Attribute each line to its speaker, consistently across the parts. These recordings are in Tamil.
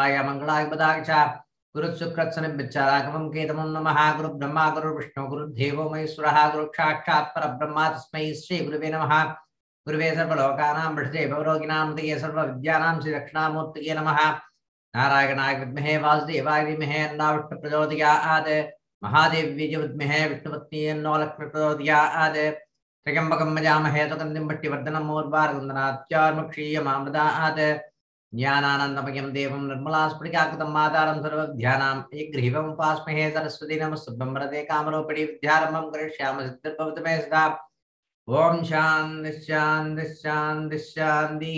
Speaker 1: ராய மங்களாய பதாச்ச குரு சுக்ரத்சனிபிச்ச ராகவம் கேதமம் நமः குரு பிரம்மா குரு விஷ்ணு குரு தேவோ மகேஸ்வரः குரு சாட்சாத் பரபிரம்மா தஸ்மை ஸ்ரீ குருவே நமः गुरुवे सर्वलोकानां पठते भवरोगिणां तये सर्वविद्यानां श्रीदक्षिणामूर्तये नमः नारायणाय विद्महे वासुदेवाय धीमहि अन्नाविष्णु प्रचोदयात् महादेव्यै च विद्महे विष्णुपत्नी अन्नो लक्ष्मी प्रचोदयात् त्र्यम्बकं मजामहे सुगन्धिं भट्टिवर्धनं मूर्वार्गन्दनात्यार्मुक्षीयमामृदात् ज्ञानानन्दमयं देवं निर्मलास्फटिकाकृतं मातारं सर्वविद्यानाम् एकग्रीवमुपास्महे सरस्वती नमस्तुभ्यं वरदे कामरूपिणी विद्यारम्भं करिष्यामि सिद्धिर्भवतु मे सदा ஓம் சாந்தி சாந்தி சாந்தி சாந்தி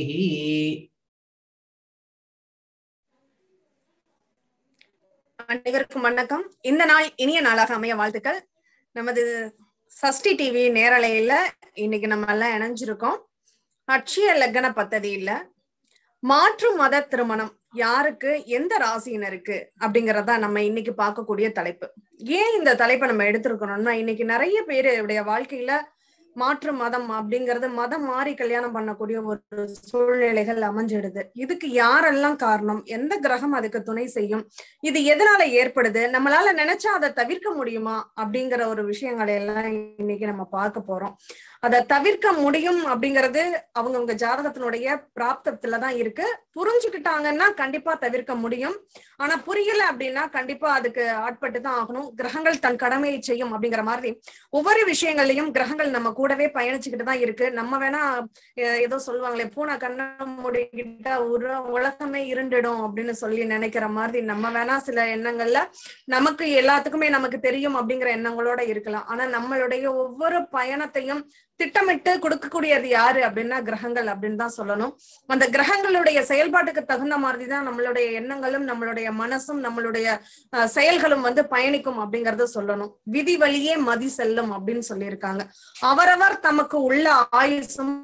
Speaker 2: அனைவருக்கும் வணக்கம் இந்த நாள் இனிய நாளாக அமைய வாழ்த்துக்கள் நமது சஷ்டி டிவி நேரலையில இன்னைக்கு நம்ம எல்லாம் இணைஞ்சிருக்கோம் அட்சய லக்ன பத்ததியில மாற்று மத திருமணம் யாருக்கு எந்த ராசியினருக்கு அப்படிங்கறத நம்ம இன்னைக்கு பார்க்கக்கூடிய தலைப்பு ஏன் இந்த தலைப்பை நம்ம எடுத்திருக்கணும்னா இன்னைக்கு நிறைய பேருடைய வாழ்க்கையில மாற்று மதம் அப்படிங்கறது மதம் மாறி கல்யாணம் பண்ணக்கூடிய ஒரு சூழ்நிலைகள் அமைஞ்சிடுது இதுக்கு யாரெல்லாம் காரணம் எந்த கிரகம் அதுக்கு துணை செய்யும் இது எதனால ஏற்படுது நம்மளால நினைச்சா அதை தவிர்க்க முடியுமா அப்படிங்கிற ஒரு விஷயங்களை எல்லாம் இன்னைக்கு நம்ம பார்க்க போறோம் அதை தவிர்க்க முடியும் அப்படிங்கிறது அவங்கவுங்க ஜாதகத்தினுடைய பிராப்தத்துலதான் இருக்கு புரிஞ்சுக்கிட்டாங்கன்னா கண்டிப்பா தவிர்க்க முடியும் ஆனா புரியல அப்படின்னா கண்டிப்பா அதுக்கு ஆட்பட்டு தான் ஆகணும் கிரகங்கள் தன் கடமையை செய்யும் அப்படிங்கிற மாதிரி ஒவ்வொரு விஷயங்கள்லயும் கிரகங்கள் நம்ம கூடவே பயணிச்சுக்கிட்டு தான் இருக்கு நம்ம வேணா ஏதோ சொல்லுவாங்களே பூனை கண்ண முடிக்கிட்டா உர உலகமே இருண்டிடும் அப்படின்னு சொல்லி நினைக்கிற மாதிரி நம்ம வேணா சில எண்ணங்கள்ல நமக்கு எல்லாத்துக்குமே நமக்கு தெரியும் அப்படிங்கிற எண்ணங்களோட இருக்கலாம் ஆனா நம்மளுடைய ஒவ்வொரு பயணத்தையும் திட்டமிட்டு கொடுக்கக்கூடியது யாரு அப்படின்னா கிரகங்கள் அப்படின்னு தான் சொல்லணும் அந்த கிரகங்களுடைய செயல்பாட்டுக்கு தகுந்த மாதிரி தான் நம்மளுடைய எண்ணங்களும் நம்மளுடைய மனசும் நம்மளுடைய செயல்களும் வந்து பயணிக்கும் அப்படிங்கறத சொல்லணும் விதி வழியே மதி செல்லும் அப்படின்னு சொல்லியிருக்காங்க அவரவர் தமக்கு உள்ள ஆயுசும்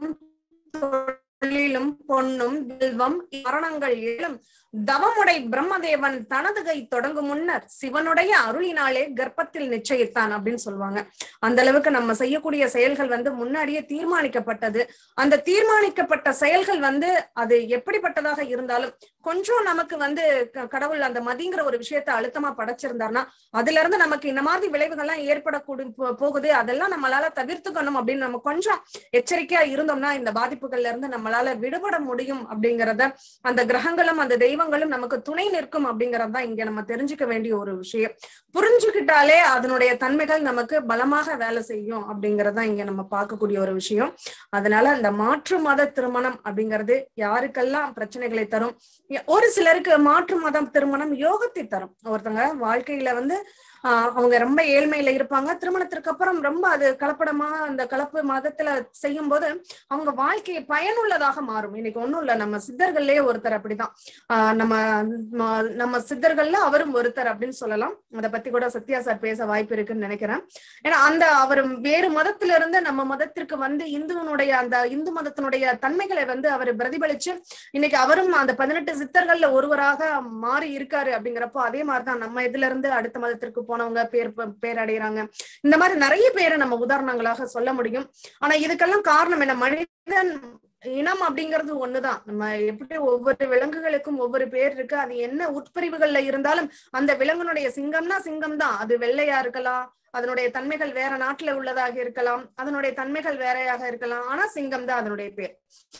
Speaker 2: தொழிலும் பொன்னும் செல்வம் மரணங்கள் ஏழும் தவமுடை பிரம்மதேவன் தனது கை தொடங்கும் முன்னர் சிவனுடைய அருளினாலே கர்ப்பத்தில் நிச்சயித்தான் அப்படின்னு சொல்லுவாங்க அந்த அளவுக்கு நம்ம செய்யக்கூடிய செயல்கள் வந்து முன்னாடியே தீர்மானிக்கப்பட்டது அந்த தீர்மானிக்கப்பட்ட செயல்கள் வந்து அது எப்படிப்பட்டதாக இருந்தாலும் கொஞ்சம் நமக்கு வந்து கடவுள் அந்த மதிங்கிற ஒரு விஷயத்த அழுத்தமா படைச்சிருந்தாருன்னா அதுல இருந்து நமக்கு இந்த மாதிரி விளைவுகள்லாம் ஏற்படக்கூடும் போகுது அதெல்லாம் நம்மளால தவிர்த்துக்கணும் அப்படின்னு நம்ம கொஞ்சம் எச்சரிக்கையா இருந்தோம்னா இந்த பாதிப்புகள்ல இருந்து நம்மளால விடுபட முடியும் அப்படிங்கறத அந்த கிரகங்களும் அந்த தெய்வங்களும் நமக்கு துணை நிற்கும் அப்படிங்கறதுதான் இங்க நம்ம தெரிஞ்சுக்க வேண்டிய ஒரு விஷயம் புரிஞ்சுக்கிட்டாலே அதனுடைய தன்மைகள் நமக்கு பலமாக வேலை செய்யும் அப்படிங்கறதான் இங்க நம்ம பார்க்கக்கூடிய ஒரு விஷயம் அதனால இந்த மாற்று மத திருமணம் அப்படிங்கிறது யாருக்கெல்லாம் பிரச்சனைகளை தரும் ஒரு சிலருக்கு மாற்று மதம் திருமணம் யோகத்தை தரும் ஒருத்தங்க வாழ்க்கையில வந்து ஆஹ் அவங்க ரொம்ப ஏழ்மையில இருப்பாங்க திருமணத்திற்கு அப்புறம் ரொம்ப அது கலப்படமா அந்த கலப்பு மதத்துல செய்யும் போது அவங்க வாழ்க்கையை பயனுள்ளதாக மாறும் இன்னைக்கு ஒண்ணும் இல்ல நம்ம சித்தர்கள்லயே ஒருத்தர் அப்படிதான் ஆஹ் நம்ம நம்ம சித்தர்கள்ல அவரும் ஒருத்தர் அப்படின்னு சொல்லலாம் அதை பத்தி கூட சத்யா சார் பேச வாய்ப்பு இருக்குன்னு நினைக்கிறேன் ஏன்னா அந்த அவர் வேறு மதத்துல இருந்து நம்ம மதத்திற்கு வந்து இந்துவனுடைய அந்த இந்து மதத்தினுடைய தன்மைகளை வந்து அவர் பிரதிபலிச்சு இன்னைக்கு அவரும் அந்த பதினெட்டு சித்தர்கள்ல ஒருவராக மாறி இருக்காரு அப்படிங்கிறப்போ அதே மாதிரிதான் நம்ம இதுல இருந்து அடுத்த மதத்திற்கு போனவங்க பேர் பேர் அடைகிறாங்க இந்த மாதிரி நிறைய பேரை நம்ம உதாரணங்களாக சொல்ல முடியும் ஆனா இதுக்கெல்லாம் காரணம் என்ன மனிதன் இனம் அப்படிங்கிறது ஒண்ணுதான் நம்ம எப்படி ஒவ்வொரு விலங்குகளுக்கும் ஒவ்வொரு பேர் இருக்கு அது என்ன உட்பிரிவுகள்ல இருந்தாலும் அந்த விலங்குனுடைய சிங்கம்னா சிங்கம் தான் அது வெள்ளையா இருக்கலாம் அதனுடைய தன்மைகள் வேற நாட்டுல உள்ளதாக இருக்கலாம் அதனுடைய தன்மைகள் வேறையாக இருக்கலாம் ஆனா சிங்கம் தான் அதனுடைய பேர்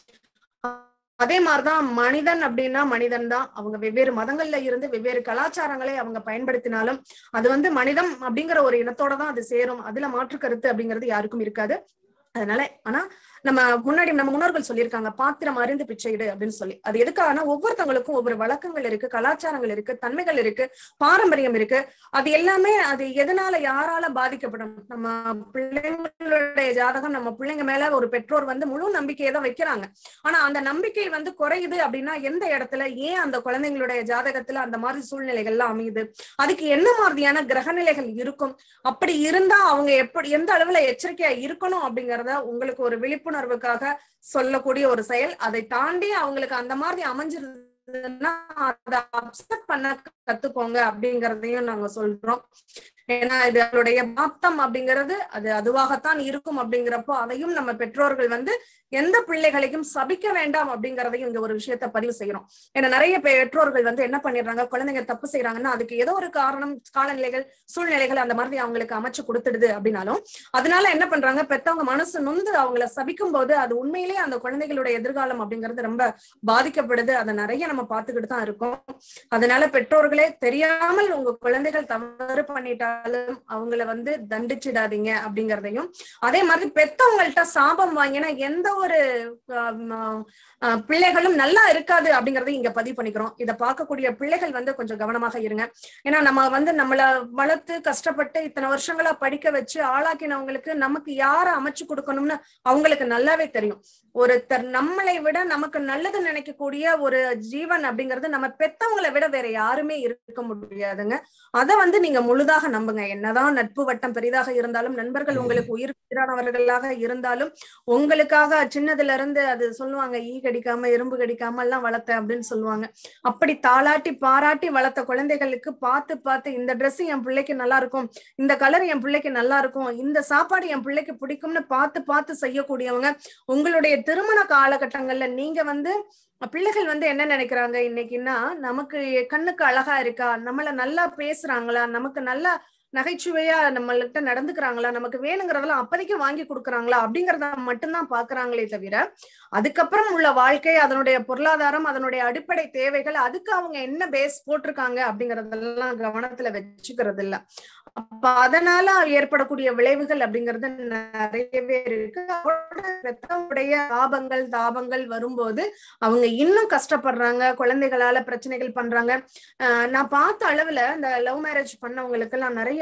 Speaker 2: அதே மாதிரிதான் மனிதன் அப்படின்னா மனிதன் தான் அவங்க வெவ்வேறு மதங்கள்ல இருந்து வெவ்வேறு கலாச்சாரங்களை அவங்க பயன்படுத்தினாலும் அது வந்து மனிதம் அப்படிங்கிற ஒரு இனத்தோட தான் அது சேரும் அதுல மாற்று கருத்து அப்படிங்கிறது யாருக்கும் இருக்காது அதனால ஆனா நம்ம முன்னாடி நம்ம முன்னோர்கள் சொல்லியிருக்காங்க பாத்திரம் அறிந்து பிச்சையிடு அப்படின்னு சொல்லி அது எதுக்காகனா ஒவ்வொருத்தவங்களுக்கும் ஒவ்வொரு வழக்கங்கள் இருக்கு கலாச்சாரங்கள் இருக்கு தன்மைகள் இருக்கு பாரம்பரியம் இருக்கு அது எல்லாமே அது எதனால யாரால பாதிக்கப்படும் நம்ம பிள்ளைங்களுடைய ஜாதகம் நம்ம பிள்ளைங்க மேல ஒரு பெற்றோர் வந்து முழு நம்பிக்கையை தான் வைக்கிறாங்க ஆனா அந்த நம்பிக்கை வந்து குறையுது அப்படின்னா எந்த இடத்துல ஏன் அந்த குழந்தைங்களுடைய ஜாதகத்துல அந்த மாதிரி சூழ்நிலைகள்லாம் அமையுது அதுக்கு என்ன மாதிரியான கிரகநிலைகள் இருக்கும் அப்படி இருந்தா அவங்க எப்படி எந்த அளவுல எச்சரிக்கையா இருக்கணும் அப்படிங்கறத உங்களுக்கு ஒரு விழிப்புணர்வுக்காக சொல்லக்கூடிய ஒரு செயல் அதை தாண்டி அவங்களுக்கு அந்த மாதிரி அமைஞ்சிருந்ததுன்னா அதை அப்செட் பண்ண கத்துக்கோங்க அப்படிங்கறதையும் நாங்க சொல்றோம் ஏன்னா இது அவருடைய மாத்தம் அப்படிங்கிறது அது அதுவாகத்தான் இருக்கும் அப்படிங்கிறப்போ அதையும் நம்ம பெற்றோர்கள் வந்து எந்த பிள்ளைகளையும் சபிக்க வேண்டாம் அப்படிங்கறதையும் இங்க ஒரு விஷயத்த பதிவு செய்யறோம் ஏன்னா நிறைய பெற்றோர்கள் வந்து என்ன பண்ணிடுறாங்க குழந்தைங்க தப்பு செய்யறாங்கன்னா அதுக்கு ஏதோ ஒரு காரணம் காலநிலைகள் சூழ்நிலைகள் அந்த மாதிரி அவங்களுக்கு அமைச்சு கொடுத்துடுது அப்படின்னாலும் அதனால என்ன பண்றாங்க பெத்தவங்க மனசு நொந்து அவங்கள சபிக்கும் போது அது உண்மையிலேயே அந்த குழந்தைகளோட எதிர்காலம் அப்படிங்கிறது ரொம்ப பாதிக்கப்படுது அதை நிறைய நம்ம பார்த்துக்கிட்டு தான் இருக்கோம் அதனால பெற்றோர்களே தெரியாமல் உங்க குழந்தைகள் தவறு பண்ணிட்டாலும் அவங்கள வந்து தண்டிச்சிடாதீங்க அப்படிங்கறதையும் அதே மாதிரி பெத்தவங்கள்ட்ட சாபம் வாங்கினா எந்த ஒரு ஆம், ஆஹ், பிள்ளைகளும் நல்லா இருக்காது அப்படிங்கறதையும் இங்க பதிவு பண்ணிக்கிறோம் இத பார்க்கக்கூடிய பிள்ளைகள் வந்து கொஞ்சம் கவனமாக இருங்க ஏன்னா நம்ம வந்து நம்மள வளர்த்து கஷ்டப்பட்டு இத்தனை வருஷங்களா படிக்க வச்சு ஆளாக்கினவங்களுக்கு நமக்கு யார அமைச்சு கொடுக்கணும்னு அவங்களுக்கு நல்லாவே தெரியும் ஒருத்தர் நம்மளை விட நமக்கு நல்லது நினைக்கக்கூடிய ஒரு ஜீவன் அப்படிங்கிறது நம்ம பெத்தவங்களை விட வேற யாருமே இருக்க முடியாதுங்க அத வந்து நீங்க முழுதாக நம்புங்க என்னதான் நட்பு வட்டம் பெரிதாக இருந்தாலும் நண்பர்கள் உங்களுக்கு உயிர் உயிரானவர்களாக இருந்தாலும் உங்களுக்காக சின்னதுல இருந்து அது சொல்லுவாங்க ஈ கடிக்காம எறும்பு கடிக்காம எல்லாம் வளர்த்த அப்படின்னு சொல்லுவாங்க அப்படி தாளாட்டி பாராட்டி வளர்த்த குழந்தைகளுக்கு பார்த்து பார்த்து இந்த Dress என் பிள்ளைக்கு நல்லா இருக்கும் இந்த கலர் என் பிள்ளைக்கு நல்லா இருக்கும் இந்த சாப்பாடு என் பிள்ளைக்கு பிடிக்கும்னு பார்த்து பார்த்து செய்யக்கூடியவங்க உங்களுடைய திருமண காலகட்டங்கள்ல நீங்க வந்து பிள்ளைகள் வந்து என்ன நினைக்கிறாங்க இன்னைக்குன்னா நமக்கு கண்ணுக்கு அழகா இருக்கா நம்மள நல்லா பேசுறாங்களா நமக்கு நல்லா நகைச்சுவையா நம்மள்கிட்ட நடந்துக்கிறாங்களா நமக்கு வேணுங்கிறதெல்லாம் அப்போதைக்கு வாங்கி கொடுக்குறாங்களா அப்படிங்கறத மட்டும்தான் பாக்குறாங்களே தவிர அதுக்கப்புறம் உள்ள வாழ்க்கை அதனுடைய பொருளாதாரம் அதனுடைய அடிப்படை தேவைகள் அதுக்கு அவங்க என்ன பேஸ் போட்டிருக்காங்க அப்படிங்கறதெல்லாம் கவனத்துல வச்சுக்கிறது இல்ல அப்ப அதனால ஏற்படக்கூடிய விளைவுகள் அப்படிங்கிறது நிறையவே இருக்கு அவரோட பெத்தவங்களுடைய தாபங்கள் தாபங்கள் வரும்போது அவங்க இன்னும் கஷ்டப்படுறாங்க குழந்தைகளால பிரச்சனைகள் பண்றாங்க ஆஹ் நான் பார்த்த அளவுல இந்த லவ் மேரேஜ் பண்ணவங்களுக்கு எல்லாம் நிறைய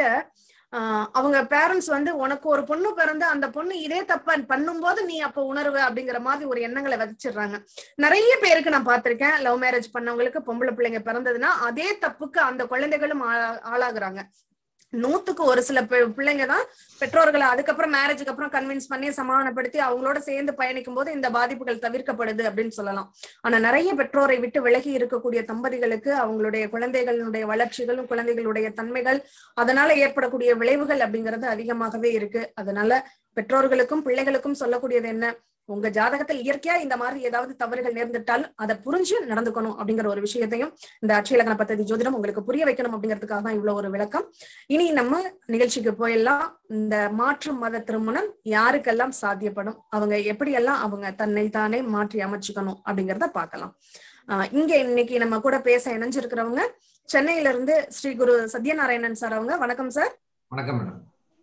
Speaker 2: ஆஹ் அவங்க பேரண்ட்ஸ் வந்து உனக்கு ஒரு பொண்ணு பிறந்து அந்த பொண்ணு இதே தப்பா பண்ணும்போது நீ அப்ப உணர்வு அப்படிங்கிற மாதிரி ஒரு எண்ணங்களை விதைச்சிடுறாங்க நிறைய பேருக்கு நான் பார்த்திருக்கேன் லவ் மேரேஜ் பண்ணவங்களுக்கு பொம்பளை பிள்ளைங்க பிறந்ததுன்னா அதே தப்புக்கு அந்த குழந்தைகளும் ஆ- ஆளாகுறாங்க நூத்துக்கு ஒரு சில பி- பிள்ளைங்க தான் பெற்றோர்களை அதுக்கப்புறம் மேரேஜுக்கு அப்புறம் கன்வின்ஸ் பண்ணி சமாதானப்படுத்தி அவங்களோட சேர்ந்து பயணிக்கும் போது இந்த பாதிப்புகள் தவிர்க்கப்படுது அப்படின்னு சொல்லலாம் ஆனா நிறைய பெற்றோரை விட்டு விலகி இருக்கக்கூடிய தம்பதிகளுக்கு அவங்களுடைய குழந்தைகளுடைய வளர்ச்சிகளும் குழந்தைகளுடைய தன்மைகள் அதனால ஏற்படக்கூடிய விளைவுகள் அப்படிங்கிறது அதிகமாகவே இருக்கு அதனால பெற்றோர்களுக்கும் பிள்ளைகளுக்கும் சொல்லக்கூடியது என்ன உங்க ஜாதகத்தில் இயற்கையா இந்த மாதிரி ஏதாவது தவறுகள் நேர்ந்துட்டால் அதை புரிஞ்சு நடந்துக்கணும் அப்படிங்கிற ஒரு விஷயத்தையும் இந்த அட்சயலக்கண பദ്ധதி ஜோதிடம் உங்களுக்கு புரிய வைக்கணும் அப்படிங்கிறதுக்காக தான் இவ்வளவு ஒரு விளக்கம் இனி நம்ம நிகழ்ச்சிக்கு போயெல்லாம் இந்த மாற்று மத திருமணம் யாருக்கெல்லாம் சாத்தியப்படும் அவங்க எப்படியெல்லாம் அவங்க தன்னை தானே மாற்றி அமைச்சுக்கணும் அப்படிங்கறத பார்க்கலாம் ஆஹ் இங்க இன்னைக்கு நம்ம கூட பேச இணைஞ்சிருக்கிறவங்க சென்னையில இருந்து ஸ்ரீ குரு சத்யநாராயணன் சார் அவங்க வணக்கம் சார்
Speaker 1: வணக்கம் மேடம்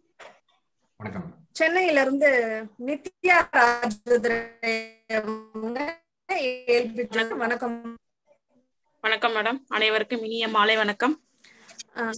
Speaker 1: வணக்கம்
Speaker 2: சென்னையில இருந்து நித்யா ராஜதுரை அவங்க ஏல்பிட்டு வணக்கம்
Speaker 3: வணக்கம் மேடம் அனைவருக்கும் இனிய மாலை வணக்கம்
Speaker 2: ஆஹ்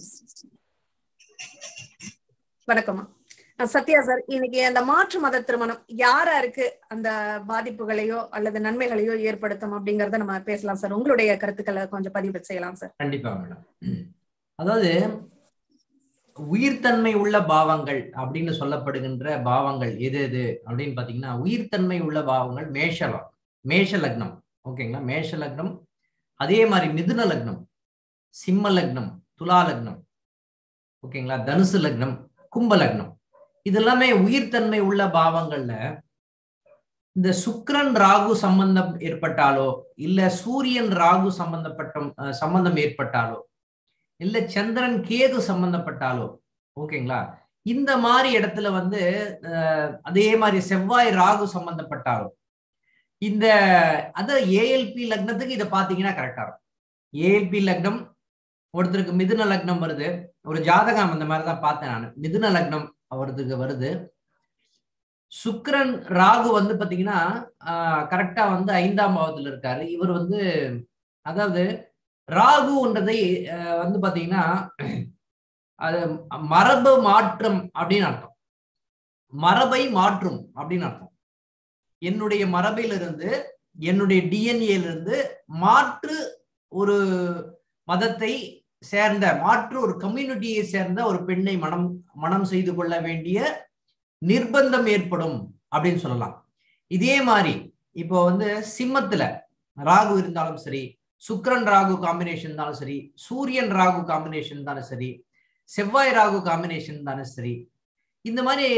Speaker 2: வணக்கம்மா அஹ் சத்யா சார் இன்னைக்கு அந்த மாற்று மத திருமணம் யாராருக்கு அந்த பாதிப்புகளையோ அல்லது நன்மைகளையோ ஏற்படுத்தும் அப்படிங்கறத நம்ம பேசலாம் சார் உங்களுடைய கருத்துக்களை கொஞ்சம் பதிவு செய்யலாம் சார்
Speaker 1: கண்டிப்பா மேடம் அதாவது உயிர்த்தன்மை உள்ள பாவங்கள் அப்படின்னு சொல்லப்படுகின்ற பாவங்கள் எது எது அப்படின்னு பாத்தீங்கன்னா உயிர்த்தன்மை உள்ள பாவங்கள் மேஷலம் மேஷ லக்னம் ஓகேங்களா மேஷ லக்னம் அதே மாதிரி மிதுன லக்னம் சிம்ம லக்னம் துலா லக்னம் ஓகேங்களா தனுசு லக்னம் கும்ப லக்னம் இது எல்லாமே உயிர்த்தன்மை உள்ள பாவங்கள்ல இந்த சுக்கிரன் ராகு சம்பந்தம் ஏற்பட்டாலோ இல்ல சூரியன் ராகு சம்பந்தப்பட்ட அஹ், சம்பந்தம் ஏற்பட்டாலோ இல்ல சந்திரன் கேது சம்பந்தப்பட்டாலோ ஓகேங்களா இந்த மாதிரி இடத்துல வந்து அஹ், அதே மாதிரி செவ்வாய் ராகு சம்பந்தப்பட்டாலோ இந்த அத ஏஎல்பி லக்னத்துக்கு இதை பாத்தீங்கன்னா கரெக்டா இருக்கும் ஏஎல்பி லக்னம் ஒருத்தருக்கு மிதுன லக்னம் வருது ஒரு ஜாதகம் அந்த மாதிரி தான் பார்த்தேன் நான் மிதுன லக்னம் அவருக்கு வருது சுக்கிரன் ராகு வந்து பாத்தீங்கன்னா கரெக்டா வந்து ஐந்தாம் பாவத்துல இருக்காரு இவர் வந்து அதாவது ராகுன்றதை அஹ், வந்து பாத்தீங்கன்னா அது மரபு மாற்றம் அப்படின்னு அர்த்தம் மரபை மாற்றும் அப்படின்னு அர்த்தம் என்னுடைய மரபிலிருந்து என்னுடைய டிஎன்ஏல இருந்து மாற்று ஒரு மதத்தை சேர்ந்த மாற்று ஒரு கம்யூனிட்டியை சேர்ந்த ஒரு பெண்ணை மனம் மனம் செய்து கொள்ள வேண்டிய நிர்பந்தம் ஏற்படும் அப்படின்னு சொல்லலாம் இதே மாதிரி இப்போ வந்து சிம்மத்துல ராகு இருந்தாலும் சரி சுக்கிரன் ராகு காம்பினேஷன் இருந்தாலும் சரி சூரியன் ராகு காம்பினேஷன் இருந்தாலும் சரி செவ்வாய் ராகு காம்பினேஷன் தானே சரி இந்த மாதிரி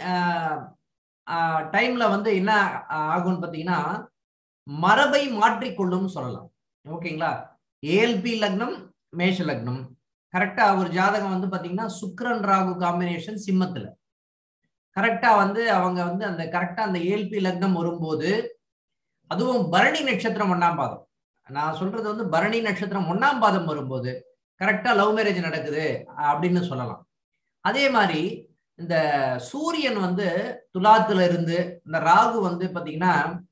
Speaker 1: டைம்ல வந்து என்ன ஆகும்னு பார்த்தீங்கன்னா மரபை மாற்றிக்கொள்ளும் சொல்லலாம் ஓகேங்களா ஏஎல்பி லக்னம் மேஷ லக்னம் கரெக்டா ஒரு ஜாதகம் வந்து பாத்தீங்கன்னா சுக்ரன் ராகு காம்பினேஷன் சிம்மத்துல கரெக்டா வந்து அவங்க வந்து அந்த கரெக்டா அந்த ஏஎல்பி லக்னம் வரும்போது அதுவும் பரணி நட்சத்திரம் ஒன்னாம் பாதம் நான் சொல்றது வந்து பரணி நட்சத்திரம் ஒன்னாம் பாதம் வரும்போது கரெக்டா லவ் மேரேஜ் நடக்குது அப்படின்னு சொல்லலாம் அதே மாதிரி இந்த சூரியன் வந்து துலாத்துல இருந்து இந்த ராகு வந்து பாத்தீங்கன்னா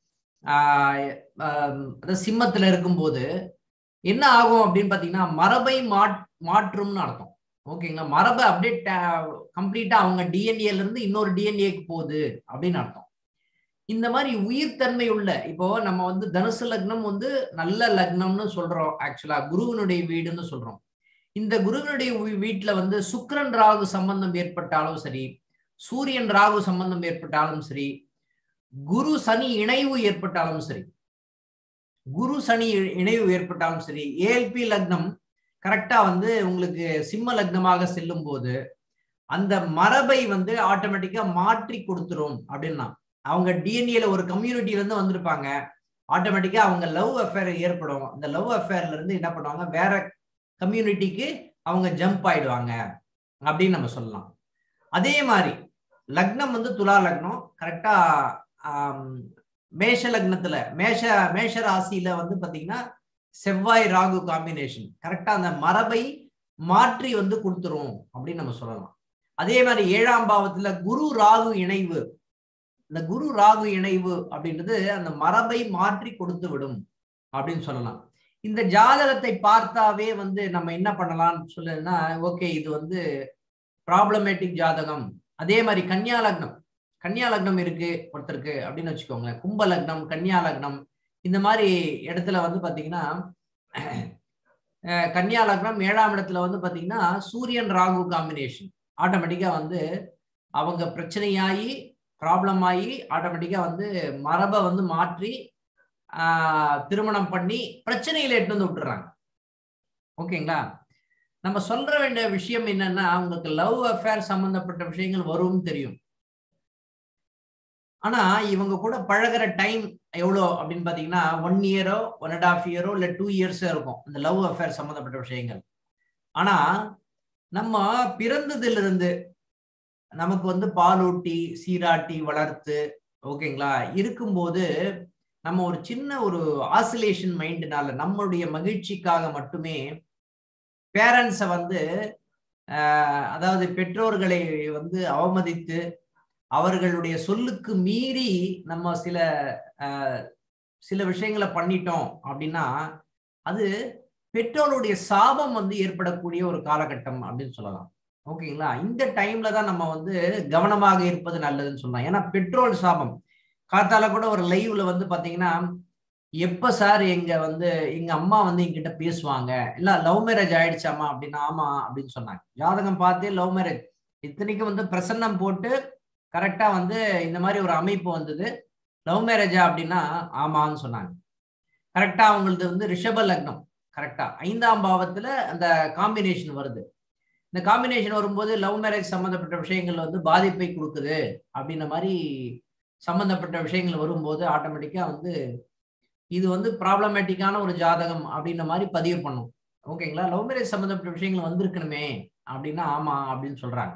Speaker 1: சிம்மத்துல இருக்கும்போது என்ன ஆகும் அப்படின்னு பாத்தீங்கன்னா மரபை மாற்றும்னு அர்த்தம் ஓகேங்களா மரபை அப்படியே கம்ப்ளீட்டா அவங்க டிஎன்ஏல இருந்து இன்னொரு டிஎன்ஏக்கு போகுது அப்படின்னு அர்த்தம் இந்த மாதிரி உயிர்த்தன்மை உள்ள இப்போ நம்ம வந்து தனுசு லக்னம் வந்து நல்ல லக்னம்னு சொல்றோம் ஆக்சுவலா குருவினுடைய வீடுன்னு சொல்றோம் இந்த குருவினுடைய வீட்டுல வந்து சுக்கரன் ராகு சம்பந்தம் ஏற்பட்டாலும் சரி சூரியன் ராகு சம்பந்தம் ஏற்பட்டாலும் சரி குரு சனி இணைவு ஏற்பட்டாலும் சரி குரு சனி இணைவு ஏற்பட்டாலும் சரி ஏஎல்பி லக்னம் கரெக்டா வந்து உங்களுக்கு சிம்ம லக்னமாக செல்லும் போது அந்த மரபை வந்து ஆட்டோமேட்டிக்கா மாற்றி கொடுத்துரும் அப்படின்னா அவங்க டிஎன்ஏல ஒரு கம்யூனிட்டில இருந்து வந்திருப்பாங்க ஆட்டோமேட்டிக்கா அவங்க லவ் அஃபேர் ஏற்படும் அந்த லவ் அஃபேர்ல இருந்து என்ன பண்ணுவாங்க வேற கம்யூனிட்டிக்கு அவங்க ஜம்ப் ஆயிடுவாங்க அப்படின்னு நம்ம சொல்லலாம் அதே மாதிரி லக்னம் வந்து துலா லக்னம் கரெக்டா மேஷ லக்னத்துல மேஷ மேஷ ராசியில வந்து பாத்தீங்கன்னா செவ்வாய் ராகு காம்பினேஷன் கரெக்டா அந்த மரபை மாற்றி வந்து கொடுத்துரும் அப்படின்னு நம்ம சொல்லலாம் அதே மாதிரி ஏழாம் பாவத்துல குரு ராகு இணைவு இந்த குரு ராகு இணைவு அப்படின்றது அந்த மரபை மாற்றி கொடுத்து விடும் அப்படின்னு சொல்லலாம் இந்த ஜாதகத்தை பார்த்தாவே வந்து நம்ம என்ன பண்ணலாம்னு சொல்லுன்னா ஓகே இது வந்து ப்ராப்ளமேட்டிக் ஜாதகம் அதே மாதிரி கன்னியா லக்னம் கன்னியா லக்னம் இருக்கு ஒருத்தருக்கு அப்படின்னு வச்சுக்கோங்களேன் கும்ப லக்னம் கன்னியா லக்னம் இந்த மாதிரி இடத்துல வந்து பாத்தீங்கன்னா கன்னியா லக்னம் ஏழாம் இடத்துல வந்து பாத்தீங்கன்னா சூரியன் ராகு காம்பினேஷன் ஆட்டோமேட்டிக்கா வந்து அவங்க பிரச்சனையாகி ப்ராப்ளம் ஆகி ஆட்டோமேட்டிக்கா வந்து மரபை வந்து மாற்றி திருமணம் பண்ணி பிரச்சனையில எடுத்து வந்து விட்டுறாங்க ஓகேங்களா நம்ம சொல்ற வேண்டிய விஷயம் என்னன்னா உங்களுக்கு லவ் அஃபேர் சம்பந்தப்பட்ட விஷயங்கள் வரும்னு தெரியும் ஆனா இவங்க கூட பழகிற டைம் எவ்வளோ அப்படின்னு பாத்தீங்கன்னா ஒன் இயரோ ஒன் அண்ட் ஆஃப் இயரோ இல்லை டூ இயர்ஸோ இருக்கும் இந்த லவ் அஃபேர் சம்மந்தப்பட்ட விஷயங்கள் ஆனா நம்ம பிறந்ததிலிருந்து நமக்கு வந்து பாலூட்டி சீராட்டி வளர்த்து ஓகேங்களா இருக்கும்போது நம்ம ஒரு சின்ன ஒரு ஆசிலேஷன் மைண்டுனால நம்மளுடைய மகிழ்ச்சிக்காக மட்டுமே பேரண்ட்ஸை வந்து அதாவது பெற்றோர்களை வந்து அவமதித்து அவர்களுடைய சொல்லுக்கு மீறி நம்ம சில சில விஷயங்களை பண்ணிட்டோம் அப்படின்னா அது பெற்றோருடைய சாபம் வந்து ஏற்படக்கூடிய ஒரு காலகட்டம் அப்படின்னு சொல்லலாம் ஓகேங்களா இந்த டைம்ல தான் நம்ம வந்து கவனமாக இருப்பது நல்லதுன்னு சொல்லலாம் ஏன்னா பெட்ரோல் சாபம் காத்தால கூட ஒரு லைவ்ல வந்து பாத்தீங்கன்னா எப்ப சார் எங்க வந்து எங்க அம்மா வந்து எங்கிட்ட பேசுவாங்க இல்ல லவ் மேரேஜ் ஆயிடுச்சாமா அப்படின்னா ஆமா அப்படின்னு சொன்னாங்க ஜாதகம் பார்த்தே லவ் மேரேஜ் இத்தனைக்கும் வந்து பிரசன்னம் போட்டு கரெக்டா வந்து இந்த மாதிரி ஒரு அமைப்பு வந்தது லவ் மேரேஜா அப்படின்னா ஆமான்னு சொன்னாங்க கரெக்டா அவங்களுக்கு வந்து ரிஷப லக்னம் கரெக்டா ஐந்தாம் பாவத்துல அந்த காம்பினேஷன் வருது இந்த காம்பினேஷன் வரும்போது லவ் மேரேஜ் சம்மந்தப்பட்ட விஷயங்கள் வந்து பாதிப்பை கொடுக்குது அப்படின்ற மாதிரி சம்மந்தப்பட்ட விஷயங்கள் வரும்போது ஆட்டோமேட்டிக்கா வந்து இது வந்து ப்ராப்ளமேட்டிக்கான ஒரு ஜாதகம் அப்படின்ற மாதிரி பதிவு பண்ணும் ஓகேங்களா லவ் மேரேஜ் சம்மந்தப்பட்ட விஷயங்கள் வந்திருக்கணுமே அப்படின்னா ஆமா அப்படின்னு சொல்றாங்க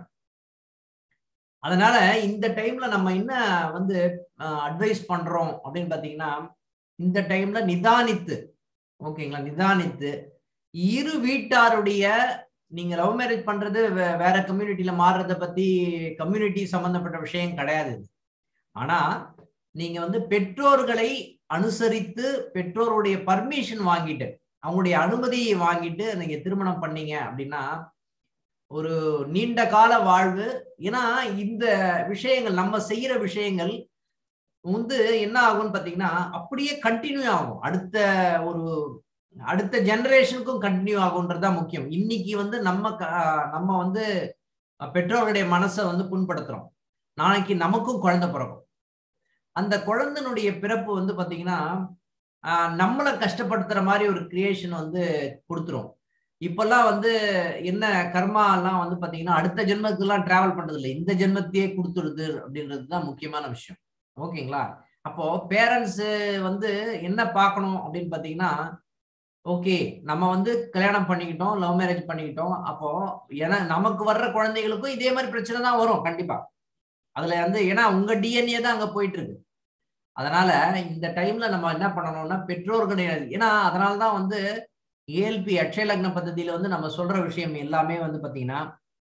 Speaker 1: அதனால இந்த டைம்ல நம்ம என்ன வந்து அட்வைஸ் பண்றோம் அப்படின்னு பாத்தீங்கன்னா இந்த டைம்ல நிதானித்து ஓகேங்களா நிதானித்து இரு வீட்டாருடைய நீங்க லவ் மேரேஜ் பண்றது வேற கம்யூனிட்டியில மாறுறத பத்தி கம்யூனிட்டி சம்பந்தப்பட்ட விஷயம் கிடையாது ஆனா நீங்க வந்து பெற்றோர்களை அனுசரித்து பெற்றோருடைய பர்மிஷன் வாங்கிட்டு அவங்களுடைய அனுமதியை வாங்கிட்டு நீங்க திருமணம் பண்ணீங்க அப்படின்னா ஒரு நீண்ட கால வாழ்வு ஏன்னா இந்த விஷயங்கள் நம்ம செய்யற விஷயங்கள் வந்து என்ன ஆகும்னு பாத்தீங்கன்னா அப்படியே கண்டினியூ ஆகும் அடுத்த ஒரு அடுத்த ஜெனரேஷனுக்கும் கண்டினியூ ஆகும்ன்றதுதான் முக்கியம் இன்னைக்கு வந்து நம்ம நம்ம வந்து பெற்றோருடைய மனசை வந்து புண்படுத்துறோம் நாளைக்கு நமக்கும் குழந்தை பிறக்கும் அந்த குழந்தைனுடைய பிறப்பு வந்து பாத்தீங்கன்னா நம்மளை கஷ்டப்படுத்துற மாதிரி ஒரு கிரியேஷன் வந்து கொடுத்துரும் இப்பெல்லாம் வந்து என்ன கர்மா எல்லாம் வந்து பாத்தீங்கன்னா அடுத்த ஜென்மத்துக்குலாம் டிராவல் பண்றது இல்லை இந்த ஜென்மத்தையே கொடுத்துடுது அப்படின்றது தான் முக்கியமான விஷயம் ஓகேங்களா அப்போ பேரண்ட்ஸ் வந்து என்ன பார்க்கணும் அப்படின்னு பாத்தீங்கன்னா ஓகே நம்ம வந்து கல்யாணம் பண்ணிக்கிட்டோம் லவ் மேரேஜ் பண்ணிக்கிட்டோம் அப்போ ஏன்னா நமக்கு வர்ற குழந்தைகளுக்கும் இதே மாதிரி பிரச்சனை தான் வரும் கண்டிப்பா அதுல வந்து ஏன்னா உங்க டிஎன்ஏ தான் அங்க போயிட்டு இருக்கு அதனால இந்த டைம்ல நம்ம என்ன பண்ணணும்னா பெற்றோர்கள் ஏன்னா அதனாலதான் வந்து ஏஎல்பி அட்சய லக்ன பദ്ധதியில வந்து நம்ம சொல்ற விஷயம் எல்லாமே வந்து பாத்தீங்கன்னா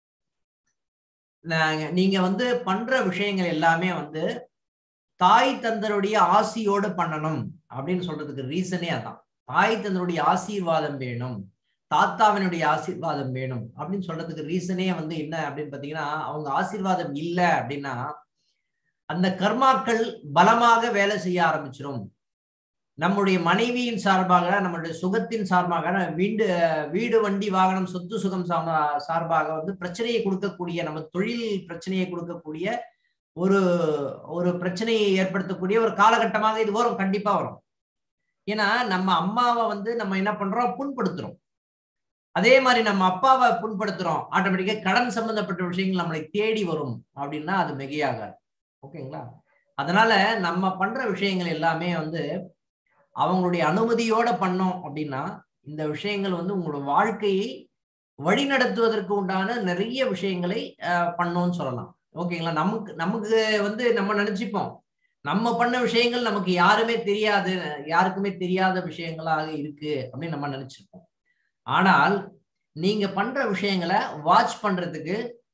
Speaker 1: நீங்க வந்து பண்ற விஷயங்கள் எல்லாமே வந்து தாய் தந்தருடைய ஆசியோடு பண்ணணும் அப்படின்னு சொல்றதுக்கு ரீசனே அதான் தாய் தந்தருடைய ஆசீர்வாதம் வேணும் தாத்தாவினுடைய ஆசீர்வாதம் வேணும் அப்படின்னு சொல்றதுக்கு ரீசனே வந்து என்ன அப்படின்னு பாத்தீங்கன்னா அவங்க ஆசீர்வாதம் இல்லை அப்படின்னா அந்த கர்மாக்கள் பலமாக வேலை செய்ய ஆரம்பிச்சிடும் நம்முடைய மனைவியின் சார்பாக நம்மளுடைய சுகத்தின் சார்பாக வீடு வீடு வண்டி வாகனம் சொத்து சுகம் சார்பாக வந்து பிரச்சனையை கொடுக்கக்கூடிய நம்ம தொழில் பிரச்சனையை கொடுக்கக்கூடிய ஒரு ஒரு பிரச்சனையை ஏற்படுத்தக்கூடிய ஒரு காலகட்டமாக இது வரும் கண்டிப்பா வரும் ஏன்னா நம்ம அம்மாவை வந்து நம்ம என்ன பண்றோம் புண்படுத்துறோம் அதே மாதிரி நம்ம அப்பாவை புண்படுத்துறோம் ஆட்டோமேட்டிக்கா கடன் சம்பந்தப்பட்ட விஷயங்கள் நம்மளை தேடி வரும் அப்படின்னா அது மிகையாகாது ஓகேங்களா அதனால நம்ம பண்ற விஷயங்கள் எல்லாமே வந்து அவங்களுடைய அனுமதியோட பண்ணோம் அப்படின்னா இந்த விஷயங்கள் வந்து உங்களோட வாழ்க்கையை வழிநடத்துவதற்கு உண்டான நிறைய விஷயங்களை பண்ணோம்னு சொல்லலாம் ஓகேங்களா நமக்கு நமக்கு வந்து நம்ம நினைச்சுப்போம் நம்ம பண்ண விஷயங்கள் நமக்கு யாருமே தெரியாது யாருக்குமே தெரியாத விஷயங்களாக இருக்கு அப்படின்னு நம்ம நினைச்சிருப்போம் ஆனால் நீங்க பண்ற விஷயங்களை வாட்ச் பண்றதுக்கு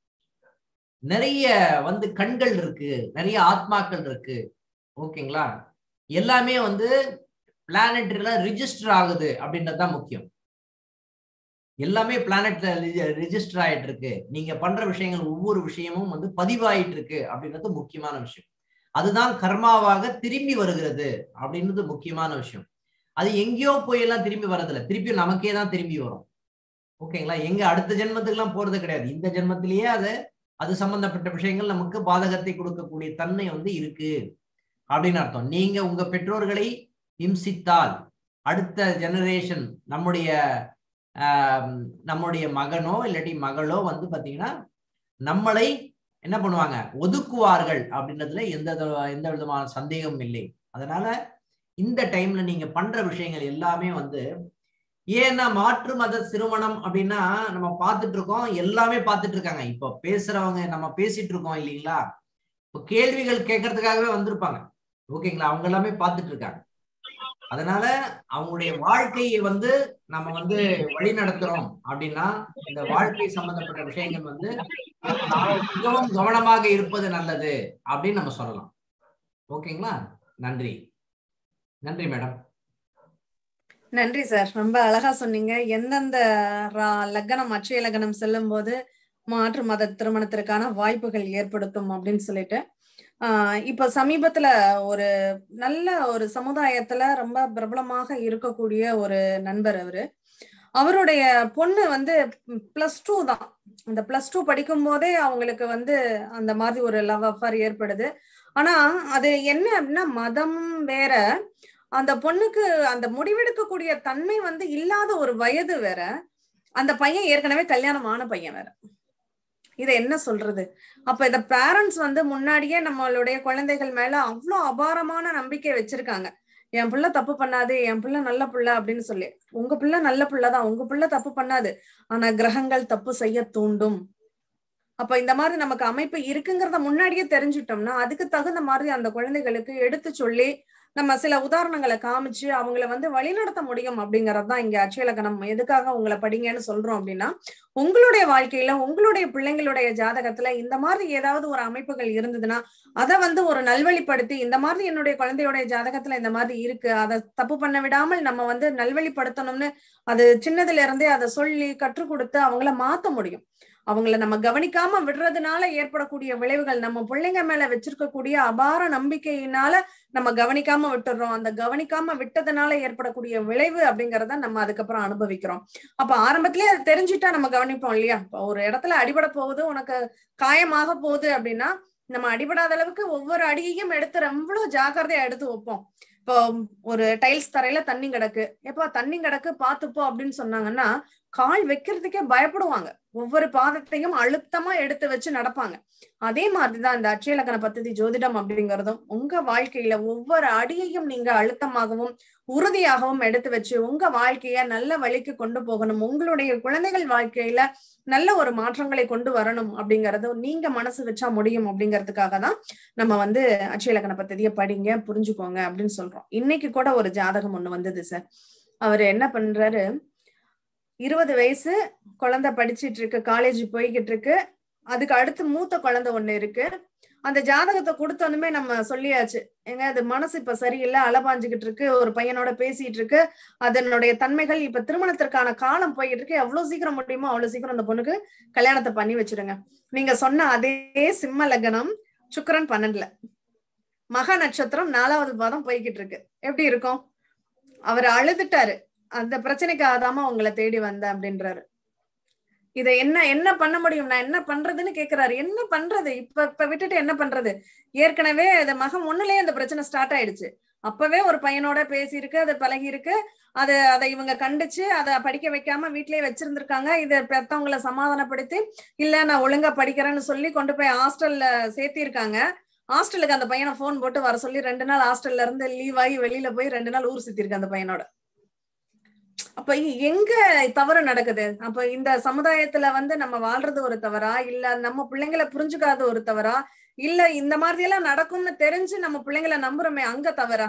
Speaker 1: நிறைய வந்து கண்கள் இருக்கு நிறைய ஆத்மாக்கள் இருக்கு ஓகேங்களா எல்லாமே வந்து பிளானட்ல ரிஜிஸ்டர் ஆகுது அப்படின்றது தான் முக்கியம் எல்லாமே பிளானட்ல ரிஜிஸ்டர் ஆயிட்டு இருக்கு நீங்க பண்ற விஷயங்கள் ஒவ்வொரு விஷயமும் வந்து பதிவாயிட்டு இருக்கு அப்படின்றது முக்கியமான விஷயம் அதுதான் கர்மாவாக திரும்பி வருகிறது அப்படின்றது முக்கியமான விஷயம் அது எங்கேயோ போய் எல்லாம் திரும்பி வர்றதில்ல திருப்பி நமக்கே தான் திரும்பி வரும் ஓகேங்களா எங்க அடுத்த ஜென்மத்துக்கு எல்லாம் போறது கிடையாது இந்த ஜென்மத்திலேயே அது அது சம்பந்தப்பட்ட விஷயங்கள் நமக்கு பாதகத்தை கொடுக்கக்கூடிய தன்மை வந்து இருக்கு அப்படின்னு அர்த்தம் நீங்க உங்க பெற்றோர்களை இம்சித்தால் அடுத்த ஜெனரேஷன் நம்முடைய நம்முடைய மகனோ இல்லாட்டி மகளோ வந்து பாத்தீங்கன்னா நம்மளை என்ன பண்ணுவாங்க ஒதுக்குவார்கள் அப்படின்றதுல எந்த எந்த விதமான சந்தேகமும் இல்லை அதனால இந்த டைம்ல நீங்க பண்ற விஷயங்கள் எல்லாமே வந்து ஏன்னா மாற்று மத திருமணம் அப்படின்னா நம்ம பார்த்துட்டு இருக்கோம் எல்லாமே பார்த்துட்டு இருக்காங்க இப்போ பேசுறவங்க நம்ம பேசிட்டு இருக்கோம் இல்லைங்களா இப்போ கேள்விகள் கேட்கறதுக்காகவே வந்திருப்பாங்க ஓகேங்களா அவங்க எல்லாமே பார்த்துட்டு இருக்காங்க அதனால அவங்களுடைய வாழ்க்கையை வந்து நம்ம வந்து வழி நடத்துறோம் அப்படின்னா இந்த வாழ்க்கை சம்பந்தப்பட்ட விஷயங்கள் வந்து மிகவும் கவனமாக இருப்பது நல்லது அப்படின்னு நம்ம சொல்லலாம் ஓகேங்களா நன்றி நன்றி மேடம்
Speaker 2: நன்றி சார் ரொம்ப அழகா சொன்னீங்க எந்தெந்த லக்னம் அச்சய லக்னம் செல்லும் போது மாற்று மத திருமணத்திற்கான வாய்ப்புகள் ஏற்படுத்தும் அப்படின்னு சொல்லிட்டு ஆஹ் இப்ப சமீபத்துல ஒரு நல்ல ஒரு சமுதாயத்துல ரொம்ப பிரபலமாக இருக்கக்கூடிய ஒரு நண்பர் அவரு அவருடைய பொண்ணு வந்து பிளஸ் டூ தான் அந்த பிளஸ் டூ படிக்கும் போதே அவங்களுக்கு வந்து அந்த மாதிரி ஒரு லவ் அஃபேர் ஏற்படுது ஆனா அது என்ன அப்படின்னா மதம் வேற அந்த பொண்ணுக்கு அந்த முடிவெடுக்கக்கூடிய தன்மை வந்து இல்லாத ஒரு வயது வேற அந்த பையன் ஏற்கனவே கல்யாணம் ஆன பையன் வேற இதை என்ன சொல்றது அப்ப இந்த பேரண்ட்ஸ் வந்து முன்னாடியே நம்மளுடைய குழந்தைகள் மேல அவ்வளோ அபாரமான நம்பிக்கை வச்சிருக்காங்க என் பிள்ளை தப்பு பண்ணாது என் பிள்ளை நல்ல பிள்ளை அப்படின்னு சொல்லி உங்க பிள்ளை நல்ல பிள்ளைதான் உங்க பிள்ளை தப்பு பண்ணாது ஆனா கிரகங்கள் தப்பு செய்ய தூண்டும் அப்ப இந்த மாதிரி நமக்கு அமைப்பு இருக்குங்கிறத முன்னாடியே தெரிஞ்சுட்டோம்னா அதுக்கு தகுந்த மாதிரி அந்த குழந்தைகளுக்கு எடுத்து சொல்லி நம்ம சில உதாரணங்களை காமிச்சு அவங்கள வந்து வழிநடத்த முடியும் அப்படிங்கறது தான் இங்க அச்சயலக்கணம் எதுக்காக உங்களை படிங்கன்னு சொல்றோம் அப்படின்னா உங்களுடைய வாழ்க்கையில உங்களுடைய பிள்ளைங்களுடைய ஜாதகத்துல இந்த மாதிரி ஏதாவது ஒரு அமைப்புகள் இருந்ததுன்னா அதை வந்து ஒரு நல்வழிப்படுத்தி இந்த மாதிரி என்னுடைய குழந்தையோடைய ஜாதகத்துல இந்த மாதிரி இருக்கு அதை தப்பு பண்ண விடாமல் நம்ம வந்து நல்வழிப்படுத்தணும்னு அது சின்னதுல இருந்தே அதை சொல்லி கற்றுக் கொடுத்து அவங்கள மாத்த முடியும் அவங்கள நம்ம கவனிக்காம விடுறதுனால ஏற்படக்கூடிய விளைவுகள் நம்ம பிள்ளைங்க மேல வச்சிருக்கக்கூடிய அபார நம்பிக்கையினால நம்ம கவனிக்காம விட்டுறோம் அந்த கவனிக்காம விட்டதுனால ஏற்படக்கூடிய விளைவு அப்படிங்கறத நம்ம அதுக்கப்புறம் அனுபவிக்கிறோம் அப்ப ஆரம்பத்திலேயே அது தெரிஞ்சுட்டா நம்ம கவனிப்போம் இல்லையா இப்போ ஒரு இடத்துல அடிபட போகுது உனக்கு காயமாக போகுது அப்படின்னா நம்ம அடிபடாத அளவுக்கு ஒவ்வொரு அடியையும் எடுத்து ரொம்ப ஜாக்கிரதையா எடுத்து வைப்போம் இப்போ ஒரு டைல்ஸ் தரையில தண்ணி கிடக்கு எப்பா தண்ணி கிடக்கு பாத்துப்போ அப்படின்னு சொன்னாங்கன்னா கால் வைக்கிறதுக்கே பயப்படுவாங்க ஒவ்வொரு பாதத்தையும் அழுத்தமா எடுத்து வச்சு நடப்பாங்க அதே மாதிரிதான் இந்த அட்சய லக்கண பദ്ധதி ஜோதிடம் அப்படிங்கறதும் உங்க வாழ்க்கையில ஒவ்வொரு அடியையும் நீங்க அழுத்தமாகவும் உறுதியாகவும் எடுத்து வச்சு உங்க வாழ்க்கைய நல்ல வழிக்கு கொண்டு போகணும் உங்களுடைய குழந்தைகள் வாழ்க்கையில நல்ல ஒரு மாற்றங்களை கொண்டு வரணும் அப்படிங்கறது நீங்க மனசு வச்சா முடியும் அப்படிங்கிறதுக்காக தான் நம்ம வந்து அட்சய லக்கண பദ്ധதியை படிங்க புரிஞ்சுக்கோங்க அப்படின்னு சொல்றோம் இன்னைக்கு கூட ஒரு ஜாதகம் ஒண்ணு வந்தது சார் அவர் என்ன பண்றாரு இருபது வயசு குழந்தை படிச்சிட்டு இருக்கு காலேஜ் போய்கிட்டு இருக்கு அதுக்கு அடுத்து மூத்த குழந்தை ஒண்ணு இருக்கு அந்த ஜாதகத்தை கொடுத்தோன்னுமே நம்ம சொல்லியாச்சு ஏங்க அது மனசு இப்ப சரியில்லை அலபாஞ்சுக்கிட்டு இருக்கு ஒரு பையனோட பேசிட்டு இருக்கு அதனுடைய தன்மைகள் இப்ப திருமணத்திற்கான காலம் போயிட்டு இருக்கு எவ்வளவு சீக்கிரம் முடியுமோ அவ்வளவு சீக்கிரம் அந்த பொண்ணுக்கு கல்யாணத்தை பண்ணி வச்சிருங்க நீங்க சொன்ன அதே சிம்ம லக்னம் சுக்கரன் பன்னெண்டுல மக நட்சத்திரம் நாலாவது பாதம் போய்கிட்டு இருக்கு எப்படி இருக்கும் அவர் அழுதுட்டாரு அந்த பிரச்சனைக்கு ஆதாம உங்களை தேடி வந்த அப்படின்றாரு இத என்ன என்ன பண்ண முடியும் நான் என்ன பண்றதுன்னு கேக்குறாரு என்ன பண்றது இப்ப இப்ப விட்டுட்டு என்ன பண்றது ஏற்கனவே இந்த மகம் ஒண்ணுலயே அந்த பிரச்சனை ஸ்டார்ட் ஆயிடுச்சு அப்பவே ஒரு பையனோட பேசி இருக்கு அது பழகி இருக்கு அது அதை இவங்க கண்டிச்சு அதை படிக்க வைக்காம வீட்லயே வச்சிருந்திருக்காங்க இத பெத்தவங்களை சமாதானப்படுத்தி இல்ல நான் ஒழுங்கா படிக்கிறேன்னு சொல்லி கொண்டு போய் ஹாஸ்டல்ல சேர்த்திருக்காங்க ஹாஸ்டலுக்கு அந்த பையனை போன் போட்டு வர சொல்லி ரெண்டு நாள் ஹாஸ்டல்ல இருந்து லீவ் ஆகி வெளியில போய் ரெண்டு நாள் ஊர் சுத்திருக்கு அந்த பையனோட அப்ப எங்க தவறு நடக்குது அப்ப இந்த சமுதாயத்துல வந்து நம்ம வாழ்றது ஒரு தவறா இல்ல நம்ம பிள்ளைங்களை புரிஞ்சுக்காத ஒரு தவறா இல்ல இந்த மாதிரி எல்லாம் நடக்கும்னு தெரிஞ்சு நம்ம பிள்ளைங்களை நம்புறோமே அங்க தவறா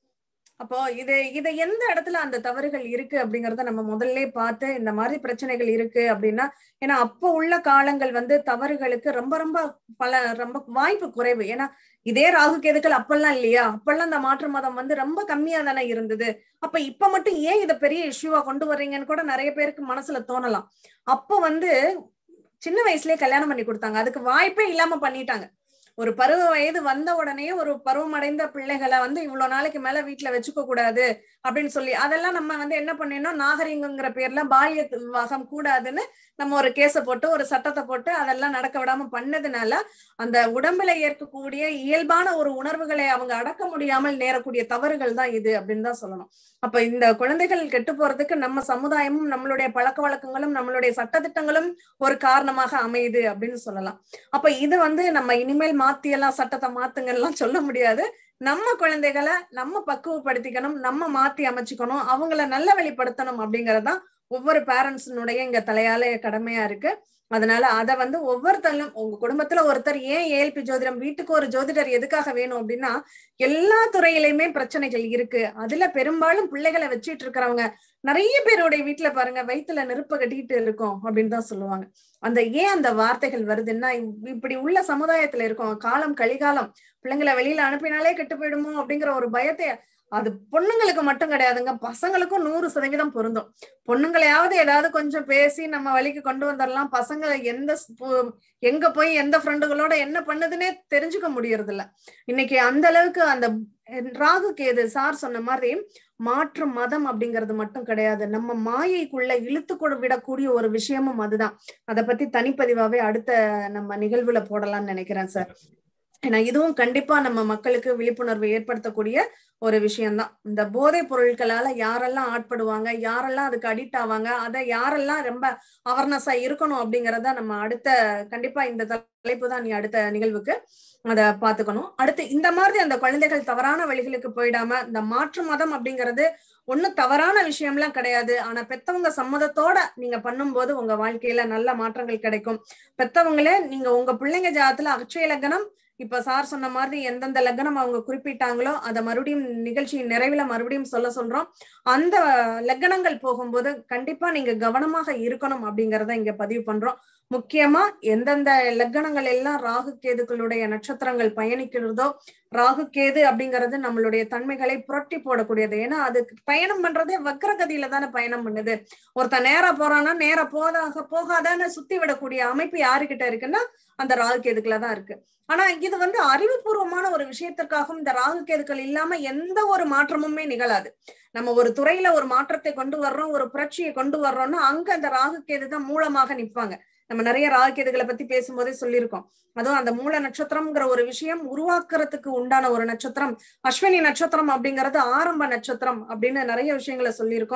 Speaker 2: அப்போ இது இதை எந்த இடத்துல அந்த தவறுகள் இருக்கு அப்படிங்கறத நம்ம முதல்ல பார்த்து இந்த மாதிரி பிரச்சனைகள் இருக்கு அப்படின்னா ஏன்னா அப்போ உள்ள காலங்கள் வந்து தவறுகளுக்கு ரொம்ப ரொம்ப பல ரொம்ப வாய்ப்பு குறைவு ஏன்னா இதே ராகு கேதுக்கள் அப்பெல்லாம் இல்லையா அப்பெல்லாம் இந்த மாற்று மதம் வந்து ரொம்ப கம்மியா தானே இருந்தது அப்ப இப்ப மட்டும் ஏன் இதை பெரிய இஷ்யூவா கொண்டு வர்றீங்கன்னு கூட நிறைய பேருக்கு மனசுல தோணலாம் அப்போ வந்து சின்ன வயசுலயே கல்யாணம் பண்ணி கொடுத்தாங்க அதுக்கு வாய்ப்பே இல்லாம பண்ணிட்டாங்க ஒரு பருவ வயது வந்த உடனே ஒரு பருவம் அடைந்த பிள்ளைகளை வந்து இவ்வளவு நாளைக்கு மேல வீட்டுல வச்சுக்க கூடாது அப்படின்னு சொல்லி அதெல்லாம் நம்ம வந்து என்ன பண்ணினோம் நாகரிகங்கிற பேர்ல பால்ய விவாகம் கூடாதுன்னு நம்ம ஒரு கேஸ போட்டு ஒரு சட்டத்தை போட்டு அதெல்லாம் நடக்க விடாம பண்ணதுனால அந்த உடம்புல ஏற்கக்கூடிய இயல்பான ஒரு உணர்வுகளை அவங்க அடக்க முடியாமல் நேரக்கூடிய தவறுகள் தான் இது அப்படின்னு தான் சொல்லணும் அப்ப இந்த குழந்தைகள் கெட்டு போறதுக்கு நம்ம சமுதாயமும் நம்மளுடைய பழக்க வழக்கங்களும் நம்மளுடைய சட்டத்திட்டங்களும் ஒரு காரணமாக அமையுது அப்படின்னு சொல்லலாம் அப்ப இது வந்து நம்ம இனிமேல் மாத்தி எல்லாம் சட்டத்தை மாத்துங்கலாம் சொல்ல முடியாது நம்ம குழந்தைகளை நம்ம பக்குவப்படுத்திக்கணும் நம்ம மாத்தி அமைச்சுக்கணும் அவங்கள நல்ல வழிப்படுத்தணும் அப்படிங்கறதுதான் ஒவ்வொரு பேரண்ட்ஸினுடைய இங்க தலையால கடமையா இருக்கு அதனால அத வந்து ஒவ்வொருத்தரும் உங்க குடும்பத்துல ஒருத்தர் ஏன் ஏஎல்பி ஜோதிடம் வீட்டுக்கு ஒரு ஜோதிடர் எதுக்காக வேணும் அப்படின்னா எல்லா துறையிலுமே பிரச்சனைகள் இருக்கு அதுல பெரும்பாலும் பிள்ளைகளை வச்சிட்டு இருக்கிறவங்க நிறைய பேருடைய வீட்டுல பாருங்க வயிற்றுல நெருப்ப கட்டிட்டு இருக்கோம் அப்படின்னு தான் சொல்லுவாங்க அந்த ஏன் அந்த வார்த்தைகள் வருதுன்னா இப்படி உள்ள சமுதாயத்துல இருக்கோம் காலம் கலிகாலம் பிள்ளைங்களை வெளியில அனுப்பினாலே கெட்டு போயிடுமோ அப்படிங்கிற ஒரு பயத்தை அது பொண்ணுங்களுக்கு மட்டும் கிடையாதுங்க பசங்களுக்கும் நூறு சதவீதம் பொருந்தும் பொண்ணுங்களையாவது ஏதாவது கொஞ்சம் பேசி நம்ம வழிக்கு கொண்டு வந்துடலாம் பசங்க எந்த எங்க போய் எந்த ஃப்ரெண்டுகளோட என்ன பண்ணுதுன்னே தெரிஞ்சுக்க முடியறது இல்ல இன்னைக்கு அந்த அளவுக்கு அந்த ராகு கேது சார் சொன்ன மாதிரி மாற்று மதம் அப்படிங்கிறது மட்டும் கிடையாது நம்ம மாயைக்குள்ள இழுத்து கொடு விடக்கூடிய ஒரு விஷயமும் அதுதான் அதை பத்தி தனிப்பதிவாவே அடுத்த நம்ம நிகழ்வுல போடலாம்னு நினைக்கிறேன் சார் ஏன்னா இதுவும் கண்டிப்பா நம்ம மக்களுக்கு விழிப்புணர்வு ஏற்படுத்தக்கூடிய ஒரு விஷயம்தான் இந்த போதைப் பொருட்களால யாரெல்லாம் ஆட்படுவாங்க யாரெல்லாம் அதுக்கு அடிக்ட் ஆவாங்க அதை யாரெல்லாம் ரொம்ப அவர்னஸா இருக்கணும் அப்படிங்கறத நம்ம அடுத்த கண்டிப்பா இந்த தலைப்பு தான் நீ அடுத்த நிகழ்வுக்கு அத பாத்துக்கணும் அடுத்து இந்த மாதிரி அந்த குழந்தைகள் தவறான வழிகளுக்கு போயிடாம இந்த மாற்று மதம் அப்படிங்கிறது ஒன்னும் தவறான விஷயம்லாம் கிடையாது ஆனா பெத்தவங்க சம்மதத்தோட நீங்க பண்ணும்போது உங்க வாழ்க்கையில நல்ல மாற்றங்கள் கிடைக்கும் பெத்தவங்களே நீங்க உங்க பிள்ளைங்க ஜாதத்துல அக்ஷய லக்னம் இப்ப சார் சொன்ன மாதிரி எந்தெந்த லக்னம் அவங்க குறிப்பிட்டாங்களோ அதை மறுபடியும் நிகழ்ச்சியின் நிறைவுல மறுபடியும் சொல்ல சொல்றோம் அந்த லக்னங்கள் போகும்போது கண்டிப்பா நீங்க கவனமாக இருக்கணும் அப்படிங்கறத இங்க பதிவு பண்றோம் முக்கியமா எந்தெந்த லக்னங்கள் எல்லாம் ராகு கேதுக்களுடைய நட்சத்திரங்கள் பயணிக்கிறதோ ராகு கேது அப்படிங்கிறது நம்மளுடைய தன்மைகளை புரட்டி போடக்கூடியது ஏன்னா அது பயணம் பண்றதே வக்ரகதியில தானே பயணம் பண்ணுது ஒருத்தன் நேரா போறான்னா நேரா போதாக போகாதான்னு சுத்தி விடக்கூடிய அமைப்பு யாருக்கிட்ட இருக்குன்னா அந்த ராகு கேதுக்குல தான் இருக்கு ஆனா இது வந்து அறிவுபூர்வமான ஒரு விஷயத்திற்காகவும் இந்த ராகு கேதுக்கள் இல்லாம எந்த ஒரு மாற்றமுமே நிகழாது நம்ம ஒரு துறையில ஒரு மாற்றத்தை கொண்டு வர்றோம் ஒரு புரட்சியை கொண்டு வர்றோம்னா அங்க அந்த ராகு கேது தான் மூலமாக நிற்பாங்க நம்ம நிறைய ராகுகேதுகளை பத்தி பேசும்போதே சொல்லியிருக்கோம் அதுவும் அந்த மூல நட்சத்திரம்ங்கிற ஒரு விஷயம் உருவாக்குறதுக்கு உண்டான ஒரு நட்சத்திரம் அஸ்வினி நட்சத்திரம் அப்படிங்கிறது ஆரம்ப நட்சத்திரம் அப்படின்னு நிறைய விஷயங்களை சொல்லியிருக்கோம்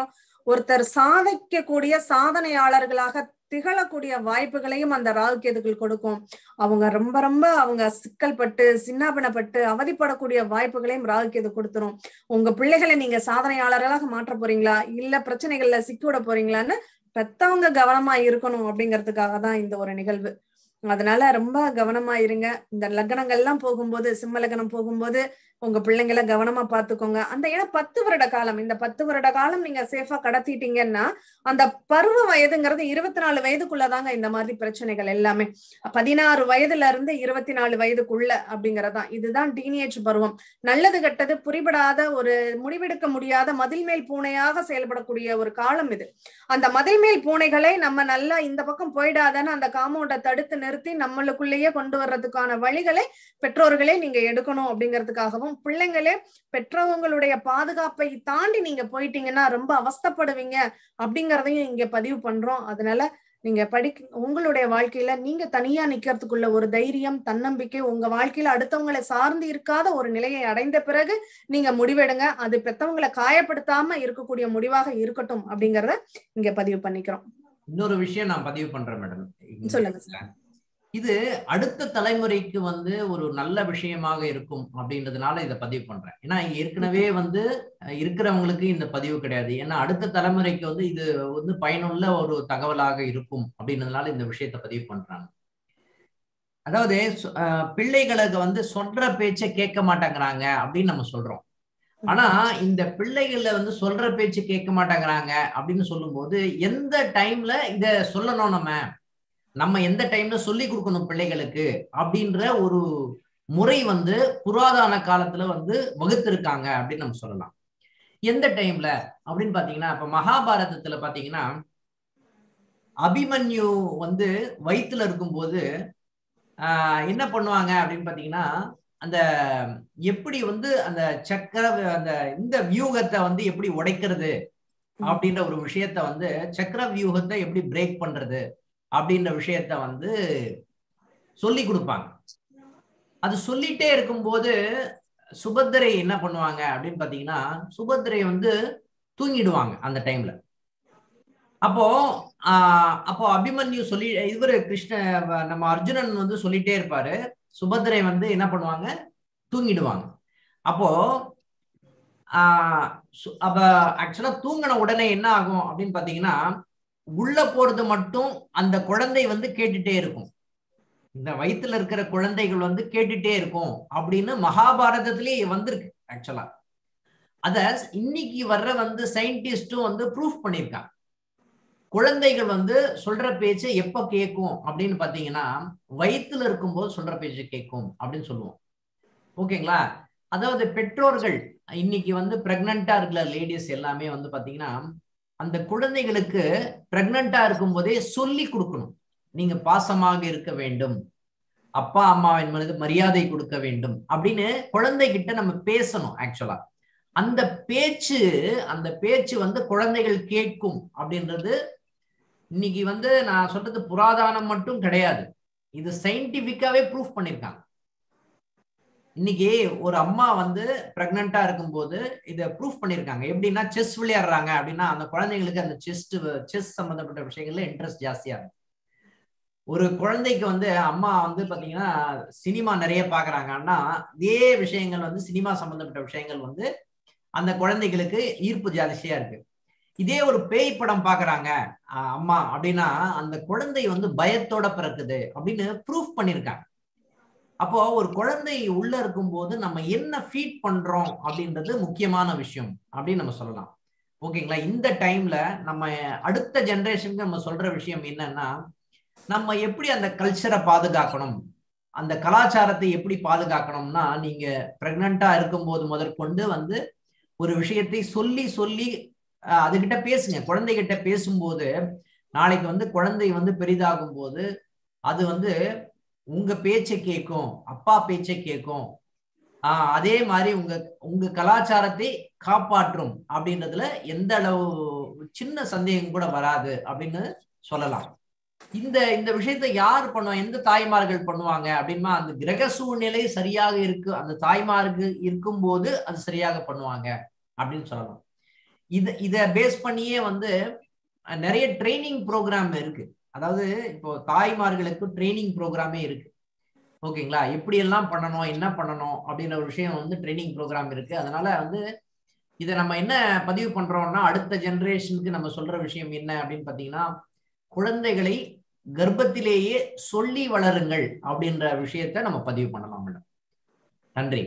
Speaker 2: ஒருத்தர் சாதிக்கக்கூடிய சாதனையாளர்களாக திகழக்கூடிய வாய்ப்புகளையும் அந்த ராகு கேதுகள் கொடுக்கும் அவங்க ரொம்ப ரொம்ப அவங்க சிக்கல் பட்டு சின்னாபினப்பட்டு அவதிப்படக்கூடிய வாய்ப்புகளையும் ராகு கேது கொடுத்துரும் உங்க பிள்ளைகளை நீங்க சாதனையாளர்களாக மாற்ற போறீங்களா இல்ல பிரச்சனைகள்ல சிக்கிவிட போறீங்களான்னு பெத்தவங்க கவனமா இருக்கணும் அப்படிங்கிறதுக்காக தான் இந்த ஒரு நிகழ்வு அதனால ரொம்ப கவனமா இருங்க இந்த லக்னங்கள்லாம் போகும்போது சிம்ம லக்னம் போகும்போது உங்க பிள்ளைங்களை கவனமா பாத்துக்கோங்க அந்த ஏன்னா பத்து வருட காலம் இந்த பத்து வருட காலம் நீங்க சேஃபா கடத்திட்டீங்கன்னா அந்த பருவ வயதுங்கிறது இருபத்தி நாலு வயதுக்குள்ளதாங்க இந்த மாதிரி பிரச்சனைகள் எல்லாமே பதினாறு வயதுல இருந்து இருபத்தி நாலு வயதுக்குள்ள அப்படிங்கறதான் இதுதான் டீனேஜ் பருவம் நல்லது கெட்டது புரிபடாத ஒரு முடிவெடுக்க முடியாத மதில் மேல் பூனையாக செயல்படக்கூடிய ஒரு காலம் இது அந்த மதில் மேல் பூனைகளை நம்ம நல்லா இந்த பக்கம் போயிடாதன்னு அந்த காம்பவுண்டை தடுத்து நிறுத்தி நம்மளுக்குள்ளேயே கொண்டு வர்றதுக்கான வழிகளை பெற்றோர்களே நீங்க எடுக்கணும் அப்படிங்கிறதுக்காகவும் பிள்ளைங்களே பெற்றவங்களுடைய பாதுகாப்பை தாண்டி நீங்க போயிட்டீங்கன்னா ரொம்ப அவஸ்தப்படுவீங்க அப்படிங்கறதையும் இங்க பதிவு பண்றோம் அதனால நீங்க படி உங்களுடைய வாழ்க்கையில நீங்க தனியா நிக்கிறதுக்குள்ள ஒரு தைரியம் தன்னம்பிக்கை உங்க வாழ்க்கையில அடுத்தவங்களை சார்ந்து இருக்காத ஒரு நிலையை அடைந்த பிறகு நீங்க முடிவெடுங்க அது பெத்தவங்களை காயப்படுத்தாம இருக்கக்கூடிய முடிவாக இருக்கட்டும் அப்படிங்கறத இங்க பதிவு பண்ணிக்கிறோம்
Speaker 1: இன்னொரு விஷயம் நான் பதிவு பண்றேன் மேடம்
Speaker 2: சொல்லுங்க சார்
Speaker 1: இது அடுத்த தலைமுறைக்கு வந்து ஒரு நல்ல விஷயமாக இருக்கும் அப்படின்றதுனால இதை பதிவு பண்றேன் ஏன்னா ஏற்கனவே வந்து இருக்கிறவங்களுக்கு இந்த பதிவு கிடையாது ஏன்னா அடுத்த தலைமுறைக்கு வந்து இது வந்து பயனுள்ள ஒரு தகவலாக இருக்கும் அப்படின்றதுனால இந்த விஷயத்த பதிவு பண்றாங்க அதாவது பிள்ளைகளுக்கு வந்து சொல்ற பேச்சை கேட்க மாட்டேங்கிறாங்க அப்படின்னு நம்ம சொல்றோம் ஆனா இந்த பிள்ளைகள்ல வந்து சொல்ற பேச்சு கேட்க மாட்டேங்கிறாங்க அப்படின்னு சொல்லும்போது எந்த டைம்ல இத சொல்லணும் நம்ம நம்ம எந்த டைம்ல சொல்லி கொடுக்கணும் பிள்ளைகளுக்கு அப்படின்ற ஒரு முறை வந்து புராதான காலத்துல வந்து வகுத்திருக்காங்க அப்படின்னு நம்ம சொல்லலாம் எந்த டைம்ல அப்படின்னு பாத்தீங்கன்னா இப்ப மகாபாரதத்துல பாத்தீங்கன்னா அபிமன்யு வந்து வயிற்றுல இருக்கும்போது ஆஹ் என்ன பண்ணுவாங்க அப்படின்னு பாத்தீங்கன்னா அந்த எப்படி வந்து அந்த சக்கர அந்த இந்த வியூகத்தை வந்து எப்படி உடைக்கிறது அப்படின்ற ஒரு விஷயத்த வந்து சக்கர வியூகத்தை எப்படி பிரேக் பண்றது அப்படின்ற விஷயத்த வந்து சொல்லி கொடுப்பாங்க அது சொல்லிட்டே இருக்கும்போது சுபத்திரை என்ன பண்ணுவாங்க அப்படின்னு பாத்தீங்கன்னா சுபத்திரை வந்து தூங்கிடுவாங்க அந்த டைம்ல அப்போ ஆஹ் அப்போ அபிமன்யு சொல்லி இவரு கிருஷ்ண நம்ம அர்ஜுனன் வந்து சொல்லிட்டே இருப்பாரு சுபத்திரை வந்து என்ன பண்ணுவாங்க தூங்கிடுவாங்க அப்போ ஆஹ் அப்ப ஆக்சுவலா தூங்கின உடனே என்ன ஆகும் அப்படின்னு பாத்தீங்கன்னா உள்ள போறது மட்டும் அந்த குழந்தை வந்து கேட்டுட்டே இருக்கும் இந்த வயிற்றுல இருக்கிற குழந்தைகள் வந்து கேட்டுட்டே இருக்கும் அப்படின்னு மகாபாரதத்திலேயே வந்திருக்கு ஆக்சுவலா அத இன்னைக்கு வர்ற வந்து சயின்டிஸ்டும் வந்து ப்ரூஃப் பண்ணியிருக்காங்க குழந்தைகள் வந்து சொல்ற பேச்சு எப்ப கேட்கும் அப்படின்னு பாத்தீங்கன்னா வயிற்றுல இருக்கும்போது சொல்ற பேச்சு கேட்கும் அப்படின்னு சொல்லுவோம் ஓகேங்களா அதாவது பெற்றோர்கள் இன்னைக்கு வந்து பிரெக்னண்டா இருக்கிற லேடிஸ் எல்லாமே வந்து பாத்தீங்கன்னா அந்த குழந்தைகளுக்கு பிரெக்னண்டா இருக்கும் போதே சொல்லி கொடுக்கணும் நீங்க பாசமாக இருக்க வேண்டும் அப்பா அம்மாவின் மீது மரியாதை கொடுக்க வேண்டும் அப்படின்னு குழந்தைகிட்ட நம்ம பேசணும் ஆக்சுவலா அந்த பேச்சு அந்த பேச்சு வந்து குழந்தைகள் கேட்கும் அப்படின்றது இன்னைக்கு வந்து நான் சொல்றது புராதானம் மட்டும் கிடையாது இது சயின்டிபிக்காவே ப்ரூஃப் பண்ணிருக்காங்க இன்னைக்கு ஒரு அம்மா வந்து பிரெக்னண்டா இருக்கும்போது இதை ப்ரூஃப் பண்ணிருக்காங்க எப்படின்னா செஸ் விளையாடுறாங்க அப்படின்னா அந்த குழந்தைங்களுக்கு அந்த செஸ்ட் செஸ் சம்பந்தப்பட்ட விஷயங்கள்ல இன்ட்ரெஸ்ட் ஜாஸ்தியா இருக்கும் ஒரு குழந்தைக்கு வந்து அம்மா வந்து பாத்தீங்கன்னா சினிமா நிறைய பாக்குறாங்கன்னா இதே விஷயங்கள் வந்து சினிமா சம்பந்தப்பட்ட விஷயங்கள் வந்து அந்த குழந்தைகளுக்கு ஈர்ப்பு ஜாஸ்தியா இருக்கு இதே ஒரு பேய் படம் பாக்குறாங்க அம்மா அப்படின்னா அந்த குழந்தை வந்து பயத்தோட பிறக்குது அப்படின்னு ப்ரூஃப் பண்ணிருக்காங்க அப்போ ஒரு குழந்தை உள்ள இருக்கும்போது நம்ம என்ன ஃபீட் பண்றோம் அப்படின்றது முக்கியமான விஷயம் அப்படின்னு நம்ம சொல்லலாம் ஓகேங்களா இந்த டைம்ல நம்ம அடுத்த ஜென்ரேஷனுக்கு நம்ம சொல்ற விஷயம் என்னன்னா நம்ம எப்படி அந்த கல்ச்சரை பாதுகாக்கணும் அந்த கலாச்சாரத்தை எப்படி பாதுகாக்கணும்னா நீங்க பிரெக்னண்டா இருக்கும்போது முதற்கொண்டு வந்து ஒரு விஷயத்தை சொல்லி சொல்லி அதுகிட்ட பேசுங்க குழந்தைகிட்ட பேசும்போது நாளைக்கு வந்து குழந்தை வந்து பெரிதாகும் போது அது வந்து உங்க பேச்சை கேட்கும் அப்பா பேச்சை கேட்கும் ஆஹ் அதே மாதிரி உங்க உங்க கலாச்சாரத்தை காப்பாற்றும் அப்படின்றதுல எந்த அளவு சின்ன சந்தேகம் கூட வராது அப்படின்னு சொல்லலாம் இந்த இந்த விஷயத்த யார் பண்ணுவா எந்த தாய்மார்கள் பண்ணுவாங்க அப்படின்னா அந்த கிரக சூழ்நிலை சரியாக இருக்கு அந்த தாய்மாருக்கு இருக்கும்போது அது சரியாக பண்ணுவாங்க அப்படின்னு சொல்லலாம் இத இத பேஸ் பண்ணியே வந்து அஹ், நிறைய ட்ரைனிங் ப்ரோக்ராம் இருக்கு அதாவது இப்போ தாய்மார்களுக்கு ட்ரைனிங் ப்ரோக்ராமே இருக்கு ஓகேங்களா எப்படி எல்லாம் பண்ணணும் என்ன பண்ணணும் அப்படின்ற ஒரு விஷயம் வந்து ட்ரைனிங் ப்ரோக்ராம் இருக்கு அதனால வந்து இதை நம்ம என்ன பதிவு பண்றோம்னா அடுத்த ஜெனரேஷனுக்கு நம்ம சொல்ற விஷயம் என்ன அப்படின்னு பாத்தீங்கன்னா குழந்தைகளை கர்ப்பத்திலேயே சொல்லி வளருங்கள் அப்படின்ற விஷயத்த நம்ம பதிவு பண்ணலாம் மேடம் நன்றி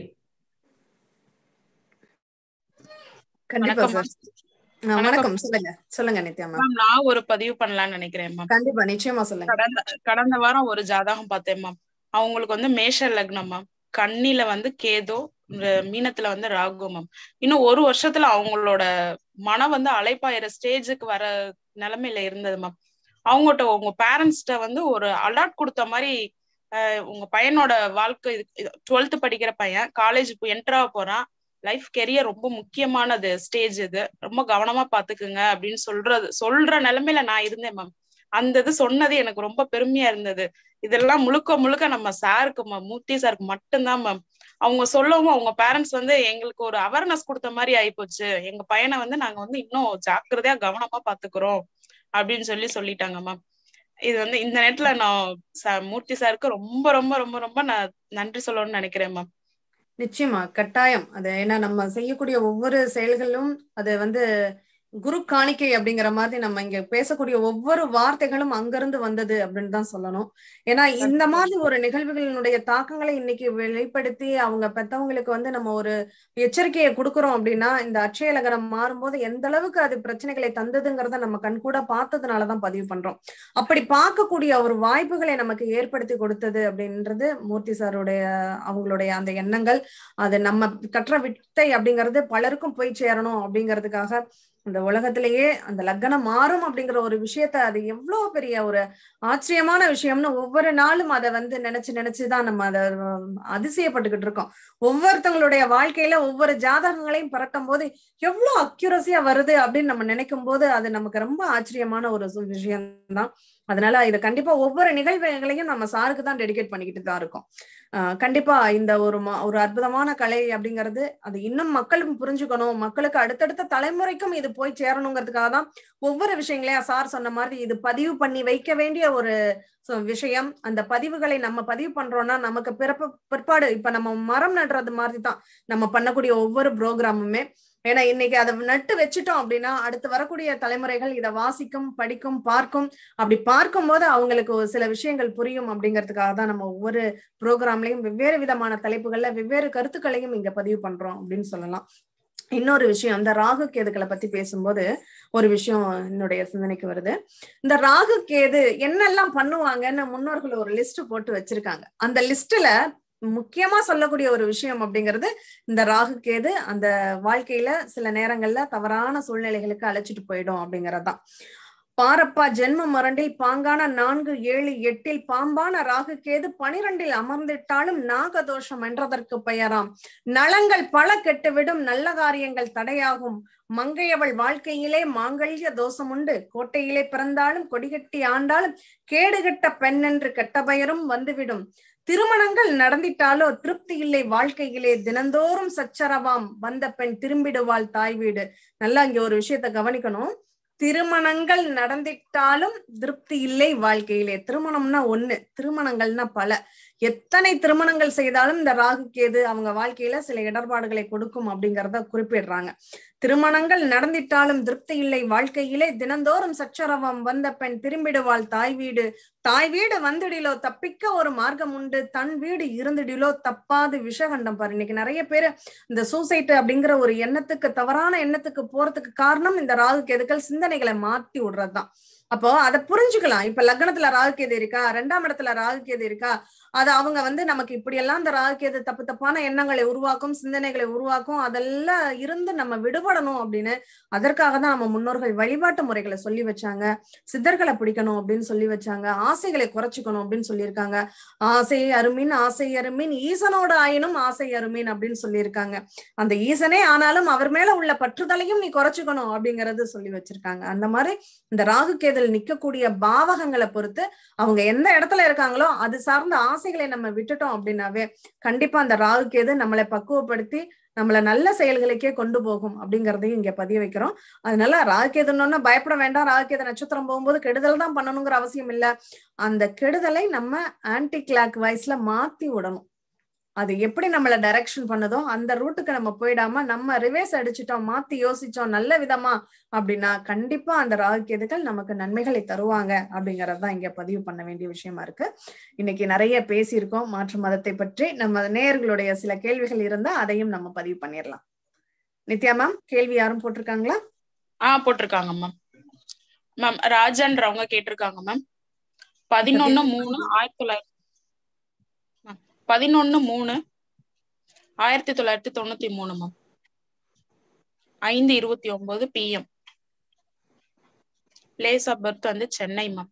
Speaker 2: கண்டிப்பா
Speaker 3: வணக்கம்
Speaker 2: சார் ஆ, வணக்கம் சொல்லுங்க சொல்லுங்க நித்யா மேம்
Speaker 3: மேம் நான் ஒரு பதிவு பண்ணலாம்னு நினைக்கிறேன் மேம்
Speaker 2: கண்டிப்பா நிச்சயமா சொல்லுங்க
Speaker 3: கடந்த கடந்த வாரம் ஒரு ஜாதகம் பார்த்தேன் மேம் அவங்களுக்கு வந்து மேஷ லக்னம் மேம் கன்னில வந்து கேதோ இந்த மீனத்துல வந்து ராகு மேம் இன்னும் ஒரு வருஷத்துல அவங்களோட மனம் வந்து அலைப்பாயிர ஸ்டேஜுக்கு வர நிலைமையில இருந்தது மேம் அவங்ககிட்ட உங்க பேரண்ட்ஸ்ட வந்து ஒரு அலர்ட் கொடுத்த மாதிரி அஹ், உங்க பையனோட வாழ்க்கை டுவெல்த் படிக்கிற பையன் காலேஜ் என்டரா போறான் லைஃப் கெரியர் ரொம்ப முக்கியமானது ஸ்டேஜ் இது ரொம்ப கவனமா பாத்துக்குங்க அப்படின்னு சொல்றது சொல்ற நிலைமையில நான் இருந்தேன் மேம் அந்த இது சொன்னது எனக்கு ரொம்ப பெருமையா இருந்தது இதெல்லாம் முழுக்க முழுக்க நம்ம சாருக்கு மேம் மூர்த்தி சாருக்கு மட்டும்தான் மேம் அவங்க சொல்லவும் அவங்க பேரண்ட்ஸ் வந்து எங்களுக்கு ஒரு அவேர்னஸ் கொடுத்த மாதிரி ஆயிப்போச்சு எங்க பையனை வந்து நாங்க வந்து இன்னும் ஜாக்கிரதையா கவனமா பாத்துக்கிறோம் அப்படின்னு சொல்லி சொல்லிட்டாங்க மேம் இது வந்து இந்த நேரத்துல நான் ச- மூர்த்தி சாருக்கு ரொம்ப ரொம்ப ரொம்ப ரொம்ப நான் நன்றி சொல்லணும்னு நினைக்கிறேன் மேம்
Speaker 2: நிச்சயமா கட்டாயம் அது ஏன்னா நம்ம செய்யக்கூடிய ஒவ்வொரு செயல்களும் அது வந்து குரு காணிக்கை அப்படிங்கிற மாதிரி நம்ம இங்க பேசக்கூடிய ஒவ்வொரு வார்த்தைகளும் அங்கிருந்து வந்தது அப்படின்னு தான் சொல்லணும் ஏன்னா இந்த மாதிரி ஒரு நிகழ்வுகளினுடைய தாக்கங்களை இன்னைக்கு வெளிப்படுத்தி அவங்க பெத்தவங்களுக்கு வந்து நம்ம ஒரு எச்சரிக்கையை கொடுக்குறோம் அப்படின்னா இந்த அட்சய லகரம் மாறும்போது எந்த அளவுக்கு அது பிரச்சனைகளை தந்ததுங்கிறத நம்ம கண்கூட பார்த்ததுனாலதான் பதிவு பண்றோம் அப்படி பார்க்கக்கூடிய ஒரு வாய்ப்புகளை நமக்கு ஏற்படுத்தி கொடுத்தது அப்படின்றது மூர்த்தி சாருடைய அவங்களுடைய அந்த எண்ணங்கள் அது நம்ம கற்ற வித்தை அப்படிங்கிறது பலருக்கும் போய் சேரணும் அப்படிங்கிறதுக்காக இந்த உலகத்திலேயே அந்த லக்கணம் மாறும் அப்படிங்கிற ஒரு விஷயத்த அது எவ்வளவு பெரிய ஒரு ஆச்சரியமான விஷயம்னு ஒவ்வொரு நாளும் அதை வந்து நினைச்சு நினைச்சுதான் நம்ம அதை அதிசயப்பட்டுக்கிட்டு இருக்கோம் ஒவ்வொருத்தவங்களுடைய வாழ்க்கையில ஒவ்வொரு ஜாதகங்களையும் பறக்கும் போது எவ்வளவு அக்யூரஸியா வருது அப்படின்னு நம்ம நினைக்கும் போது அது நமக்கு ரொம்ப ஆச்சரியமான ஒரு விஷயம் தான் அதனால இது கண்டிப்பா ஒவ்வொரு நிகழ்வுகளையும் நம்ம சாருக்கு தான் டெடிகேட் பண்ணிக்கிட்டு தான் இருக்கோம் ஆஹ் கண்டிப்பா இந்த ஒரு ம- ஒரு அற்புதமான கலை அப்படிங்கிறது அது இன்னும் மக்களும் புரிஞ்சுக்கணும் மக்களுக்கு அடுத்தடுத்த தலைமுறைக்கும் இது போய் சேரணுங்கிறதுக்காக தான் ஒவ்வொரு விஷயங்களையும் சார் சொன்ன மாதிரி இது பதிவு பண்ணி வைக்க வேண்டிய ஒரு ச- விஷயம் அந்த பதிவுகளை நம்ம பதிவு பண்றோம்னா நமக்கு பிறப்பு பிற்பாடு இப்ப நம்ம மரம் நடுறது மாதிரி தான் நம்ம பண்ணக்கூடிய ஒவ்வொரு ப்ரோக்ராமுமே ஏன்னா இன்னைக்கு அதை நட்டு வச்சுட்டோம் அப்படின்னா அடுத்து வரக்கூடிய தலைமுறைகள் இதை வாசிக்கும் படிக்கும் பார்க்கும் அப்படி பார்க்கும்போது அவங்களுக்கு ஒரு சில விஷயங்கள் புரியும் அப்படிங்கிறதுக்காக தான் நம்ம ஒவ்வொரு ப்ரோக்ராம்லயும் வெவ்வேறு விதமான தலைப்புகள்ல வெவ்வேறு கருத்துக்களையும் இங்க பதிவு பண்றோம் அப்படின்னு சொல்லலாம் இன்னொரு விஷயம் இந்த ராகு கேதுக்களை பத்தி பேசும்போது ஒரு விஷயம் என்னுடைய சிந்தனைக்கு வருது இந்த ராகு கேது என்னெல்லாம் பண்ணுவாங்கன்னு முன்னோர்கள் ஒரு லிஸ்ட் போட்டு வச்சிருக்காங்க அந்த லிஸ்ட்ல முக்கியமா சொல்லக்கூடிய ஒரு விஷயம் அப்படிங்கிறது இந்த ராகு கேது அந்த வாழ்க்கையில சில நேரங்கள்ல தவறான சூழ்நிலைகளுக்கு அழைச்சிட்டு போயிடும் அப்படிங்கறதுதான் பாரப்பா ஜென்ம மரண்டில் பாங்கான நான்கு ஏழு எட்டில் பாம்பான ராகு கேது பனிரெண்டில் அமர்ந்திட்டாலும் நாகதோஷம் என்றதற்கு பெயராம் நலங்கள் பல கெட்டுவிடும் நல்ல காரியங்கள் தடையாகும் மங்கையவள் வாழ்க்கையிலே மாங்கல்ய தோஷம் உண்டு கோட்டையிலே பிறந்தாலும் கொடிகட்டி ஆண்டாலும் கேடுகட்ட பெண் என்று கெட்ட பெயரும் வந்துவிடும் திருமணங்கள் நடந்திட்டாலோ திருப்தி இல்லை வாழ்க்கையிலே தினந்தோறும் சச்சரவாம் வந்த பெண் திரும்பிடுவாள் தாய் வீடு நல்லா இங்க ஒரு விஷயத்த கவனிக்கணும் திருமணங்கள் நடந்திட்டாலும் திருப்தி இல்லை வாழ்க்கையிலே திருமணம்னா ஒண்ணு திருமணங்கள்னா பல எத்தனை திருமணங்கள் செய்தாலும் இந்த ராகு கேது அவங்க வாழ்க்கையில சில இடர்பாடுகளை கொடுக்கும் அப்படிங்கறத குறிப்பிடுறாங்க திருமணங்கள் நடந்திட்டாலும் திருப்தி இல்லை வாழ்க்கையிலே தினந்தோறும் சச்சரவம் வந்த பெண் திரும்பிடுவாள் தாய் வீடு தாய் வீடு வந்துடிலோ தப்பிக்க ஒரு மார்க்கம் உண்டு தன் வீடு இருந்துடிலோ தப்பாது விஷகண்டம் பாரு இன்னைக்கு நிறைய பேரு இந்த சூசைட் அப்படிங்கிற ஒரு எண்ணத்துக்கு தவறான எண்ணத்துக்கு போறதுக்கு காரணம் இந்த ராகு கேதுக்கள் சிந்தனைகளை மாத்தி விடுறதுதான் அப்போ அதை புரிஞ்சுக்கலாம் இப்ப லக்னத்துல ராகு கேது இருக்கா ரெண்டாம் இடத்துல ராகு கேது இருக்கா அது அவங்க வந்து நமக்கு இப்படி எல்லாம் இந்த ராகு கேது தப்பு தப்பான எண்ணங்களை உருவாக்கும் சிந்தனைகளை உருவாக்கும் அதெல்லாம் இருந்து நம்ம விடுபடணும் அப்படின்னு அதற்காக தான் நம்ம முன்னோர்கள் வழிபாட்டு முறைகளை சொல்லி வச்சாங்க சித்தர்களை பிடிக்கணும் அப்படின்னு சொல்லி வச்சாங்க ஆசைகளை குறைச்சிக்கணும் அப்படின்னு சொல்லியிருக்காங்க ஆசை அருமின் ஆசை அருமின் ஈசனோட ஆயினும் ஆசை அருமின் அப்படின்னு சொல்லியிருக்காங்க அந்த ஈசனே ஆனாலும் அவர் மேல உள்ள பற்றுதலையும் நீ குறைச்சிக்கணும் அப்படிங்கறது சொல்லி வச்சிருக்காங்க அந்த மாதிரி இந்த ராகு கேதல் நிக்கக்கூடிய பாவகங்களை பொறுத்து அவங்க எந்த இடத்துல இருக்காங்களோ அது சார்ந்த ஆசைகளை நம்ம விட்டுட்டோம் அப்படின்னாவே கண்டிப்பா அந்த ராகு கேது நம்மளை பக்குவப்படுத்தி நம்மள நல்ல செயல்களுக்கே கொண்டு போகும் அப்படிங்கறதையும் இங்க பதிய வைக்கிறோம் அதனால ராகுகேதுன்னு பயப்பட வேண்டாம் ராகுகேது நட்சத்திரம் போகும்போது கெடுதல் தான் பண்ணணுங்கிற அவசியம் இல்ல அந்த கெடுதலை நம்ம ஆன்டி கிளாக் வைஸ்ல மாத்தி விடணும் அது எப்படி நம்மள டைரக்ஷன் பண்ணுதோ அந்த ரூட்டுக்கு நம்ம போயிடாம நம்ம ரிவேஸ் அடிச்சிட்டோம் மாத்தி யோசிச்சோம் நல்ல விதமா அப்படின்னா கண்டிப்பா அந்த ராகுகேதுகள் நமக்கு நன்மைகளை தருவாங்க அப்படிங்கறது தான் இங்க பதிவு பண்ண வேண்டிய விஷயமா இருக்கு இன்னைக்கு நிறைய பேசியிருக்கோம் மாற்று மதத்தை பற்றி நம்ம நேயர்களுடைய சில கேள்விகள் இருந்தா அதையும் நம்ம பதிவு பண்ணிடலாம் நித்யா மேம் கேள்வி யாரும் போட்டிருக்காங்களா
Speaker 3: ஆஹ் போட்டிருக்காங்க மேம் மேம் ராஜான்றவங்க கேட்டிருக்காங்க மேம் பதினொன்னு மூணு ஆயிரத்தி தொள்ளாயிரத்தி மேம் பதினொன்னு மூணு ஆயிரத்தி தொள்ளாயிரத்தி தொண்ணூத்தி மூணு மேம் ஐந்து இருபத்தி ஒன்பது பிஎம் பிளேஸ் ஆஃப் பர்த் வந்து சென்னை மேம்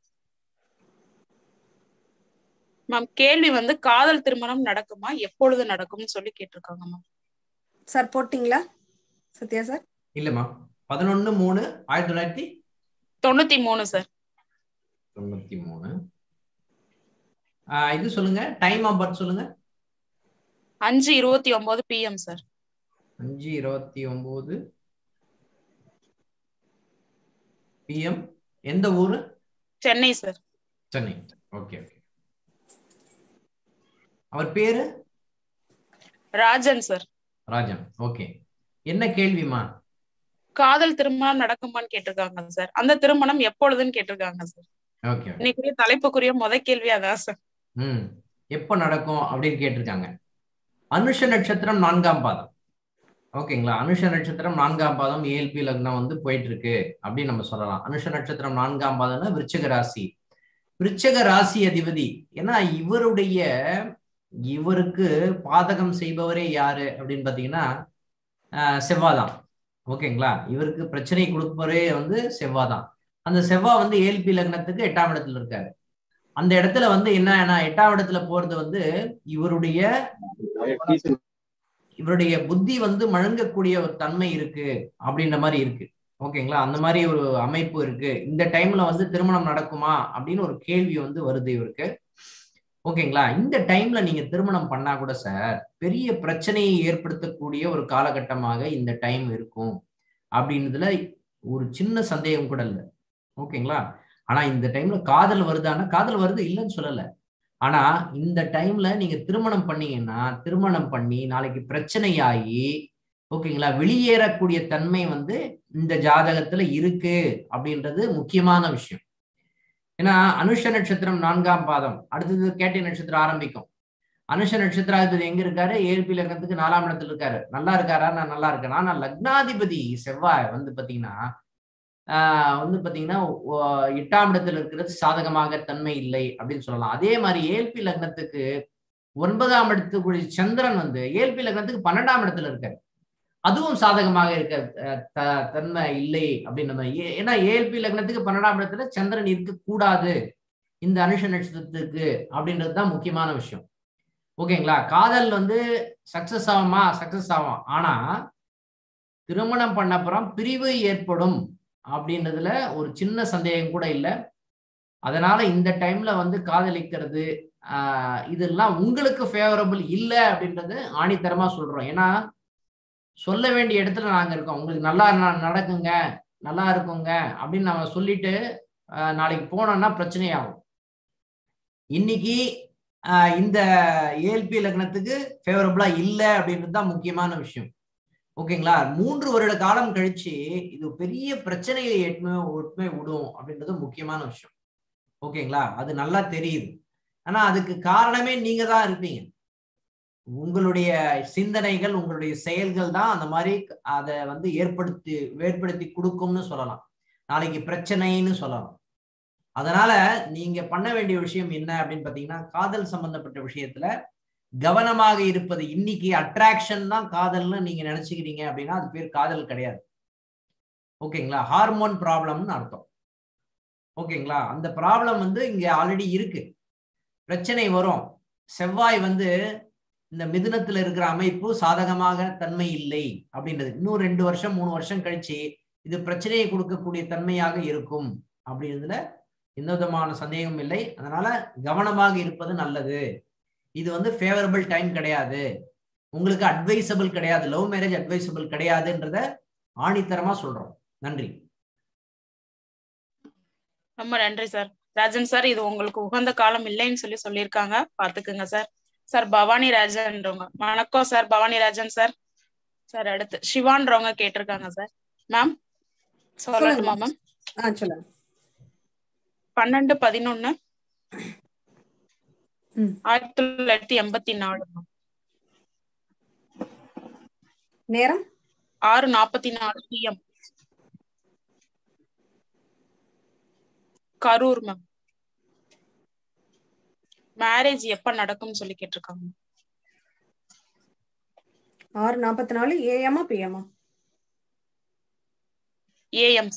Speaker 3: மேம் கேள்வி வந்து காதல் திருமணம் நடக்குமா எப்பொழுது நடக்கும்னு சொல்லி கேட்டிருக்காங்க மேம்
Speaker 2: சார் போட்டிங்களா சத்யா சார்
Speaker 1: இல்லம்மா பதினொன்னு மூணு ஆயிரத்தி தொள்ளாயிரத்தி
Speaker 3: தொண்ணூத்தி மூணு சார்
Speaker 1: தொண்ணூத்தி மூணு ஆஹ் இது சொல்லுங்க டைம் ஆஃப் பர்த் சொல்லுங்க
Speaker 3: அஞ்சு இருபத்தி ஒன்பது பிஎம் சார்
Speaker 1: அஞ்சு இருபத்தி ஒன்பது பிஎம் எந்த ஊரு
Speaker 3: Chennai sir
Speaker 1: Chennai okay okay அவர் பேரு
Speaker 3: ராஜன் சார்
Speaker 1: ராஜன் ஓகே என்ன கேள்விமா
Speaker 3: காதல் திருமணம் நடக்குமான்னு கேட்டிருக்காங்க சார் அந்த திருமணம் எப்பொழுதுன்னு கேட்டிருக்காங்க சார்
Speaker 1: ஓகே
Speaker 3: இன்னைக்குரிய தலைப்புக்குரிய முத கேள்வி அதான் சார்
Speaker 1: ம் எப்போ நடக்கும் அப்படின்னு கேட்டிருக்காங்க அனுஷ நட்சத்திரம் நான்காம் பாதம் ஓகேங்களா அனுஷ நட்சத்திரம் நான்காம் பாதம் ஏஎல்பி லக்னம் வந்து போயிட்டு இருக்கு அப்படின்னு நம்ம சொல்லலாம் அனுஷ நட்சத்திரம் நான்காம் பாதம்னா விருச்சக ராசி விருச்சக ராசி அதிபதி ஏன்னா இவருடைய இவருக்கு பாதகம் செய்பவரே யாரு அப்படின்னு பாத்தீங்கன்னா ஆஹ் செவ்வாதான் ஓகேங்களா இவருக்கு பிரச்சனை கொடுப்பவரே வந்து செவ்வாதான் அந்த செவ்வாய் வந்து ஏஎல்பி லக்னத்துக்கு எட்டாம் இடத்துல இருக்காரு அந்த இடத்துல வந்து என்ன எட்டாம் இடத்துல போறது வந்து இவருடைய இவருடைய புத்தி வந்து மழுங்கக்கூடிய ஒரு தன்மை இருக்கு அப்படின்ற மாதிரி இருக்கு ஓகேங்களா அந்த மாதிரி ஒரு அமைப்பு இருக்கு இந்த டைம்ல வந்து திருமணம் நடக்குமா அப்படின்னு ஒரு கேள்வி வந்து வருது இவருக்கு ஓகேங்களா இந்த டைம்ல நீங்க திருமணம் பண்ணா கூட சார் பெரிய பிரச்சனையை ஏற்படுத்தக்கூடிய ஒரு காலகட்டமாக இந்த டைம் இருக்கும் அப்படின்றதுல ஒரு சின்ன சந்தேகம் கூட இல்லை ஓகேங்களா ஆனா இந்த டைம்ல காதல் வருதான்னா காதல் வருது இல்லைன்னு சொல்லல ஆனா இந்த டைம்ல நீங்க திருமணம் பண்ணீங்கன்னா திருமணம் பண்ணி நாளைக்கு பிரச்சனையாகி ஓகேங்களா வெளியேறக்கூடிய தன்மை வந்து இந்த ஜாதகத்துல இருக்கு அப்படின்றது முக்கியமான விஷயம் ஏன்னா அனுஷ நட்சத்திரம் நான்காம் பாதம் அடுத்தது கேட்டை நட்சத்திரம் ஆரம்பிக்கும் அனுஷ நட்சத்திராதிபதி எங்க இருக்காரு ஏழ்பி லக்னத்துக்கு நாலாம் இடத்துல இருக்காரு நல்லா இருக்காரா நான் நல்லா இருக்கேன் ஆனா லக்னாதிபதி செவ்வாய் வந்து பாத்தீங்கன்னா ஆஹ் வந்து பாத்தீங்கன்னா எட்டாம் இடத்துல இருக்கிறது சாதகமாக தன்மை இல்லை அப்படின்னு சொல்லலாம் அதே மாதிரி ஏல்பி லக்னத்துக்கு ஒன்பதாம் இடத்துக்குரிய சந்திரன் வந்து ஏல்பி லக்னத்துக்கு பன்னெண்டாம் இடத்துல இருக்காரு அதுவும் சாதகமாக இருக்க தன்மை இல்லை அப்படின்ற மாதிரி ஏன்னா ஏல்பி லக்னத்துக்கு பன்னெண்டாம் இடத்துல சந்திரன் இருக்கக்கூடாது இந்த அனுஷ நட்சத்திரத்துக்கு அப்படின்றது தான் முக்கியமான விஷயம் ஓகேங்களா காதல் வந்து சக்சஸ் ஆகுமா சக்சஸ் ஆகும் ஆனா திருமணம் பண்ண அப்புறம் பிரிவு ஏற்படும் அப்படின்றதுல ஒரு சின்ன சந்தேகம் கூட இல்லை அதனால இந்த டைம்ல வந்து காதலிக்கிறது ஆஹ் இதெல்லாம் உங்களுக்கு ஃபேவரபிள் இல்லை அப்படின்றது ஆணித்தரமா சொல்றோம் ஏன்னா சொல்ல வேண்டிய இடத்துல நாங்க இருக்கோம் உங்களுக்கு நல்லா நடக்குங்க நல்லா இருக்குங்க அப்படின்னு நம்ம சொல்லிட்டு நாளைக்கு போனோம்னா பிரச்சனையாகும் இன்னைக்கு இந்த ஏஎல்பி லக்னத்துக்கு ஃபேவரபிளா இல்லை அப்படின்றது தான் முக்கியமான விஷயம் ஓகேங்களா மூன்று வருட காலம் கழிச்சு இது பெரிய பிரச்சனையை எட்டுமே ஒட்டுமே விடும் அப்படின்றது முக்கியமான விஷயம் ஓகேங்களா அது நல்லா தெரியுது ஆனா அதுக்கு காரணமே நீங்க தான் இருப்பீங்க உங்களுடைய சிந்தனைகள் உங்களுடைய செயல்கள் தான் அந்த மாதிரி அதை வந்து ஏற்படுத்தி ஏற்படுத்தி கொடுக்கும்னு சொல்லலாம் நாளைக்கு பிரச்சனைன்னு சொல்லலாம் அதனால நீங்க பண்ண வேண்டிய விஷயம் என்ன அப்படின்னு பாத்தீங்கன்னா காதல் சம்பந்தப்பட்ட விஷயத்துல கவனமாக இருப்பது இன்னைக்கு அட்ராக்ஷன் தான் காதல்னு நீங்க நினைச்சுக்கிறீங்க அப்படின்னா அது பேர் காதல் கிடையாது ஓகேங்களா ஹார்மோன் ப்ராப்ளம்னு அர்த்தம் ஓகேங்களா அந்த ப்ராப்ளம் வந்து இங்க ஆல்ரெடி இருக்கு பிரச்சனை வரும் செவ்வாய் வந்து இந்த மிதுனத்துல இருக்கிற அமைப்பு சாதகமாக தன்மை இல்லை அப்படின்றது இன்னும் ரெண்டு வருஷம் மூணு வருஷம் கழிச்சு இது பிரச்சனையை கொடுக்கக்கூடிய தன்மையாக இருக்கும் அப்படின்றதுல எந்த விதமான சந்தேகமும் இல்லை அதனால கவனமாக இருப்பது நல்லது இது வந்து ஃபேவரபிள் டைம் கிடையாது உங்களுக்கு அட்வைசபிள் கிடையாது லவ் மேரேஜ் அட்வைசபிள் கிடையாதுன்றத ஆணித்தரமா சொல்றோம் நன்றி
Speaker 3: ரொம்ப நன்றி சார் ராஜன் சார் இது உங்களுக்கு உகந்த காலம் இல்லைன்னு சொல்லி சொல்லியிருக்காங்க பாத்துக்குங்க சார் சார் பவானி ராஜன்றவங்க வணக்கம் sir Bhavani Rajan sir sir அடுத்து சிவான்றவங்க கேட்டிருக்காங்க சார் மேம் சொல்லட்டுமா
Speaker 2: சொல்லுங்க.
Speaker 3: மேம்
Speaker 2: ஆ சொல்லுங்க
Speaker 3: பன்னெண்டு பதினொன்னு
Speaker 2: ம்.
Speaker 3: ஆயிரத்தி தொள்ளாயிரத்தி எண்பத்தி நாலு மேம்
Speaker 2: நேரம்
Speaker 3: ஆறு நாற்பத்தி நாலு பிஎம் கரூர் மேம் மேரேஜ் எப்ப நடக்கும்னு சொல்லி கேட்டிருக்காங்க
Speaker 2: ஆறு நாற்பத்தி நாலு ஏஎம்மா பிஎம்மா
Speaker 3: ஏஎம்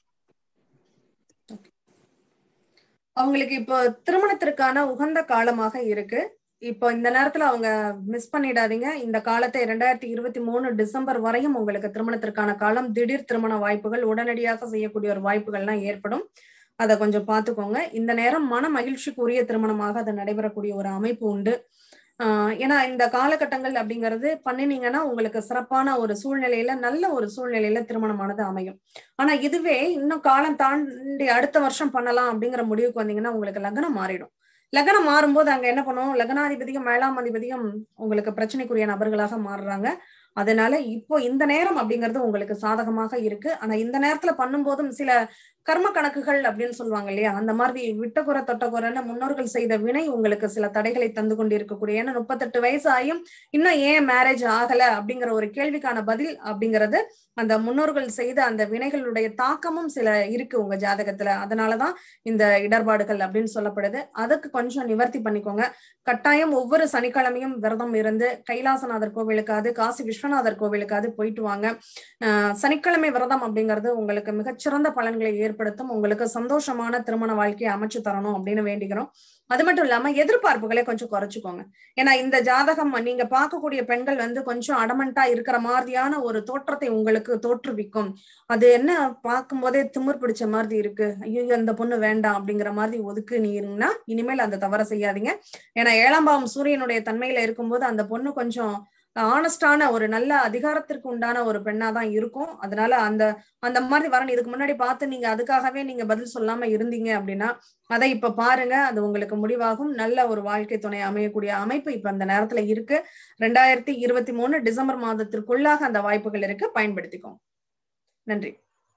Speaker 2: அவங்களுக்கு இப்போ திருமணத்திற்கான உகந்த காலமாக இருக்கு இப்போ இந்த நேரத்துல அவங்க மிஸ் பண்ணிடாதீங்க இந்த காலத்தை இரண்டாயிரத்தி இருபத்தி மூணு டிசம்பர் வரையும் உங்களுக்கு திருமணத்திற்கான காலம் திடீர் திருமண வாய்ப்புகள் உடனடியாக செய்யக்கூடிய ஒரு வாய்ப்புகள்லாம் ஏற்படும் அதை கொஞ்சம் பார்த்துக்கோங்க இந்த நேரம் மன மகிழ்ச்சிக்குரிய திருமணமாக அது நடைபெறக்கூடிய ஒரு அமைப்பு உண்டு ஆஹ் ஏன்னா இந்த காலகட்டங்கள் அப்படிங்கிறது பண்ணினீங்கன்னா உங்களுக்கு சிறப்பான ஒரு சூழ்நிலையில நல்ல ஒரு சூழ்நிலையில திருமணமானது அமையும் ஆனா இதுவே இன்னும் காலம் தாண்டி அடுத்த வருஷம் பண்ணலாம் அப்படிங்கிற முடிவுக்கு வந்தீங்கன்னா உங்களுக்கு லக்னம் மாறிடும் லக்னம் மாறும்போது அங்க என்ன பண்ணுவோம் லக்னாதிபதியும் மேலாம் அதிபதியும் உங்களுக்கு பிரச்சனைக்குரிய நபர்களாக மாறுறாங்க அதனால இப்போ இந்த நேரம் அப்படிங்கிறது உங்களுக்கு சாதகமாக இருக்கு ஆனா இந்த நேரத்துல பண்ணும்போதும் சில கர்ம கணக்குகள் அப்படின்னு சொல்லுவாங்க இல்லையா அந்த மாதிரி விட்டகுறை தொட்டகுறைன்னு முன்னோர்கள் செய்த வினை உங்களுக்கு சில தடைகளை தந்து கொண்டு இருக்கக்கூடிய ஏன்னா முப்பத்தெட்டு வயசு ஆயும் இன்னும் ஏன் மேரேஜ் ஆகல அப்படிங்கிற ஒரு கேள்விக்கான பதில் அப்படிங்கிறது அந்த முன்னோர்கள் செய்த அந்த வினைகளுடைய தாக்கமும் சில இருக்கு உங்க ஜாதகத்துல அதனாலதான் இந்த இடர்பாடுகள் அப்படின்னு சொல்லப்படுது அதுக்கு கொஞ்சம் நிவர்த்தி பண்ணிக்கோங்க கட்டாயம் ஒவ்வொரு சனிக்கிழமையும் விரதம் இருந்து கைலாசநாதர் கோவிலுக்காவது காசி விஸ்வநாதர் கோவிலுக்காவது போயிட்டு வாங்க ஆஹ் சனிக்கிழமை விரதம் அப்படிங்கிறது உங்களுக்கு மிகச்சிறந்த பலன்களை ஏற்படுத்தும் உங்களுக்கு சந்தோஷமான திருமண வாழ்க்கையை அமைச்சு தரணும் அப்படின்னு வேண்டிக்கிறோம் அது மட்டும் இல்லாம எதிர்பார்ப்புகளை கொஞ்சம் குறைச்சுக்கோங்க ஏன்னா இந்த ஜாதகம் நீங்க பார்க்கக்கூடிய பெண்கள் வந்து கொஞ்சம் அடமண்டா இருக்கிற மாதிரியான ஒரு தோற்றத்தை உங்களுக்கு தோற்றுவிக்கும் அது என்ன பார்க்கும்போதே திமிர் பிடிச்ச மாதிரி இருக்கு ஐயோ அந்த பொண்ணு வேண்டாம் அப்படிங்கிற மாதிரி ஒதுக்குனீங்கன்னா இனிமேல் அந்த தவறை செய்யாதீங்க ஏன்னா ஏழாம் பாவம் சூரியனுடைய தன்மையில இருக்கும்போது அந்த பொண்ணு கொஞ்சம் ஆனஸ்டான ஒரு நல்ல அதிகாரத்திற்கு உண்டான ஒரு பெண்ணா தான் இருக்கும் அதனால அந்த அந்த மாதிரி வரணும் இதுக்கு முன்னாடி பார்த்து நீங்க அதுக்காகவே நீங்க பதில் சொல்லாம இருந்தீங்க அப்படின்னா அதை இப்ப பாருங்க அது உங்களுக்கு முடிவாகும் நல்ல ஒரு வாழ்க்கை துணை அமையக்கூடிய அமைப்பு இப்ப அந்த நேரத்துல இருக்கு ரெண்டாயிரத்தி இருபத்தி மூணு டிசம்பர் மாதத்திற்குள்ளாக அந்த வாய்ப்புகள் இருக்கு பயன்படுத்திக்கோங்க நன்றி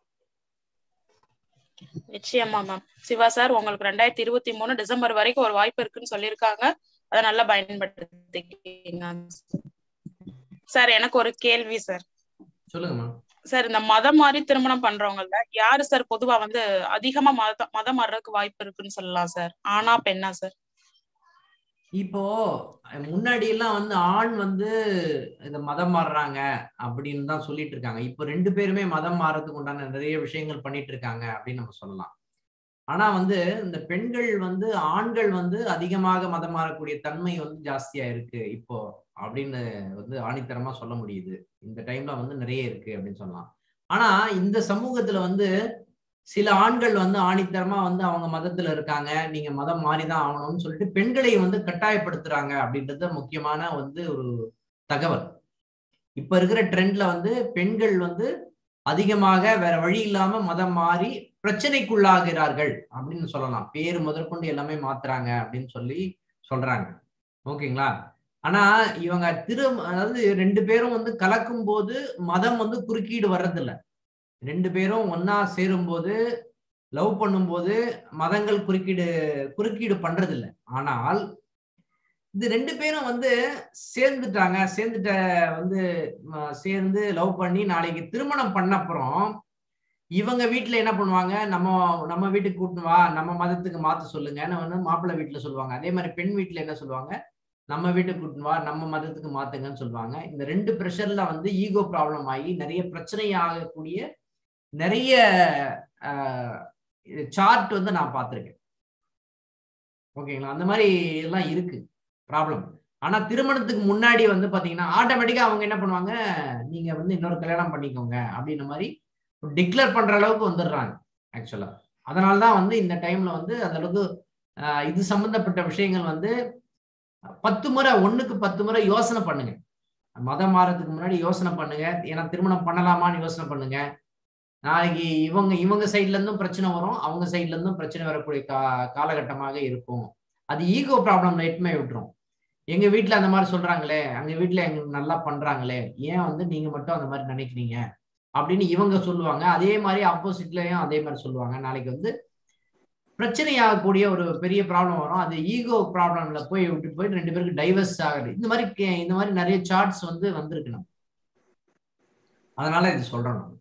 Speaker 3: நிச்சயமா மேம் சிவா சார் உங்களுக்கு ரெண்டாயிரத்தி இருபத்தி மூணு டிசம்பர் வரைக்கும் ஒரு வாய்ப்பு இருக்குன்னு சொல்லியிருக்காங்க அதை நல்லா பயன்படுத்திக்கீங்க சார் எனக்கு ஒரு கேள்வி சார்
Speaker 1: சொல்லுங்கம்மா
Speaker 3: சார் இந்த மதம் மாறி திருமணம் பண்றவங்கல்ல யாரு சார் பொதுவா வந்து அதிகமா மத மதம் மாறுறதுக்கு வாய்ப்பு இருக்குன்னு சொல்லலாம் சார் ஆனா பெண்ணா சார்
Speaker 1: இப்போ முன்னாடி எல்லாம் வந்து ஆண் வந்து இந்த மதம் மாறுறாங்க அப்படின்னு தான் சொல்லிட்டு இருக்காங்க இப்போ ரெண்டு பேருமே மதம் மாறதுக்கு உண்டான நிறைய விஷயங்கள் பண்ணிட்டு இருக்காங்க அப்படின்னு நம்ம சொல்லலாம் ஆனா வந்து இந்த பெண்கள் வந்து ஆண்கள் வந்து அதிகமாக மதம் மாறக்கூடிய தன்மை வந்து ஜாஸ்தியா இருக்கு இப்போ அப்படின்னு வந்து ஆணித்தரமா சொல்ல முடியுது இந்த டைம்ல வந்து நிறைய இருக்கு அப்படின்னு சொல்லலாம் ஆனா இந்த சமூகத்துல வந்து சில ஆண்கள் வந்து ஆணித்தரமா வந்து அவங்க மதத்துல இருக்காங்க நீங்க மதம் மாறிதான் ஆகணும்னு சொல்லிட்டு பெண்களை வந்து கட்டாயப்படுத்துறாங்க அப்படின்றது முக்கியமான வந்து ஒரு தகவல் இப்ப இருக்கிற ட்ரெண்ட்ல வந்து பெண்கள் வந்து அதிகமாக வேற வழி இல்லாம மதம் மாறி பிரச்சனைக்குள்ளாகிறார்கள் அப்படின்னு சொல்லலாம் பேரு முதற்கொண்டு எல்லாமே மாத்துறாங்க அப்படின்னு சொல்லி சொல்றாங்க ஓகேங்களா ஆனா இவங்க திரு அதாவது ரெண்டு பேரும் வந்து கலக்கும் போது மதம் வந்து குறுக்கீடு வர்றதில்ல ரெண்டு பேரும் ஒன்னா சேரும்போது லவ் பண்ணும்போது மதங்கள் குறுக்கீடு குறுக்கீடு பண்றதில்ல ஆனால் இது ரெண்டு பேரும் வந்து சேர்ந்துட்டாங்க சேர்ந்துட்ட வந்து சேர்ந்து லவ் பண்ணி நாளைக்கு திருமணம் பண்ண அப்புறம் இவங்க வீட்டுல என்ன பண்ணுவாங்க நம்ம நம்ம வீட்டுக்கு கூட்டினு வா நம்ம மதத்துக்கு மாத்த சொல்லுங்கன்னு வந்து மாப்பிள்ளை வீட்டுல சொல்லுவாங்க அதே மாதிரி பெண் வீட்டுல என்ன சொல்லுவாங்க நம்ம வீட்டுக்கு கூட்டினு வா நம்ம மதத்துக்கு மாத்துங்கன்னு சொல்லுவாங்க இந்த ரெண்டு ப்ரெஷர்ல வந்து ஈகோ ப்ராப்ளம் ஆகி நிறைய பிரச்சனை ஆகக்கூடிய நிறைய சார்ட் வந்து நான் பார்த்துருக்கேன் ஓகேங்களா அந்த மாதிரி எல்லாம் இருக்கு ப்ராப்ளம் ஆனா திருமணத்துக்கு முன்னாடி வந்து பாத்தீங்கன்னா ஆட்டோமேட்டிக்கா அவங்க என்ன பண்ணுவாங்க நீங்க வந்து இன்னொரு கல்யாணம் பண்ணிக்கோங்க அப்படின்ற மாதிரி டிக்ளேர் பண்ற அளவுக்கு வந்துடுறாங்க ஆக்சுவலா அதனாலதான் வந்து இந்த டைம்ல வந்து அந்த அளவுக்கு இது சம்பந்தப்பட்ட விஷயங்கள் வந்து பத்து முறை ஒண்ணுக்கு பத்து முறை யோசனை பண்ணுங்க மதம் மாறதுக்கு முன்னாடி யோசனை பண்ணுங்க ஏன்னா திருமணம் பண்ணலாமான்னு யோசனை பண்ணுங்க நாளைக்கு இவங்க இவங்க சைட்ல இருந்தும் பிரச்சனை வரும் அவங்க சைட்ல இருந்தும் பிரச்சனை வரக்கூடிய கா காலகட்டமாக இருக்கும் அது ஈகோ ப்ராப்ளம் எட்டுமே விட்டுரும் எங்க வீட்ல அந்த மாதிரி சொல்றாங்களே அங்க வீட்ல எங்களுக்கு நல்லா பண்றாங்களே ஏன் வந்து நீங்க மட்டும் அந்த மாதிரி நினைக்கிறீங்க அப்படின்னு இவங்க சொல்லுவாங்க அதே மாதிரி ஆப்போசிட்லயும் அதே மாதிரி சொல்லுவாங்க நாளைக்கு வந்து பிரச்சனையாகக்கூடிய ஒரு பெரிய ப்ராப்ளம் வரும் அது ஈகோ ப்ராப்ளம்ல போய் விட்டு போய் ரெண்டு பேருக்கு டைவர்ஸ் ஆகுது இந்த மாதிரி கே- இந்த மாதிரி நிறைய சார்ட்ஸ் வந்து வந்திருக்கு நம்ம அதனால இது சொல்றோம் நம்ம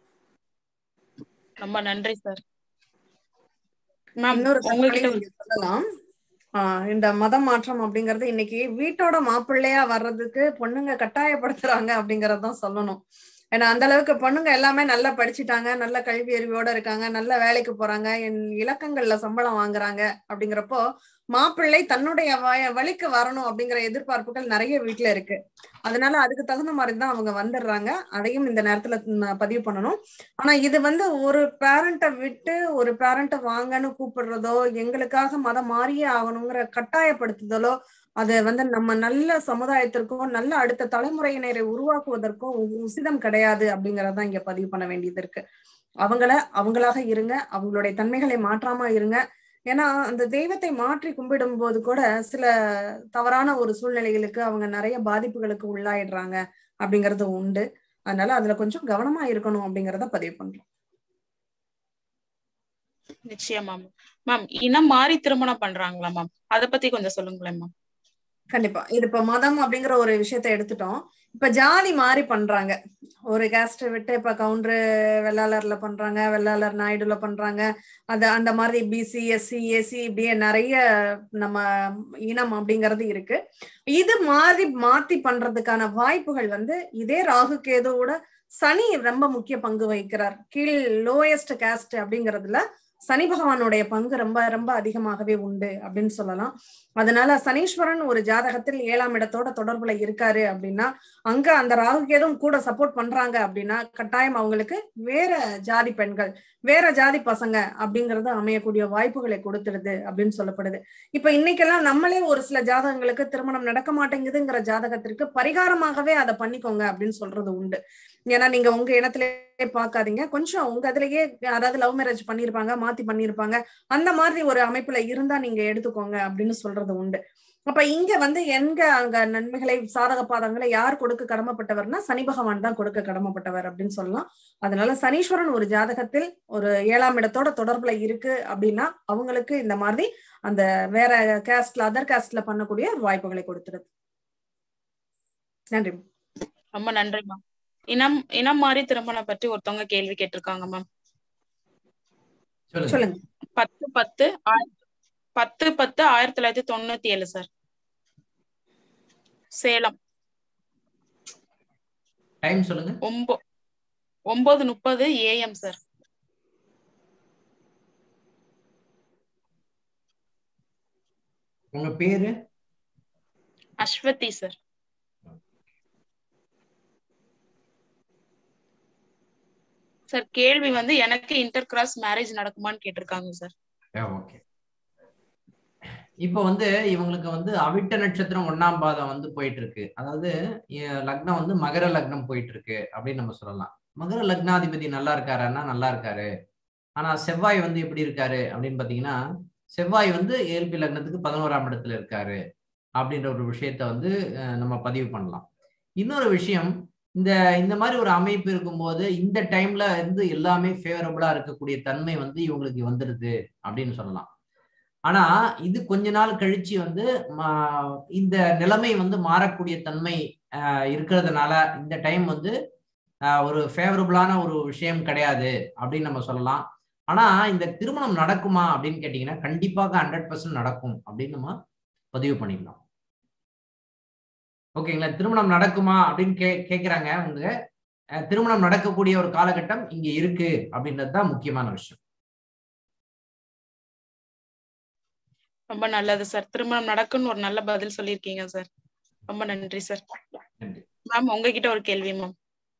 Speaker 3: ரொம்ப நன்றி சார் மேம்
Speaker 2: இன்னொரு
Speaker 3: உங்ககிட்ட
Speaker 2: தகவலையும் இங்க சொல்லலாம் ஆஹ் இந்த மத மாற்றம் அப்படிங்கறது இன்னைக்கு வீட்டோட மாப்பிள்ளையா வர்றதுக்கு பொண்ணுங்க கட்டாயப்படுத்துறாங்க அப்படிங்கறதுதான் சொல்லணும் ஏன்னா அந்த அளவுக்கு பொண்ணுங்க எல்லாமே நல்லா படிச்சுட்டாங்க நல்ல கல்வி அறிவோட இருக்காங்க நல்ல வேலைக்கு போறாங்க என் இலக்கங்கள்ல சம்பளம் வாங்குறாங்க அப்படிங்கிறப்போ மாப்பிள்ளை தன்னுடைய வய- வழிக்கு வரணும் அப்படிங்கிற எதிர்பார்ப்புகள் நிறைய வீட்டுல இருக்கு அதனால அதுக்கு தகுந்த மாதிரி தான் அவங்க வந்துடுறாங்க அதையும் இந்த நேரத்துல நான் பதிவு பண்ணணும் ஆனா இது வந்து ஒரு பேரண்ட்டை விட்டு ஒரு பேரண்ட்டை வாங்கன்னு கூப்பிடுறதோ எங்களுக்காக மதம் மாறியே ஆகணுங்கிற கட்டாயப்படுத்துதலோ அது வந்து நம்ம நல்ல சமுதாயத்திற்கும் நல்ல அடுத்த தலைமுறையினரை உருவாக்குவதற்கும் உ- உசிதம் கிடையாது அப்படிங்கறதான் இங்க பதிவு பண்ண வேண்டியது இருக்கு அவங்கள அவங்களாக இருங்க அவங்களுடைய தன்மைகளை மாற்றாம இருங்க ஏன்னா அந்த தெய்வத்தை மாற்றி கும்பிடும் போது கூட சில தவறான ஒரு சூழ்நிலைகளுக்கு அவங்க நிறைய பாதிப்புகளுக்கு உள்ளாயிடுறாங்க அப்படிங்கறது உண்டு அதனால அதுல கொஞ்சம் கவனமா இருக்கணும் அப்படிங்கறத பதிவு பண்றோம்
Speaker 3: நிச்சயமா மேம் மேம் இனம் மாறி திருமணம் பண்றாங்களா மேம் அத பத்தி கொஞ்சம் சொல்லுங்களேன் மேம்
Speaker 2: கண்டிப்பா இது இப்ப மதம் அப்படிங்கிற ஒரு விஷயத்த எடுத்துட்டோம் இப்ப ஜாதி மாறி பண்றாங்க ஒரு கேஸ்ட் விட்டு இப்ப கவுண்டரு வெள்ளாளர்ல பண்றாங்க வெள்ளாளர் நாயுடுல பண்றாங்க அது அந்த மாதிரி பிசி எஸ்சி ஏசி இப்படியே நிறைய நம்ம இனம் அப்படிங்கிறது இருக்கு இது மாறி மாத்தி பண்றதுக்கான வாய்ப்புகள் வந்து இதே ராகு கேதுவோட சனி ரொம்ப முக்கிய பங்கு வகிக்கிறார் கீழ் லோயஸ்ட் கேஸ்ட் அப்படிங்கறதுல சனி பகவானுடைய பங்கு ரொம்ப ரொம்ப அதிகமாகவே உண்டு அப்படின்னு சொல்லலாம் அதனால சனீஸ்வரன் ஒரு ஜாதகத்தில் ஏழாம் இடத்தோட தொடர்புல இருக்காரு அப்படின்னா அங்க அந்த ராகுகேதும் கூட சப்போர்ட் பண்றாங்க அப்படின்னா கட்டாயம் அவங்களுக்கு வேற ஜாதி பெண்கள் வேற ஜாதி பசங்க அப்படிங்கறது அமையக்கூடிய வாய்ப்புகளை கொடுத்துடுது அப்படின்னு சொல்லப்படுது இப்ப இன்னைக்கெல்லாம் நம்மளே ஒரு சில ஜாதகங்களுக்கு திருமணம் நடக்க மாட்டேங்குதுங்கிற ஜாதகத்திற்கு பரிகாரமாகவே அதை பண்ணிக்கோங்க அப்படின்னு சொல்றது உண்டு ஏன்னா நீங்க உங்க இடத்திலே பார்க்காதீங்க கொஞ்சம் உங்க இதுலயே அதாவது லவ் மேரேஜ் பண்ணிருப்பாங்க மாத்தி பண்ணிருப்பாங்க அந்த மாதிரி ஒரு அமைப்புல இருந்தா நீங்க எடுத்துக்கோங்க அப்படின்னு சொல்றது உண்டு அப்ப இங்க வந்து எங்க அங்க நன்மைகளை சாதக பாதங்களை யார் கொடுக்க கடமைப்பட்டவர்னா சனி பகவான் தான் கொடுக்க கடமைப்பட்டவர் அப்படின்னு சொல்லலாம் அதனால சனீஸ்வரன் ஒரு ஜாதகத்தில் ஒரு ஏழாம் இடத்தோட தொடர்புல இருக்கு அப்படின்னா அவங்களுக்கு இந்த மாதிரி அந்த வேற கேஸ்ட்ல அதர் கேஸ்ட்ல பண்ணக்கூடிய வாய்ப்புகளை கொடுத்துருது நன்றி
Speaker 3: ரொம்ப நன்றி மேம் இனம் இனம் மாறி திருமணம் பற்றி ஒருத்தவங்க கேள்வி கேட்டிருக்காங்க மேம்
Speaker 1: சொல்லுங்க
Speaker 2: சொல்லுங்க
Speaker 3: பத்து பத்து ஆயிர- பத்து பத்து ஆயிரத்தி தொள்ளாயிரத்தி தொண்ணூத்தி ஏழு சார் சேலம்
Speaker 1: டைம் சொல்லுங்க
Speaker 3: ஒன்போ ஒன்பது முப்பது ஏஎம் சார்
Speaker 1: உங்க பேரு
Speaker 3: அஸ்வதி சார் சார் கேள்வி வந்து எனக்கு இன்டர் கிராஸ் மேரேஜ் நடக்குமான்னு கேட்டிருக்காங்க சார்
Speaker 1: ஓகே இப்போ வந்து இவங்களுக்கு வந்து அவிட்ட நட்சத்திரம் ஒண்ணாம் பாதம் வந்து போயிட்டு இருக்கு அதாவது எ- லக்னம் வந்து மகர லக்னம் போயிட்டு இருக்கு அப்படின்னு நம்ம சொல்லலாம் மகர லக்னாதிபதி நல்லா இருக்காருன்னா நல்லா இருக்காரு ஆனா செவ்வாய் வந்து எப்படி இருக்காரு அப்படின்னு பாத்தீங்கன்னா செவ்வாய் வந்து ஏல்பி லக்னத்துக்கு பதினோராம் இடத்துல இருக்காரு அப்படின்ற ஒரு விஷயத்த வந்து அஹ், நம்ம பதிவு பண்ணலாம் இன்னொரு விஷயம் இந்த இந்த மாதிரி ஒரு அமைப்பு இருக்கும்போது இந்த டைம்ல இருந்து எல்லாமே ஃபேவரபிளா இருக்கக்கூடிய தன்மை வந்து இவங்களுக்கு வந்துடுது அப்படின்னு சொல்லலாம் ஆனா இது கொஞ்ச நாள் கழிச்சு வந்து மா- இந்த நிலைமை வந்து மாறக்கூடிய தன்மை ஆஹ், இருக்கிறதுனால இந்த டைம் வந்து ஆஹ், ஒரு ஃபேவரபிளான ஒரு விஷயம் கிடையாது அப்படின்னு நம்ம சொல்லலாம் ஆனா இந்த திருமணம் நடக்குமா அப்படின்னு கேட்டீங்கன்னா கண்டிப்பாக ஹண்ட்ரட் பர்சன்ட் நடக்கும் அப்படின்னு நம்ம பதிவு பண்ணிக்கலாம் ஓகேங்களா திருமணம் நடக்குமா அப்படின்னு கே கேட்குறாங்க அவங்க அஹ், திருமணம் நடக்கக்கூடிய ஒரு காலகட்டம் இங்க இருக்கு அப்படின்றது தான் முக்கியமான விஷயம்
Speaker 3: ரொம்ப நல்லது சார் திருமணம் நடக்குன்னு ஒரு நல்ல பதில் சொல்லியிருக்கீங்க சார் ரொம்ப நன்றி சார்
Speaker 1: நன்றி.
Speaker 3: மேம் உங்ககிட்ட ஒரு கேள்வி மேம்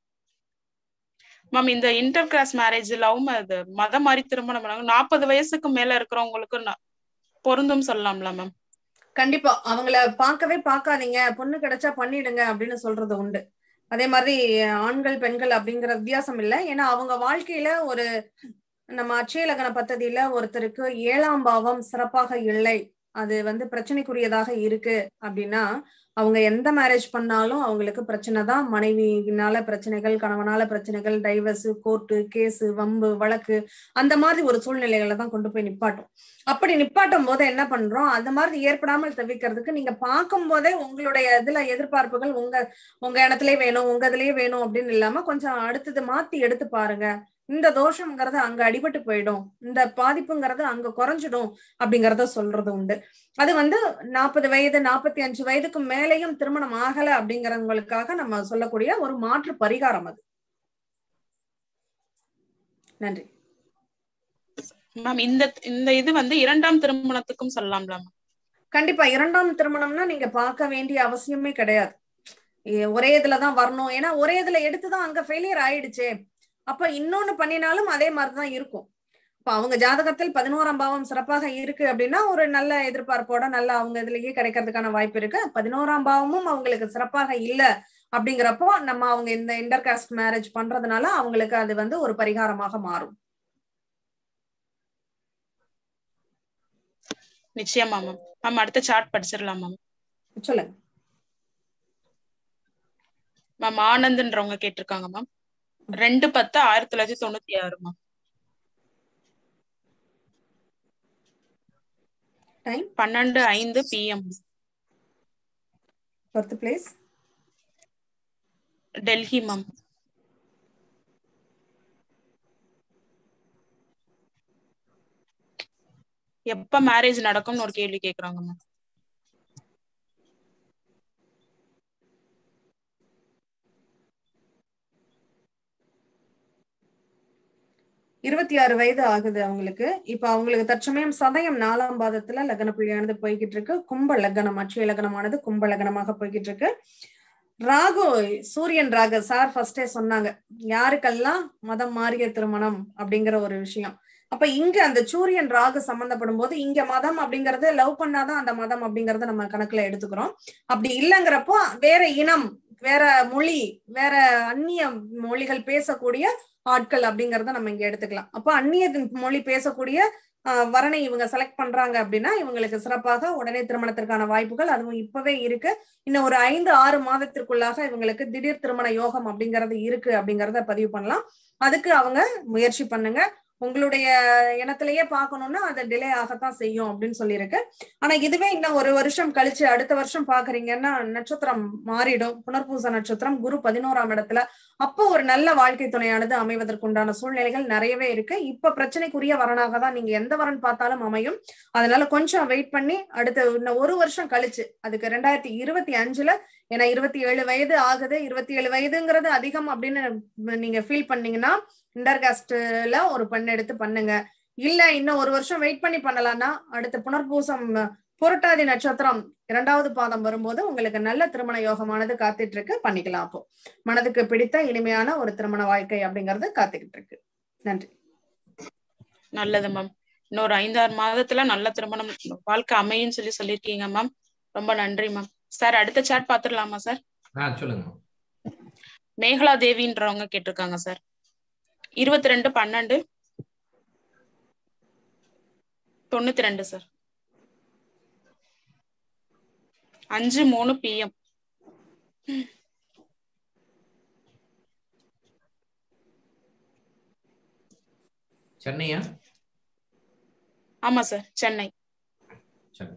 Speaker 3: மேம் இந்த இன்டர் கிளாஸ் மேரேஜ் லவ் இது மதம் மாறி திருமணம் பண்ணாங்க நாற்பது வயசுக்கு மேல இருக்கிறவங்களுக்கு ந- பொருந்தும் சொல்லலாம்ல மேம்
Speaker 2: கண்டிப்பா அவங்கள பார்க்கவே பார்க்காதீங்க பொண்ணு கிடைச்சா பண்ணிடுங்க அப்படின்னு சொல்றது உண்டு அதே மாதிரி ஆண்கள் பெண்கள் அப்படிங்கிற வித்தியாசம் இல்லை ஏன்னா அவங்க வாழ்க்கையில ஒரு நம்ம அட்சயலகன பദ്ധதியில ஒருத்தருக்கு ஏழாம் பாவம் சிறப்பாக இல்லை அது வந்து பிரச்சனைக்குரியதாக இருக்கு அப்படின்னா அவங்க எந்த மேரேஜ் பண்ணாலும் அவங்களுக்கு பிரச்சனை தான் மனைவினால பிரச்சனைகள் கணவனால பிரச்சனைகள் டைவர்ஸ் கோர்ட்டு கேஸு வம்பு வழக்கு அந்த மாதிரி ஒரு சூழ்நிலைகளை தான் கொண்டு போய் நிப்பாட்டும் அப்படி நிப்பாட்டும் போது என்ன பண்றோம் அந்த மாதிரி ஏற்படாமல் தவிர்க்கிறதுக்கு நீங்க பார்க்கும் போதே உங்களுடைய இதுல எதிர்பார்ப்புகள் உங்க உங்க இடத்துலயே வேணும் உங்க இதுலயே வேணும் அப்படின்னு இல்லாம கொஞ்சம் அடுத்தது மாத்தி எடுத்து பாருங்க இந்த தோஷம்ங்கிறது அங்க அடிபட்டு போயிடும் இந்த பாதிப்புங்கிறது அங்க குறைஞ்சிடும் அப்படிங்கறத சொல்றது உண்டு அது வந்து நாற்பது வயது நாற்பத்தி அஞ்சு வயதுக்கு மேலேயும் திருமணம் ஆகல அப்படிங்கிறவங்களுக்காக நம்ம சொல்லக்கூடிய ஒரு மாற்று பரிகாரம் அது நன்றி
Speaker 3: மேம் இந்த இந்த இது வந்து இரண்டாம் திருமணத்துக்கும் சொல்லலாம்ல மேம்
Speaker 2: கண்டிப்பா இரண்டாம் திருமணம்னா நீங்க பார்க்க வேண்டிய அவசியமே கிடையாது ஏ- ஒரே இதுலதான் வரணும் ஏன்னா ஒரே இதுல எடுத்துதான் அங்க ஃபெயிலியர் ஆயிடுச்சே அப்ப இன்னொன்னு பண்ணினாலும் அதே மாதிரிதான் இருக்கும் இப்ப அவங்க ஜாதகத்தில் பதினோராம் பாவம் சிறப்பாக இருக்கு அப்படின்னா ஒரு நல்ல எதிர்பார்ப்போட நல்ல அவங்க இதுலயே கிடைக்கிறதுக்கான வாய்ப்பு இருக்கு பதினோராம் பாவமும் அவங்களுக்கு சிறப்பாக இல்ல அப்படிங்கிறப்போ நம்ம அவங்க இந்த இன்டர் காஸ்ட் மேரேஜ் பண்றதுனால அவங்களுக்கு அது வந்து ஒரு பரிகாரமாக மாறும்
Speaker 3: நிச்சயமா மேம் மேம் அடுத்த சார்ட் படிச்சிடலாம் மேம்
Speaker 2: சொல்லுங்க
Speaker 3: மேம் ஆனந்த்ன்றவங்க கேட்டிருக்காங்க மேம் ரெண்டு பத்து ஆயிரத்தி தொள்ளாயிரத்தி தொண்ணூத்தி ஆறு மேம்
Speaker 2: டைம்
Speaker 3: பன்னெண்டு ஐந்து PM
Speaker 2: birth place
Speaker 3: Delhi ma'am எப்ப மேரேஜ் நடக்கும்னு ஒரு கேள்வி கேக்குறாங்க மேம்
Speaker 2: இருபத்தி ஆறு வயது ஆகுது அவங்களுக்கு இப்ப அவங்களுக்கு தற்சமயம் சதயம் நாலாம் பாதத்துல லக்ன புள்ளியானது போய்கிட்டு இருக்கு கும்ப லக்னம் அட்சய லக்னமானது கும்ப லக்னமாக போய்கிட்டு இருக்கு ராகு சூரியன் ராகு சார் ஃபர்ஸ்டே சொன்னாங்க யாருக்கெல்லாம் மதம் மாறிய திருமணம் அப்படிங்கிற ஒரு விஷயம் அப்ப இங்க அந்த சூரியன் ராகு சம்பந்தப்படும் போது இங்க மதம் அப்படிங்கறது லவ் பண்ணாதான் அந்த மதம் அப்படிங்கறத நம்ம கணக்குல எடுத்துக்கிறோம் அப்படி இல்லைங்கிறப்போ வேற இனம் வேற மொழி வேற அந்நிய மொழிகள் பேசக்கூடிய ஆட்கள் அப்படிங்கறத நம்ம இங்க எடுத்துக்கலாம் அப்போ அந்நிய மொழி பேசக்கூடிய ஆஹ், வரனை இவங்க செலக்ட் பண்றாங்க அப்படின்னா இவங்களுக்கு சிறப்பாக உடனே திருமணத்திற்கான வாய்ப்புகள் அதுவும் இப்பவே இருக்கு இன்னும் ஒரு ஐந்து ஆறு மாதத்திற்குள்ளாக இவங்களுக்கு திடீர் திருமண யோகம் அப்படிங்கறது இருக்கு அப்படிங்கறத பதிவு பண்ணலாம் அதுக்கு அவங்க முயற்சி பண்ணுங்க உங்களுடைய இனத்திலேயே பார்க்கணும்னா அது டிலே ஆகத்தான் செய்யும் அப்படின்னு சொல்லியிருக்கு ஆனா இதுவே இன்னும் ஒரு வருஷம் கழிச்சு அடுத்த வருஷம் பாக்குறீங்கன்னா நட்சத்திரம் மாறிடும் புனர்பூச நட்சத்திரம் குரு பதினோராம் இடத்துல அப்போ ஒரு நல்ல வாழ்க்கை துணையானது அமைவதற்குண்டான சூழ்நிலைகள் நிறையவே இருக்கு இப்ப பிரச்சனைக்குரிய வரனாக தான் நீங்க எந்த வரன் பார்த்தாலும் அமையும் அதனால கொஞ்சம் வெயிட் பண்ணி அடுத்த இன்னும் ஒரு வருஷம் கழிச்சு அதுக்கு ரெண்டாயிரத்தி இருபத்தி அஞ்சுல ஏன்னா இருபத்தி ஏழு வயது ஆகுது இருபத்தி ஏழு வயதுங்கிறது அதிகம் அப்படின்னு நீங்க ஃபீல் பண்ணீங்கன்னா இன்டர்காஸ்ட்ல ஒரு பெண் எடுத்து பண்ணுங்க இல்ல இன்னும் ஒரு வருஷம் வெயிட் பண்ணி பண்ணலாம்னா அடுத்த புனர்பூசம் புரட்டாதி நட்சத்திரம் இரண்டாவது பாதம் வரும்போது உங்களுக்கு நல்ல திருமண யோகமானது காத்துட்டு இருக்கு பண்ணிக்கலாம் அப்போ மனதுக்கு பிடித்த இனிமையான ஒரு திருமண வாழ்க்கை அப்படிங்கறது காத்துக்கிட்டு இருக்கு நன்றி
Speaker 3: நல்லது மேம் இன்னொரு ஐந்தாறு மாதத்துல நல்ல திருமணம் வாழ்க்கை அமையும் சொல்லி சொல்லியிருக்கீங்க மேம் ரொம்ப நன்றி மேம் சார் அடுத்த சாட் பாத்துடலாமா சார்
Speaker 1: ஆ சொல்லுங்க
Speaker 3: மேகலா தேவின்றவங்க கேட்டிருக்காங்க சார் இருபத்தி ரெண்டு பன்னெண்டு தொண்ணூத்தி ரெண்டு சார் அஞ்சு மூணு பிஎம்
Speaker 1: சென்னையா
Speaker 3: ஆமா சார் சென்னை
Speaker 1: சரி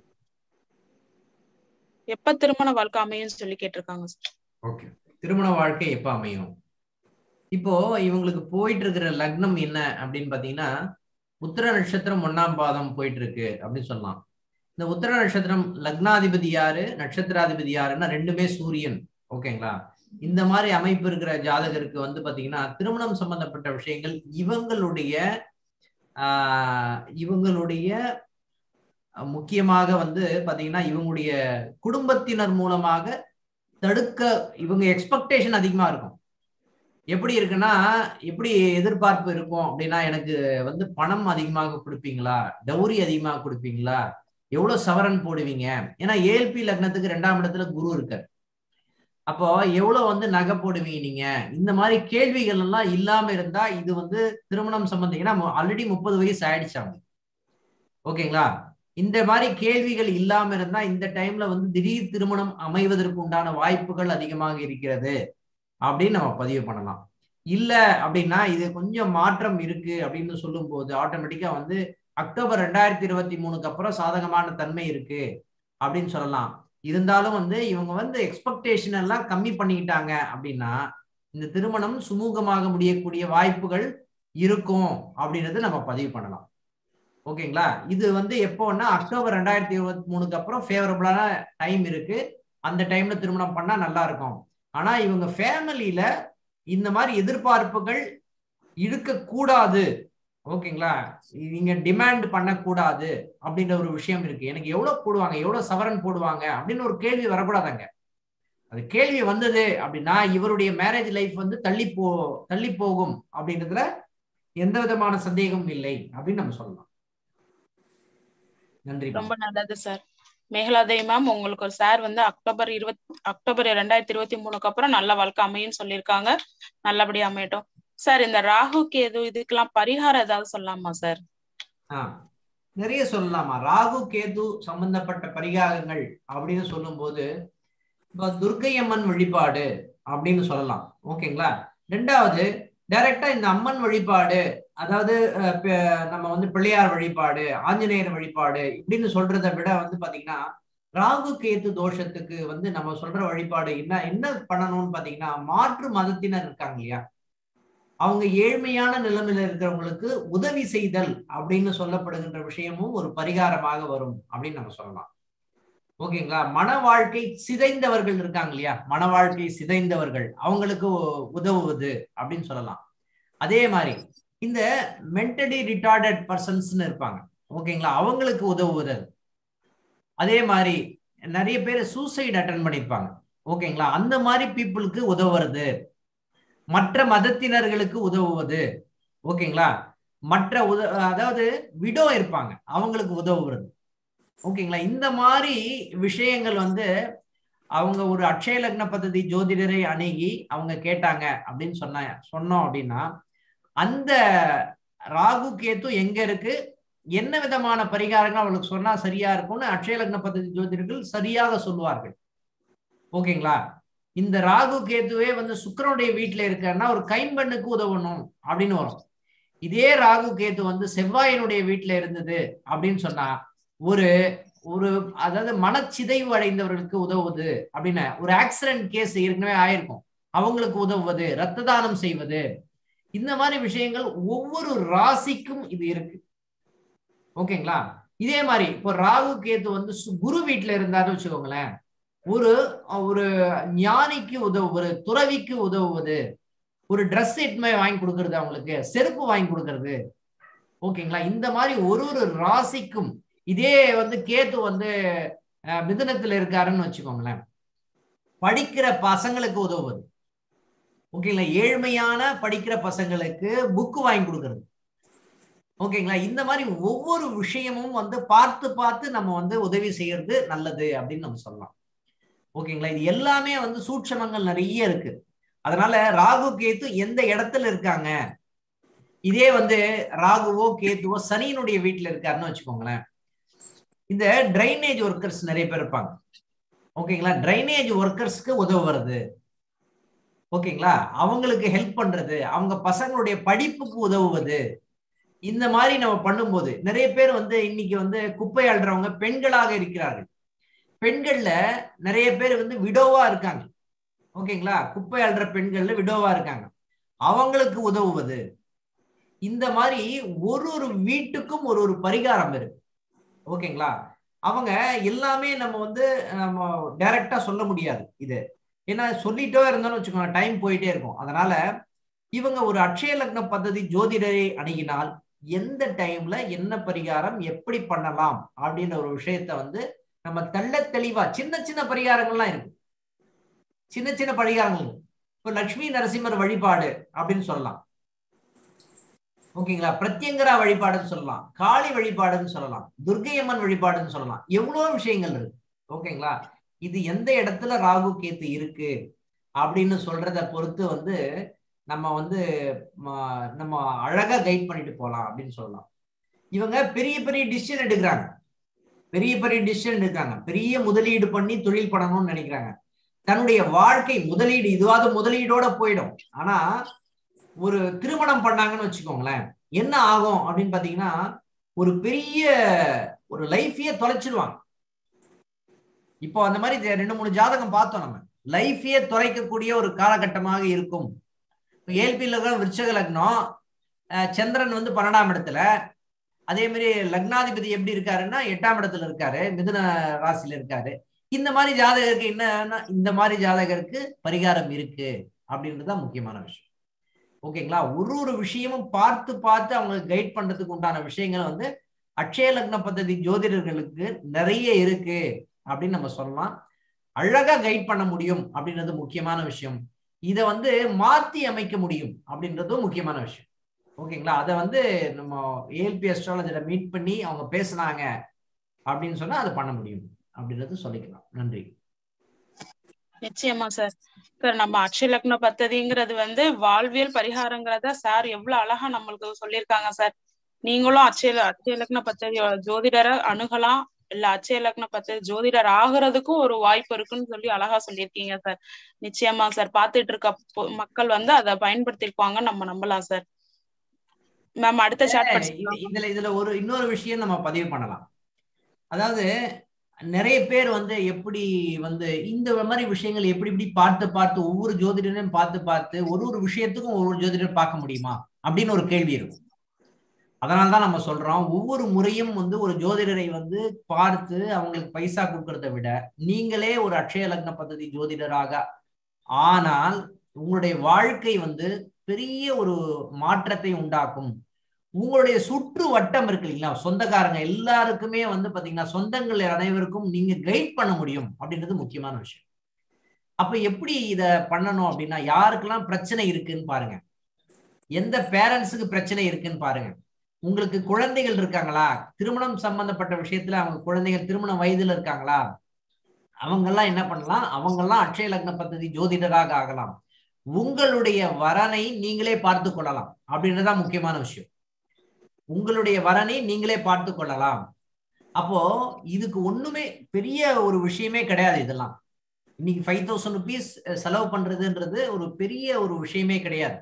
Speaker 3: எப்ப திருமண வாழ்க்கை அமையும் சொல்லி கேட்டிருக்காங்க சார்
Speaker 1: ஓகே திருமண வாழ்க்கை எப்ப அமையும் இப்போ இவங்களுக்கு போயிட்டு இருக்கிற லக்னம் என்ன அப்படின்னு பாத்தீங்கன்னா உத்தர நட்சத்திரம் ஒண்ணாம் பாதம் போயிட்டு இருக்கு அப்படின்னு சொல்லலாம் இந்த உத்தர நட்சத்திரம் லக்னாதிபதி யாரு நட்சத்திராதிபதி யாருன்னா ரெண்டுமே சூரியன் ஓகேங்களா இந்த மாதிரி அமைப்பு இருக்கிற ஜாதகருக்கு வந்து பாத்தீங்கன்னா திருமணம் சம்பந்தப்பட்ட விஷயங்கள் இவங்களுடைய ஆஹ் இவங்களுடைய முக்கியமாக வந்து பாத்தீங்கன்னா இவங்களுடைய குடும்பத்தினர் மூலமாக தடுக்க இவங்க எக்ஸ்பெக்டேஷன் அதிகமா இருக்கும் எப்படி இருக்குன்னா எப்படி எதிர்பார்ப்பு இருக்கும் அப்படின்னா எனக்கு வந்து பணம் அதிகமாக கொடுப்பீங்களா டௌரி அதிகமாக கொடுப்பீங்களா எவ்வளவு சவரன் போடுவீங்க ஏன்னா ஏஎல்பி லக்னத்துக்கு ரெண்டாம் இடத்துல குரு இருக்கார் அப்போ எவ்வளவு வந்து நகை போடுவீங்க நீங்க இந்த மாதிரி கேள்விகள் எல்லாம் இல்லாம இருந்தா இது வந்து திருமணம் சம்பந்தம் ஏன்னா ஆல்ரெடி முப்பது வயசு ஆயிடுச்சு அவங்க ஓகேங்களா இந்த மாதிரி கேள்விகள் இல்லாம இருந்தா இந்த டைம்ல வந்து திடீர் திருமணம் அமைவதற்கு உண்டான வாய்ப்புகள் அதிகமாக இருக்கிறது அப்படின்னு நம்ம பதிவு பண்ணலாம் இல்ல அப்படின்னா இது கொஞ்சம் மாற்றம் இருக்கு அப்படின்னு சொல்லும் போது ஆட்டோமேட்டிக்கா வந்து அக்டோபர் ரெண்டாயிரத்தி இருபத்தி மூணுக்கு அப்புறம் சாதகமான தன்மை இருக்கு அப்படின்னு சொல்லலாம் இருந்தாலும் வந்து இவங்க வந்து எக்ஸ்பெக்டேஷன் எல்லாம் கம்மி பண்ணிக்கிட்டாங்க அப்படின்னா இந்த திருமணம் சுமூகமாக முடியக்கூடிய வாய்ப்புகள் இருக்கும் அப்படின்றது நம்ம பதிவு பண்ணலாம் ஓகேங்களா இது வந்து எப்போன்னா அக்டோபர் ரெண்டாயிரத்தி இருபத்தி மூணுக்கு அப்புறம் ஃபேவரபிளான டைம் இருக்கு அந்த டைம்ல திருமணம் பண்ணா நல்லா இருக்கும் ஆனா இவங்க ஃபேமிலியில இந்த மாதிரி எதிர்பார்ப்புகள் இருக்கக்கூடாது ஓகேங்களா நீங்க டிமாண்ட் பண்ணக்கூடாது அப்படின்ற ஒரு விஷயம் இருக்கு எனக்கு எவ்வளவு போடுவாங்க எவ்வளவு சவரன் போடுவாங்க அப்படின்னு ஒரு கேள்வி வரக்கூடாதாங்க அது கேள்வி வந்தது அப்படின்னா இவருடைய மேரேஜ் லைஃப் வந்து தள்ளி போ தள்ளி போகும் அப்படின்றதுல எந்த விதமான சந்தேகமும் இல்லை அப்படின்னு நம்ம சொல்லலாம் நன்றி
Speaker 3: ரொம்ப நல்லது சார் மேகலாதேவி மேம் உங்களுக்கு ஒரு சார் வந்து அக்டோபர் இருபத் அக்டோபர் ரெண்டாயிரத்தி இருபத்தி மூணுக்கு அப்புறம் நல்ல வாழ்க்கை அமையும் சொல்லியிருக்காங்க நல்லபடியா அமையட்டும் சார் இந்த ராகு கேது இதுக்கெல்லாம் பரிகாரம் ஏதாவது சொல்லலாமா சார்
Speaker 1: ஆஹ் நிறைய சொல்லலாமா ராகு கேது சம்பந்தப்பட்ட பரிகாரங்கள் அப்படின்னு சொல்லும்போது இப்போ துர்க்கை அம்மன் வழிபாடு அப்படின்னு சொல்லலாம் ஓகேங்களா ரெண்டாவது டைரக்டா இந்த அம்மன் வழிபாடு அதாவது நம்ம வந்து பிள்ளையார் வழிபாடு ஆஞ்சநேயர் வழிபாடு இப்படின்னு சொல்றதை விட வந்து பாத்தீங்கன்னா ராகு கேத்து தோஷத்துக்கு வந்து நம்ம சொல்ற வழிபாடு என்ன என்ன பண்ணணும்னு பாத்தீங்கன்னா மாற்று மதத்தினர் இருக்காங்க இல்லையா அவங்க ஏழ்மையான நிலைமையில இருக்கிறவங்களுக்கு உதவி செய்தல் அப்படின்னு சொல்லப்படுகின்ற விஷயமும் ஒரு பரிகாரமாக வரும் அப்படின்னு நம்ம சொல்லலாம் ஓகேங்களா மன வாழ்க்கை சிதைந்தவர்கள் இருக்காங்க இல்லையா மன வாழ்க்கை சிதைந்தவர்கள் அவங்களுக்கு உதவுவது அப்படின்னு சொல்லலாம் அதே மாதிரி இந்த மென்டலி ரிட்டார்டட் பர்சன்ஸ்னு இருப்பாங்க ஓகேங்களா அவங்களுக்கு உதவுதல் அதே மாதிரி நிறைய பேர் சூசைட் அட்டன் பண்ணியிருப்பாங்க ஓகேங்களா அந்த மாதிரி பீப்புளுக்கு உதவுறது மற்ற மதத்தினர்களுக்கு உதவுவது ஓகேங்களா மற்ற உத அதாவது விடோ இருப்பாங்க அவங்களுக்கு உதவுறது ஓகேங்களா இந்த மாதிரி விஷயங்கள் வந்து அவங்க ஒரு அக்ஷய லக்ன பദ്ധதி ஜோதிடரை அணுகி அவங்க கேட்டாங்க அப்படின்னு சொன்ன சொன்னோம் அப்படின்னா அந்த ராகு கேத்து எங்க இருக்கு என்ன விதமான பரிகாரங்கள் அவளுக்கு சொன்னா சரியா இருக்கும்னு அக்ஷய லக்ன பദ്ധதி ஜோதிடர்கள் சரியாக சொல்லுவார்கள் ஓகேங்களா இந்த ராகு கேத்துவே வந்து சுக்கரனுடைய வீட்டுல இருக்காருன்னா ஒரு கைம்பெண்ணுக்கு உதவணும் அப்படின்னு வரும் இதே ராகு கேத்து வந்து செவ்வாயினுடைய வீட்டுல இருந்தது அப்படின்னு சொன்னா ஒரு ஒரு அதாவது மனச்சிதைவு அடைந்தவர்களுக்கு உதவுவது அப்படின்னு ஒரு ஆக்சிடென்ட் கேஸ் ஏற்கனவே ஆயிருக்கும் அவங்களுக்கு உதவுவது ரத்த தானம் செய்வது இந்த மாதிரி விஷயங்கள் ஒவ்வொரு ராசிக்கும் இது இருக்கு ஓகேங்களா இதே மாதிரி இப்போ ராகு கேத்து வந்து குரு வீட்டுல இருந்தாருன்னு வச்சுக்கோங்களேன் ஒரு ஒரு ஞானிக்கு உதவு ஒரு துறவிக்கு உதவுவது ஒரு ட்ரெஸ் எட்மை வாங்கி கொடுக்கறது அவங்களுக்கு செருப்பு வாங்கி கொடுக்கறது ஓகேங்களா இந்த மாதிரி ஒரு ஒரு ராசிக்கும் இதே வந்து கேத்து வந்து மிதுனத்துல இருக்காருன்னு வச்சுக்கோங்களேன் படிக்கிற பசங்களுக்கு உதவுவது ஓகேங்களா ஏழ்மையான படிக்கிற பசங்களுக்கு புக்கு வாங்கி கொடுக்கறது ஓகேங்களா இந்த மாதிரி ஒவ்வொரு விஷயமும் வந்து பார்த்து பார்த்து நம்ம வந்து உதவி செய்யறது நல்லது அப்படின்னு நம்ம சொல்லலாம் ஓகேங்களா இது எல்லாமே வந்து சூட்சமங்கள் நிறைய இருக்கு அதனால ராகு கேத்து எந்த இடத்துல இருக்காங்க இதே வந்து ராகுவோ கேத்துவோ சனியினுடைய வீட்டுல இருக்காருன்னு வச்சுக்கோங்களேன் இந்த ட்ரைனேஜ் ஒர்க்கர்ஸ் நிறைய பேர் இருப்பாங்க ஓகேங்களா ட்ரைனேஜ் ஒர்க்கர்ஸ்க்கு உதவுறது ஓகேங்களா அவங்களுக்கு ஹெல்ப் பண்றது அவங்க பசங்களுடைய படிப்புக்கு உதவுவது இந்த மாதிரி நம்ம பண்ணும்போது நிறைய பேர் வந்து இன்னைக்கு வந்து குப்பை அள்ளுறவங்க பெண்களாக இருக்கிறார்கள் பெண்கள்ல நிறைய பேர் வந்து விடோவா இருக்காங்க ஓகேங்களா குப்பை அள்ளுற பெண்கள்ல விடோவா இருக்காங்க அவங்களுக்கு உதவுவது இந்த மாதிரி ஒரு ஒரு வீட்டுக்கும் ஒரு ஒரு பரிகாரம் இருக்கு ஓகேங்களா அவங்க எல்லாமே நம்ம வந்து நம்ம டைரக்டா சொல்ல முடியாது இது ஏன்னா சொல்லிட்டே இருந்தோம்னு வச்சுக்கோங்க டைம் போயிட்டே இருக்கும் அதனால இவங்க ஒரு அக்ஷய லக்ன பദ്ധதி ஜோதிடரை அணுகினால் எந்த டைம்ல என்ன பரிகாரம் எப்படி பண்ணலாம் அப்படின்ற ஒரு விஷயத்த வந்து நம்ம தெள்ள தெளிவா சின்ன சின்ன பரிகாரங்கள்லாம் இருக்கு சின்ன சின்ன பரிகாரங்கள் இப்போ லட்சுமி நரசிம்மர் வழிபாடு அப்படின்னு சொல்லலாம் ஓகேங்களா பிரத்யங்கரா வழிபாடுன்னு சொல்லலாம் காளி வழிபாடுன்னு சொல்லலாம் துர்க்கையம்மன் வழிபாடுன்னு சொல்லலாம் எவ்வளவு விஷயங்கள் இருக்கு ஓகேங்களா இது எந்த இடத்துல ராகு கேத்து இருக்கு அப்படின்னு சொல்றத பொறுத்து வந்து நம்ம வந்து ம- நம்ம அழகா கைட் பண்ணிட்டு போலாம் அப்படின்னு சொல்லலாம் இவங்க பெரிய பெரிய டிசிஷன் எடுக்கிறாங்க பெரிய பெரிய டிசிஷன் எடுக்கிறாங்க பெரிய முதலீடு பண்ணி தொழில் பண்ணணும்னு நினைக்கிறாங்க தன்னுடைய வாழ்க்கை முதலீடு இதுவாவது முதலீடோட போயிடும் ஆனா ஒரு திருமணம் பண்ணாங்கன்னு வச்சுக்கோங்களேன் என்ன ஆகும் அப்படின்னு பாத்தீங்கன்னா ஒரு பெரிய ஒரு லைஃபையே தொலைச்சிடுவாங்க இப்போ அந்த மாதிரி இது ரெண்டு மூணு ஜாதகம் பார்த்தோம் நம்ம லைஃபையே தொலைக்கக்கூடிய ஒரு காலகட்டமாக இருக்கும் ஏல்பியில் இருக்கிற விருச்சக லக்னம் அஹ் சந்திரன் வந்து பன்னெண்டாம் இடத்துல அதே மாதிரி லக்னாதிபதி எப்படி இருக்காருன்னா எட்டாம் இடத்துல இருக்காரு மிதுன ராசியில இருக்காரு இந்த மாதிரி ஜாதகருக்கு என்னன்னா இந்த மாதிரி ஜாதகருக்கு பரிகாரம் இருக்கு அப்படின்றது தான் முக்கியமான விஷயம் ஓகேங்களா ஒரு ஒரு விஷயமும் பார்த்து பார்த்து அவங்களுக்கு கைட் பண்றதுக்கு உண்டான விஷயங்கள் வந்து அக்ஷய லக்ன பദ്ധதி ஜோதிடர்களுக்கு நிறைய இருக்கு அப்படின்னு நம்ம சொல்லலாம் அழகா கைட் பண்ண முடியும் அப்படின்றது முக்கியமான விஷயம் இதை வந்து மாத்தி அமைக்க முடியும் அப்படின்றதும் முக்கியமான விஷயம் ஓகேங்களா அதை வந்து நம்ம ஏஎல்பி அஸ்ட்ராலஜரை மீட் பண்ணி அவங்க பேசுனாங்க அப்படின்னு சொன்னா அதை பண்ண முடியும் அப்படின்றது சொல்லிக்கலாம் நன்றி
Speaker 3: நிச்சயமா சார் சார் நம்ம அக்ஷய லக்ன பத்ததிங்கிறது வந்து வாழ்வியல் பரிகாரங்கிறத சார் எவ்வளவு அழகா நம்மளுக்கு சொல்லியிருக்காங்க சார் நீங்களும் அச்சய அச்சய லக்ன பத்ததியோட ஜோதிடரை அணுகலாம் இல்ல அச்சய லக்ன பத்ததி ஜோதிடர் ஆகுறதுக்கும் ஒரு வாய்ப்பு இருக்குன்னு சொல்லி அழகா சொல்லியிருக்கீங்க சார் நிச்சயமா சார் பாத்துட்டு இருக்க பொ- மக்கள் வந்து அதை பயன்படுத்திருப்பாங்க நம்ம நம்பலாம் சார் மேம் அடுத்த சாட்
Speaker 1: இது-
Speaker 3: படிச்சுக்கலாம்
Speaker 1: இதுல இதுல ஒரு இன்னொரு விஷயம் நம்ம பதிவு பண்ணலாம் அதாவது நிறைய பேர் வந்து எப்படி வந்து இந்த மாதிரி விஷயங்கள் எப்படி இப்படி பார்த்து பார்த்து ஒவ்வொரு ஜோதிடரையும் பார்த்து பார்த்து ஒரு ஒரு விஷயத்துக்கும் ஒவ்வொரு ஜோதிடர் பார்க்க முடியுமா அப்படின்னு ஒரு கேள்வி இருக்கும் அதனாலதான் நம்ம சொல்றோம் ஒவ்வொரு முறையும் வந்து ஒரு ஜோதிடரை வந்து பார்த்து அவங்களுக்கு பைசா கொடுக்கறத விட நீங்களே ஒரு அக்ஷய லக்ன பദ്ധதி ஜோதிடராக ஆனால் உங்களுடைய வாழ்க்கை வந்து பெரிய ஒரு மாற்றத்தை உண்டாக்கும் உங்களுடைய சுற்று வட்டம் இருக்கு இல்லைங்களா சொந்தக்காரங்க எல்லாருக்குமே வந்து பாத்தீங்கன்னா சொந்தங்கள் அனைவருக்கும் நீங்க கைட் பண்ண முடியும் அப்படின்றது முக்கியமான விஷயம் அப்ப எப்படி இத பண்ணணும் அப்படின்னா யாருக்கெல்லாம் பிரச்சனை இருக்குன்னு பாருங்க எந்த பேரண்ட்ஸுக்கு பிரச்சனை இருக்குன்னு பாருங்க உங்களுக்கு குழந்தைகள் இருக்காங்களா திருமணம் சம்பந்தப்பட்ட விஷயத்துல அவங்க குழந்தைகள் திருமண வயதுல இருக்காங்களா அவங்கெல்லாம் என்ன பண்ணலாம் அவங்கெல்லாம் அக்ஷய லக்ன பദ്ധதி ஜோதிடராக ஆகலாம் உங்களுடைய வரனை நீங்களே பார்த்து கொள்ளலாம் அப்படின்றதான் முக்கியமான விஷயம் உங்களுடைய வரனை நீங்களே பார்த்து கொள்ளலாம் அப்போ இதுக்கு ஒண்ணுமே பெரிய ஒரு விஷயமே கிடையாது இதெல்லாம் இன்னைக்கு ஃபைவ் தௌசண்ட் ருபீஸ் செலவு பண்றதுன்றது ஒரு பெரிய ஒரு விஷயமே கிடையாது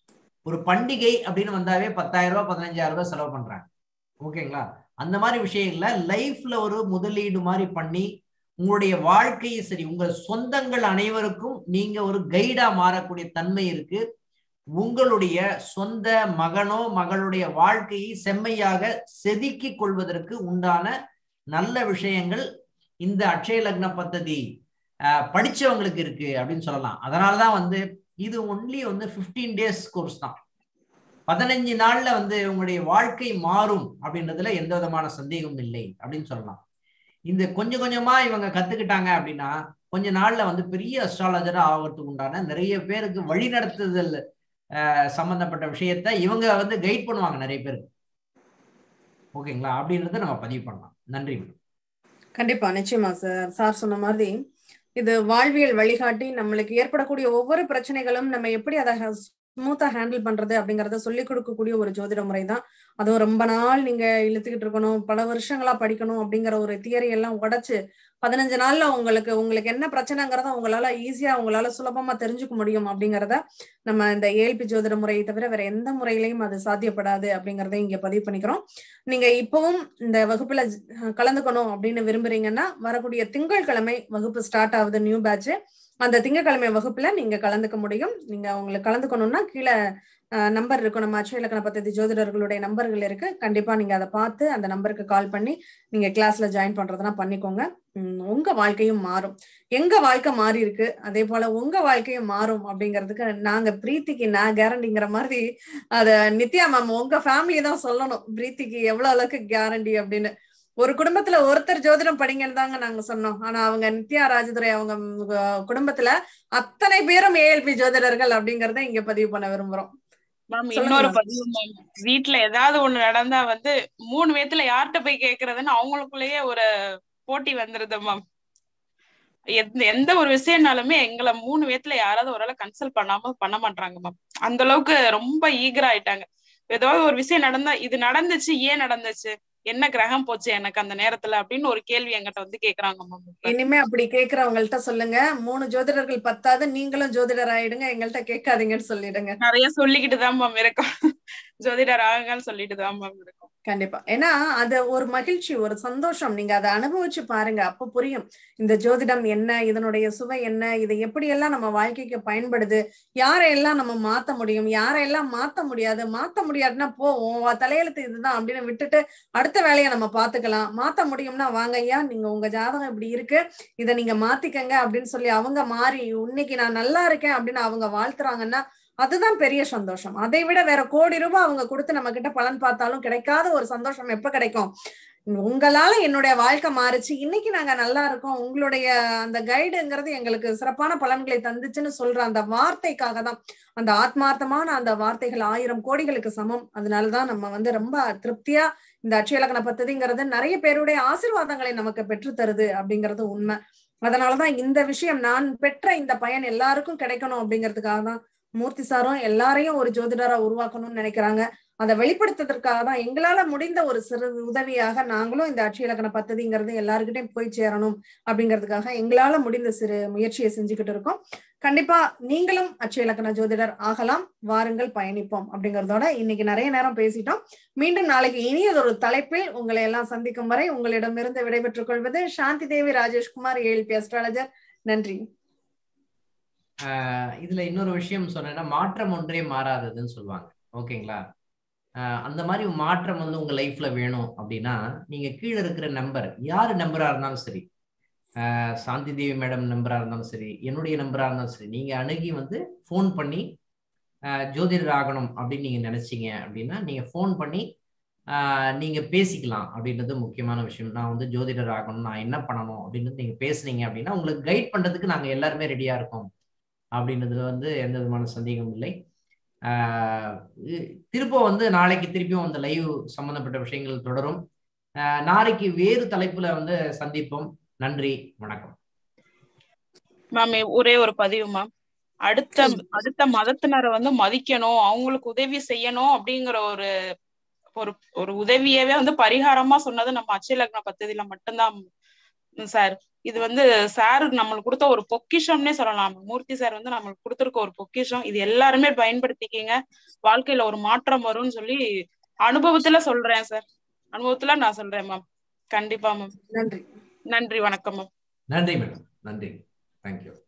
Speaker 1: ஒரு பண்டிகை அப்படின்னு வந்தாவே பத்தாயிரம் ரூபாய் பதினஞ்சாயிரம் ரூபாய் செலவு பண்றாங்க ஓகேங்களா அந்த மாதிரி விஷயங்கள்ல லைஃப்ல ஒரு முதலீடு மாதிரி பண்ணி உங்களுடைய வாழ்க்கையை சரி உங்கள் சொந்தங்கள் அனைவருக்கும் நீங்க ஒரு கைடா மாறக்கூடிய தன்மை இருக்கு உங்களுடைய சொந்த மகனோ மகளுடைய வாழ்க்கையை செம்மையாக செதுக்கிக் கொள்வதற்கு உண்டான நல்ல விஷயங்கள் இந்த அட்சய லக்ன பദ്ധதி அஹ், படிச்சவங்களுக்கு இருக்கு அப்படின்னு சொல்லலாம் அதனாலதான் வந்து இது ஒன்லி வந்து 15 டேஸ் கோர்ஸ் தான் பதினஞ்சு நாள்ல வந்து உங்களுடைய வாழ்க்கை மாறும் அப்படின்றதுல எந்த விதமான சந்தேகமும் இல்லை அப்படின்னு சொல்லலாம் இந்த கொஞ்சம் கொஞ்சமா இவங்க கத்துக்கிட்டாங்க அப்படின்னா கொஞ்ச நாள்ல வந்து பெரிய அஸ்ட்ராலஜரா ஆகிறதுக்கு உண்டான நிறைய பேருக்கு வழிநடத்துதல் அஹ், சம்பந்தப்பட்ட விஷயத்த இவங்க வந்து கைட் பண்ணுவாங்க நிறைய பேருக்கு ஓகேங்களா அப்படின்றத நம்ம பதிவு பண்ணலாம் நன்றி மேடம்
Speaker 2: கண்டிப்பா நிச்சயமா சார் சார் சொன்ன மாதிரி இது வாழ்வியல் வழிகாட்டி நம்மளுக்கு ஏற்படக்கூடிய ஒவ்வொரு பிரச்சனைகளும் நம்ம எப்படி அதை ஸ்மூத்தா ஹேண்டில் பண்றது அப்படிங்கறத சொல்லிக் கொடுக்கக்கூடிய ஒரு ஜோதிட முறை தான் அதுவும் ரொம்ப நாள் நீங்க இழுத்துக்கிட்டு இருக்கணும் பல வருஷங்களா படிக்கணும் அப்படிங்கிற ஒரு தியரி எல்லாம் உடைச்சு பதினஞ்சு நாள்ல உங்களுக்கு உங்களுக்கு என்ன பிரச்சனைங்கிறத உங்களால ஈஸியா உங்களால சுலபமா தெரிஞ்சுக்க முடியும் அப்படிங்கறத நம்ம இந்த ஏல்பி ஜோதிட முறையை தவிர வேற எந்த முறையிலையும் அது சாத்தியப்படாது அப்படிங்கறத இங்க பதிவு பண்ணிக்கிறோம் நீங்க இப்பவும் இந்த வகுப்புல அஹ், கலந்துக்கணும் அப்படின்னு விரும்புறீங்கன்னா வரக்கூடிய திங்கட்கிழமை வகுப்பு ஸ்டார்ட் ஆகுது நியூ பேட்ச் அந்த திங்கட்கிழமை வகுப்புல நீங்க கலந்துக்க முடியும் நீங்க உங்களுக்கு கலந்துக்கணும்னா கீழே நம்பர் இருக்கும் நம்ம அச்சய இலக்கண பദ്ധதி ஜோதிடர்களுடைய நம்பர்கள் இருக்கு கண்டிப்பா நீங்க அதை பார்த்து அந்த நம்பருக்கு கால் பண்ணி நீங்க கிளாஸ்ல ஜாயின் பண்றதுனா பண்ணிக்கோங்க உம், உங்க வாழ்க்கையும் மாறும் எங்க வாழ்க்கை மாறி இருக்கு அதே போல உங்க வாழ்க்கையும் மாறும் அப்படிங்கிறதுக்கு நாங்க பிரீத்திக்கு நான் கேரண்டிங்கிற மாதிரி அத நித்யா மேம் உங்க ஃபேமிலி தான் சொல்லணும் பிரீத்திக்கு எவ்வளவு அளவுக்கு கேரண்டி அப்படின்னு ஒரு குடும்பத்துல ஒருத்தர் ஜோதிடம் படிங்கன்னு தாங்க நாங்க சொன்னோம் ஆனா அவங்க நித்யா ராஜதுரை அவங்க உம், குடும்பத்துல அத்தனை பேரும் ஏஎல்பி ஜோதிடர்கள் அப்படிங்கறத இங்க பதிவு பண்ண விரும்புறோம்
Speaker 3: மேம்
Speaker 2: சொல்லுங்க
Speaker 3: இன்னொரு
Speaker 2: ma'am.
Speaker 3: பதிவு மேம் வீட்ல ஏதாவது ஒண்ணு நடந்தா வந்து மூணு பேத்துல யார்கிட்ட போய் கேக்குறதுன்னு அவங்களுக்குள்ளேயே ஒரு போட்டி வந்துருது மேம் எந்த எந்த ஒரு விஷயம்னாலுமே எங்களை மூணு பேத்துல யாராவது ஒரு ஆளை கன்சல்ட் பண்ணாம பண்ண மாட்டாங்க மேம் அந்த அளவுக்கு ரொம்ப ஈகரா ஆயிட்டாங்க ஏதாவது ஒரு விஷயம் நடந்தா இது நடந்துச்சு ஏன் நடந்துச்சு என்ன கிரகம் போச்சு எனக்கு அந்த நேரத்துல அப்படின்னு ஒரு கேள்வி என்கிட்ட வந்து கேக்குறாங்க மேம்
Speaker 2: இனிமே அப்படி கேக்குறவங்கள்ட்ட சொல்லுங்க மூணு ஜோதிடர்கள் பத்தாது நீங்களும் ஜோதிடர் ஆயிடுங்க எங்கள்கிட்ட கேட்காதீங்கன்னு சொல்லிடுங்க
Speaker 3: நிறைய சொல்லிக்கிட்டு தான் மேம் இருக்கோம் ஜோதிடர் ஆகுங்கன்னு சொல்லிட்டு தான் மேம் இருக்கோம்
Speaker 2: கண்டிப்பா ஏன்னா அது ஒரு மகிழ்ச்சி ஒரு சந்தோஷம் நீங்க அதை அனுபவிச்சு பாருங்க அப்ப புரியும் இந்த ஜோதிடம் என்ன இதனுடைய சுவை என்ன இது எப்படியெல்லாம் நம்ம வாழ்க்கைக்கு பயன்படுது யாரையெல்லாம் நம்ம மாத்த முடியும் யாரையெல்லாம் மாத்த முடியாது மாத்த முடியாதுன்னா போ உன் தலையெழுத்து இதுதான் அப்படின்னு விட்டுட்டு அடுத்த வேலையை நம்ம பாத்துக்கலாம் மாத்த முடியும்னா வாங்க ஐயா நீங்க உங்க ஜாதகம் இப்படி இருக்கு இதை நீங்க மாத்திக்கங்க அப்படின்னு சொல்லி அவங்க மாறி இன்னைக்கு நான் நல்லா இருக்கேன் அப்படின்னு அவங்க வாழ்த்துறாங்கன்னா அதுதான் பெரிய சந்தோஷம் அதை விட வேற கோடி ரூபாய் அவங்க கொடுத்து நம்ம கிட்ட பலன் பார்த்தாலும் கிடைக்காத ஒரு சந்தோஷம் எப்ப கிடைக்கும் உங்களால என்னுடைய வாழ்க்கை மாறுச்சு இன்னைக்கு நாங்க நல்லா இருக்கோம் உங்களுடைய அந்த கைடுங்கிறது எங்களுக்கு சிறப்பான பலன்களை தந்துச்சுன்னு சொல்ற அந்த வார்த்தைக்காக தான் அந்த ஆத்மார்த்தமான அந்த வார்த்தைகள் ஆயிரம் கோடிகளுக்கு சமம் அதனாலதான் நம்ம வந்து ரொம்ப திருப்தியா இந்த அட்சயலக்கண பத்ததிங்கிறது நிறைய பேருடைய ஆசீர்வாதங்களை நமக்கு பெற்று தருது அப்படிங்கிறது உண்மை அதனாலதான் இந்த விஷயம் நான் பெற்ற இந்த பயன் எல்லாருக்கும் கிடைக்கணும் அப்படிங்கிறதுக்காக தான் மூர்த்தி சாரும் எல்லாரையும் ஒரு ஜோதிடரா உருவாக்கணும்னு நினைக்கிறாங்க அதை வெளிப்படுத்துறதுக்காக தான் எங்களால முடிந்த ஒரு சிறு உதவியாக நாங்களும் இந்த அட்சய இலக்கண பத்ததிங்கிறது எல்லாருக்கிட்டையும் போய் சேரணும் அப்படிங்கிறதுக்காக எங்களால முடிந்த சிறு முயற்சியை செஞ்சுக்கிட்டு இருக்கோம் கண்டிப்பா நீங்களும் அட்சய இலக்கண ஜோதிடர் ஆகலாம் வாருங்கள் பயணிப்போம் அப்படிங்கறதோட இன்னைக்கு நிறைய நேரம் பேசிட்டோம் மீண்டும் நாளைக்கு இனியதொரு தலைப்பில் உங்களை எல்லாம் சந்திக்கும் வரை உங்களிடமிருந்து விடைபெற்றுக் கொள்வது சாந்தி தேவி ராஜேஷ்குமார் ஏஎல்பி அஸ்ட்ராலஜர் நன்றி
Speaker 1: ஆஹ் இதுல இன்னொரு விஷயம் சொன்னேன்னா மாற்றம் ஒன்றே மாறாததுன்னு சொல்லுவாங்க ஓகேங்களா ஆஹ் அந்த மாதிரி மாற்றம் வந்து உங்க லைஃப்ல வேணும் அப்படின்னா நீங்க கீழே இருக்கிற நம்பர் யாரு நம்பரா இருந்தாலும் சரி ஆஹ் சாந்தி தேவி மேடம் நம்பரா இருந்தாலும் சரி என்னுடைய நம்பரா இருந்தாலும் சரி நீங்க அணுகி வந்து ஃபோன் பண்ணி ஆஹ் ஜோதிடர் ஆகணும் அப்படின்னு நீங்க நினைச்சீங்க அப்படின்னா நீங்க ஃபோன் பண்ணி ஆஹ் நீங்க பேசிக்கலாம் அப்படின்றது முக்கியமான விஷயம் நான் வந்து ஜோதிடர் ஆகணும் நான் என்ன பண்ணணும் அப்படின்றது நீங்க பேசுனீங்க அப்படின்னா உங்களுக்கு கைட் பண்றதுக்கு நாங்க எல்லாருமே ரெடியா இருக்கோம் அப்படின்றதுல வந்து எந்த விதமான சந்தேகமும் இல்லை ஆஹ் திரும்ப வந்து நாளைக்கு திருப்பியும் அந்த லைவ் சம்பந்தப்பட்ட விஷயங்கள் தொடரும் ஆஹ் நாளைக்கு வேறு தலைப்புல வந்து சந்திப்போம் நன்றி வணக்கம்
Speaker 3: மேம் ஒரே ஒரு பதிவு மேம் அடுத்த அடுத்த மதத்தினரை வந்து மதிக்கணும் அவங்களுக்கு உதவி செய்யணும் அப்படிங்கிற ஒரு ஒரு ஒரு உதவியவே வந்து பரிகாரமா சொன்னது நம்ம அச்சயலக்ன பத்ததியில மட்டும்தான் சார் இது வந்து சார் நம்மளுக்கு கொடுத்த ஒரு பொக்கிஷம்னே சொல்லலாம் மூர்த்தி சார் வந்து நம்மளுக்கு கொடுத்துருக்க ஒரு பொக்கிஷம் இது எல்லாருமே பயன்படுத்திக்கிங்க வாழ்க்கையில ஒரு மாற்றம் வரும்னு சொல்லி அனுபவத்துல சொல்றேன் சார் அனுபவத்துல நான் சொல்றேன் மேம் கண்டிப்பா மேம்
Speaker 2: நன்றி
Speaker 3: நன்றி வணக்கம் மேம்
Speaker 1: நன்றி மேடம் நன்றி தேங்க்யூ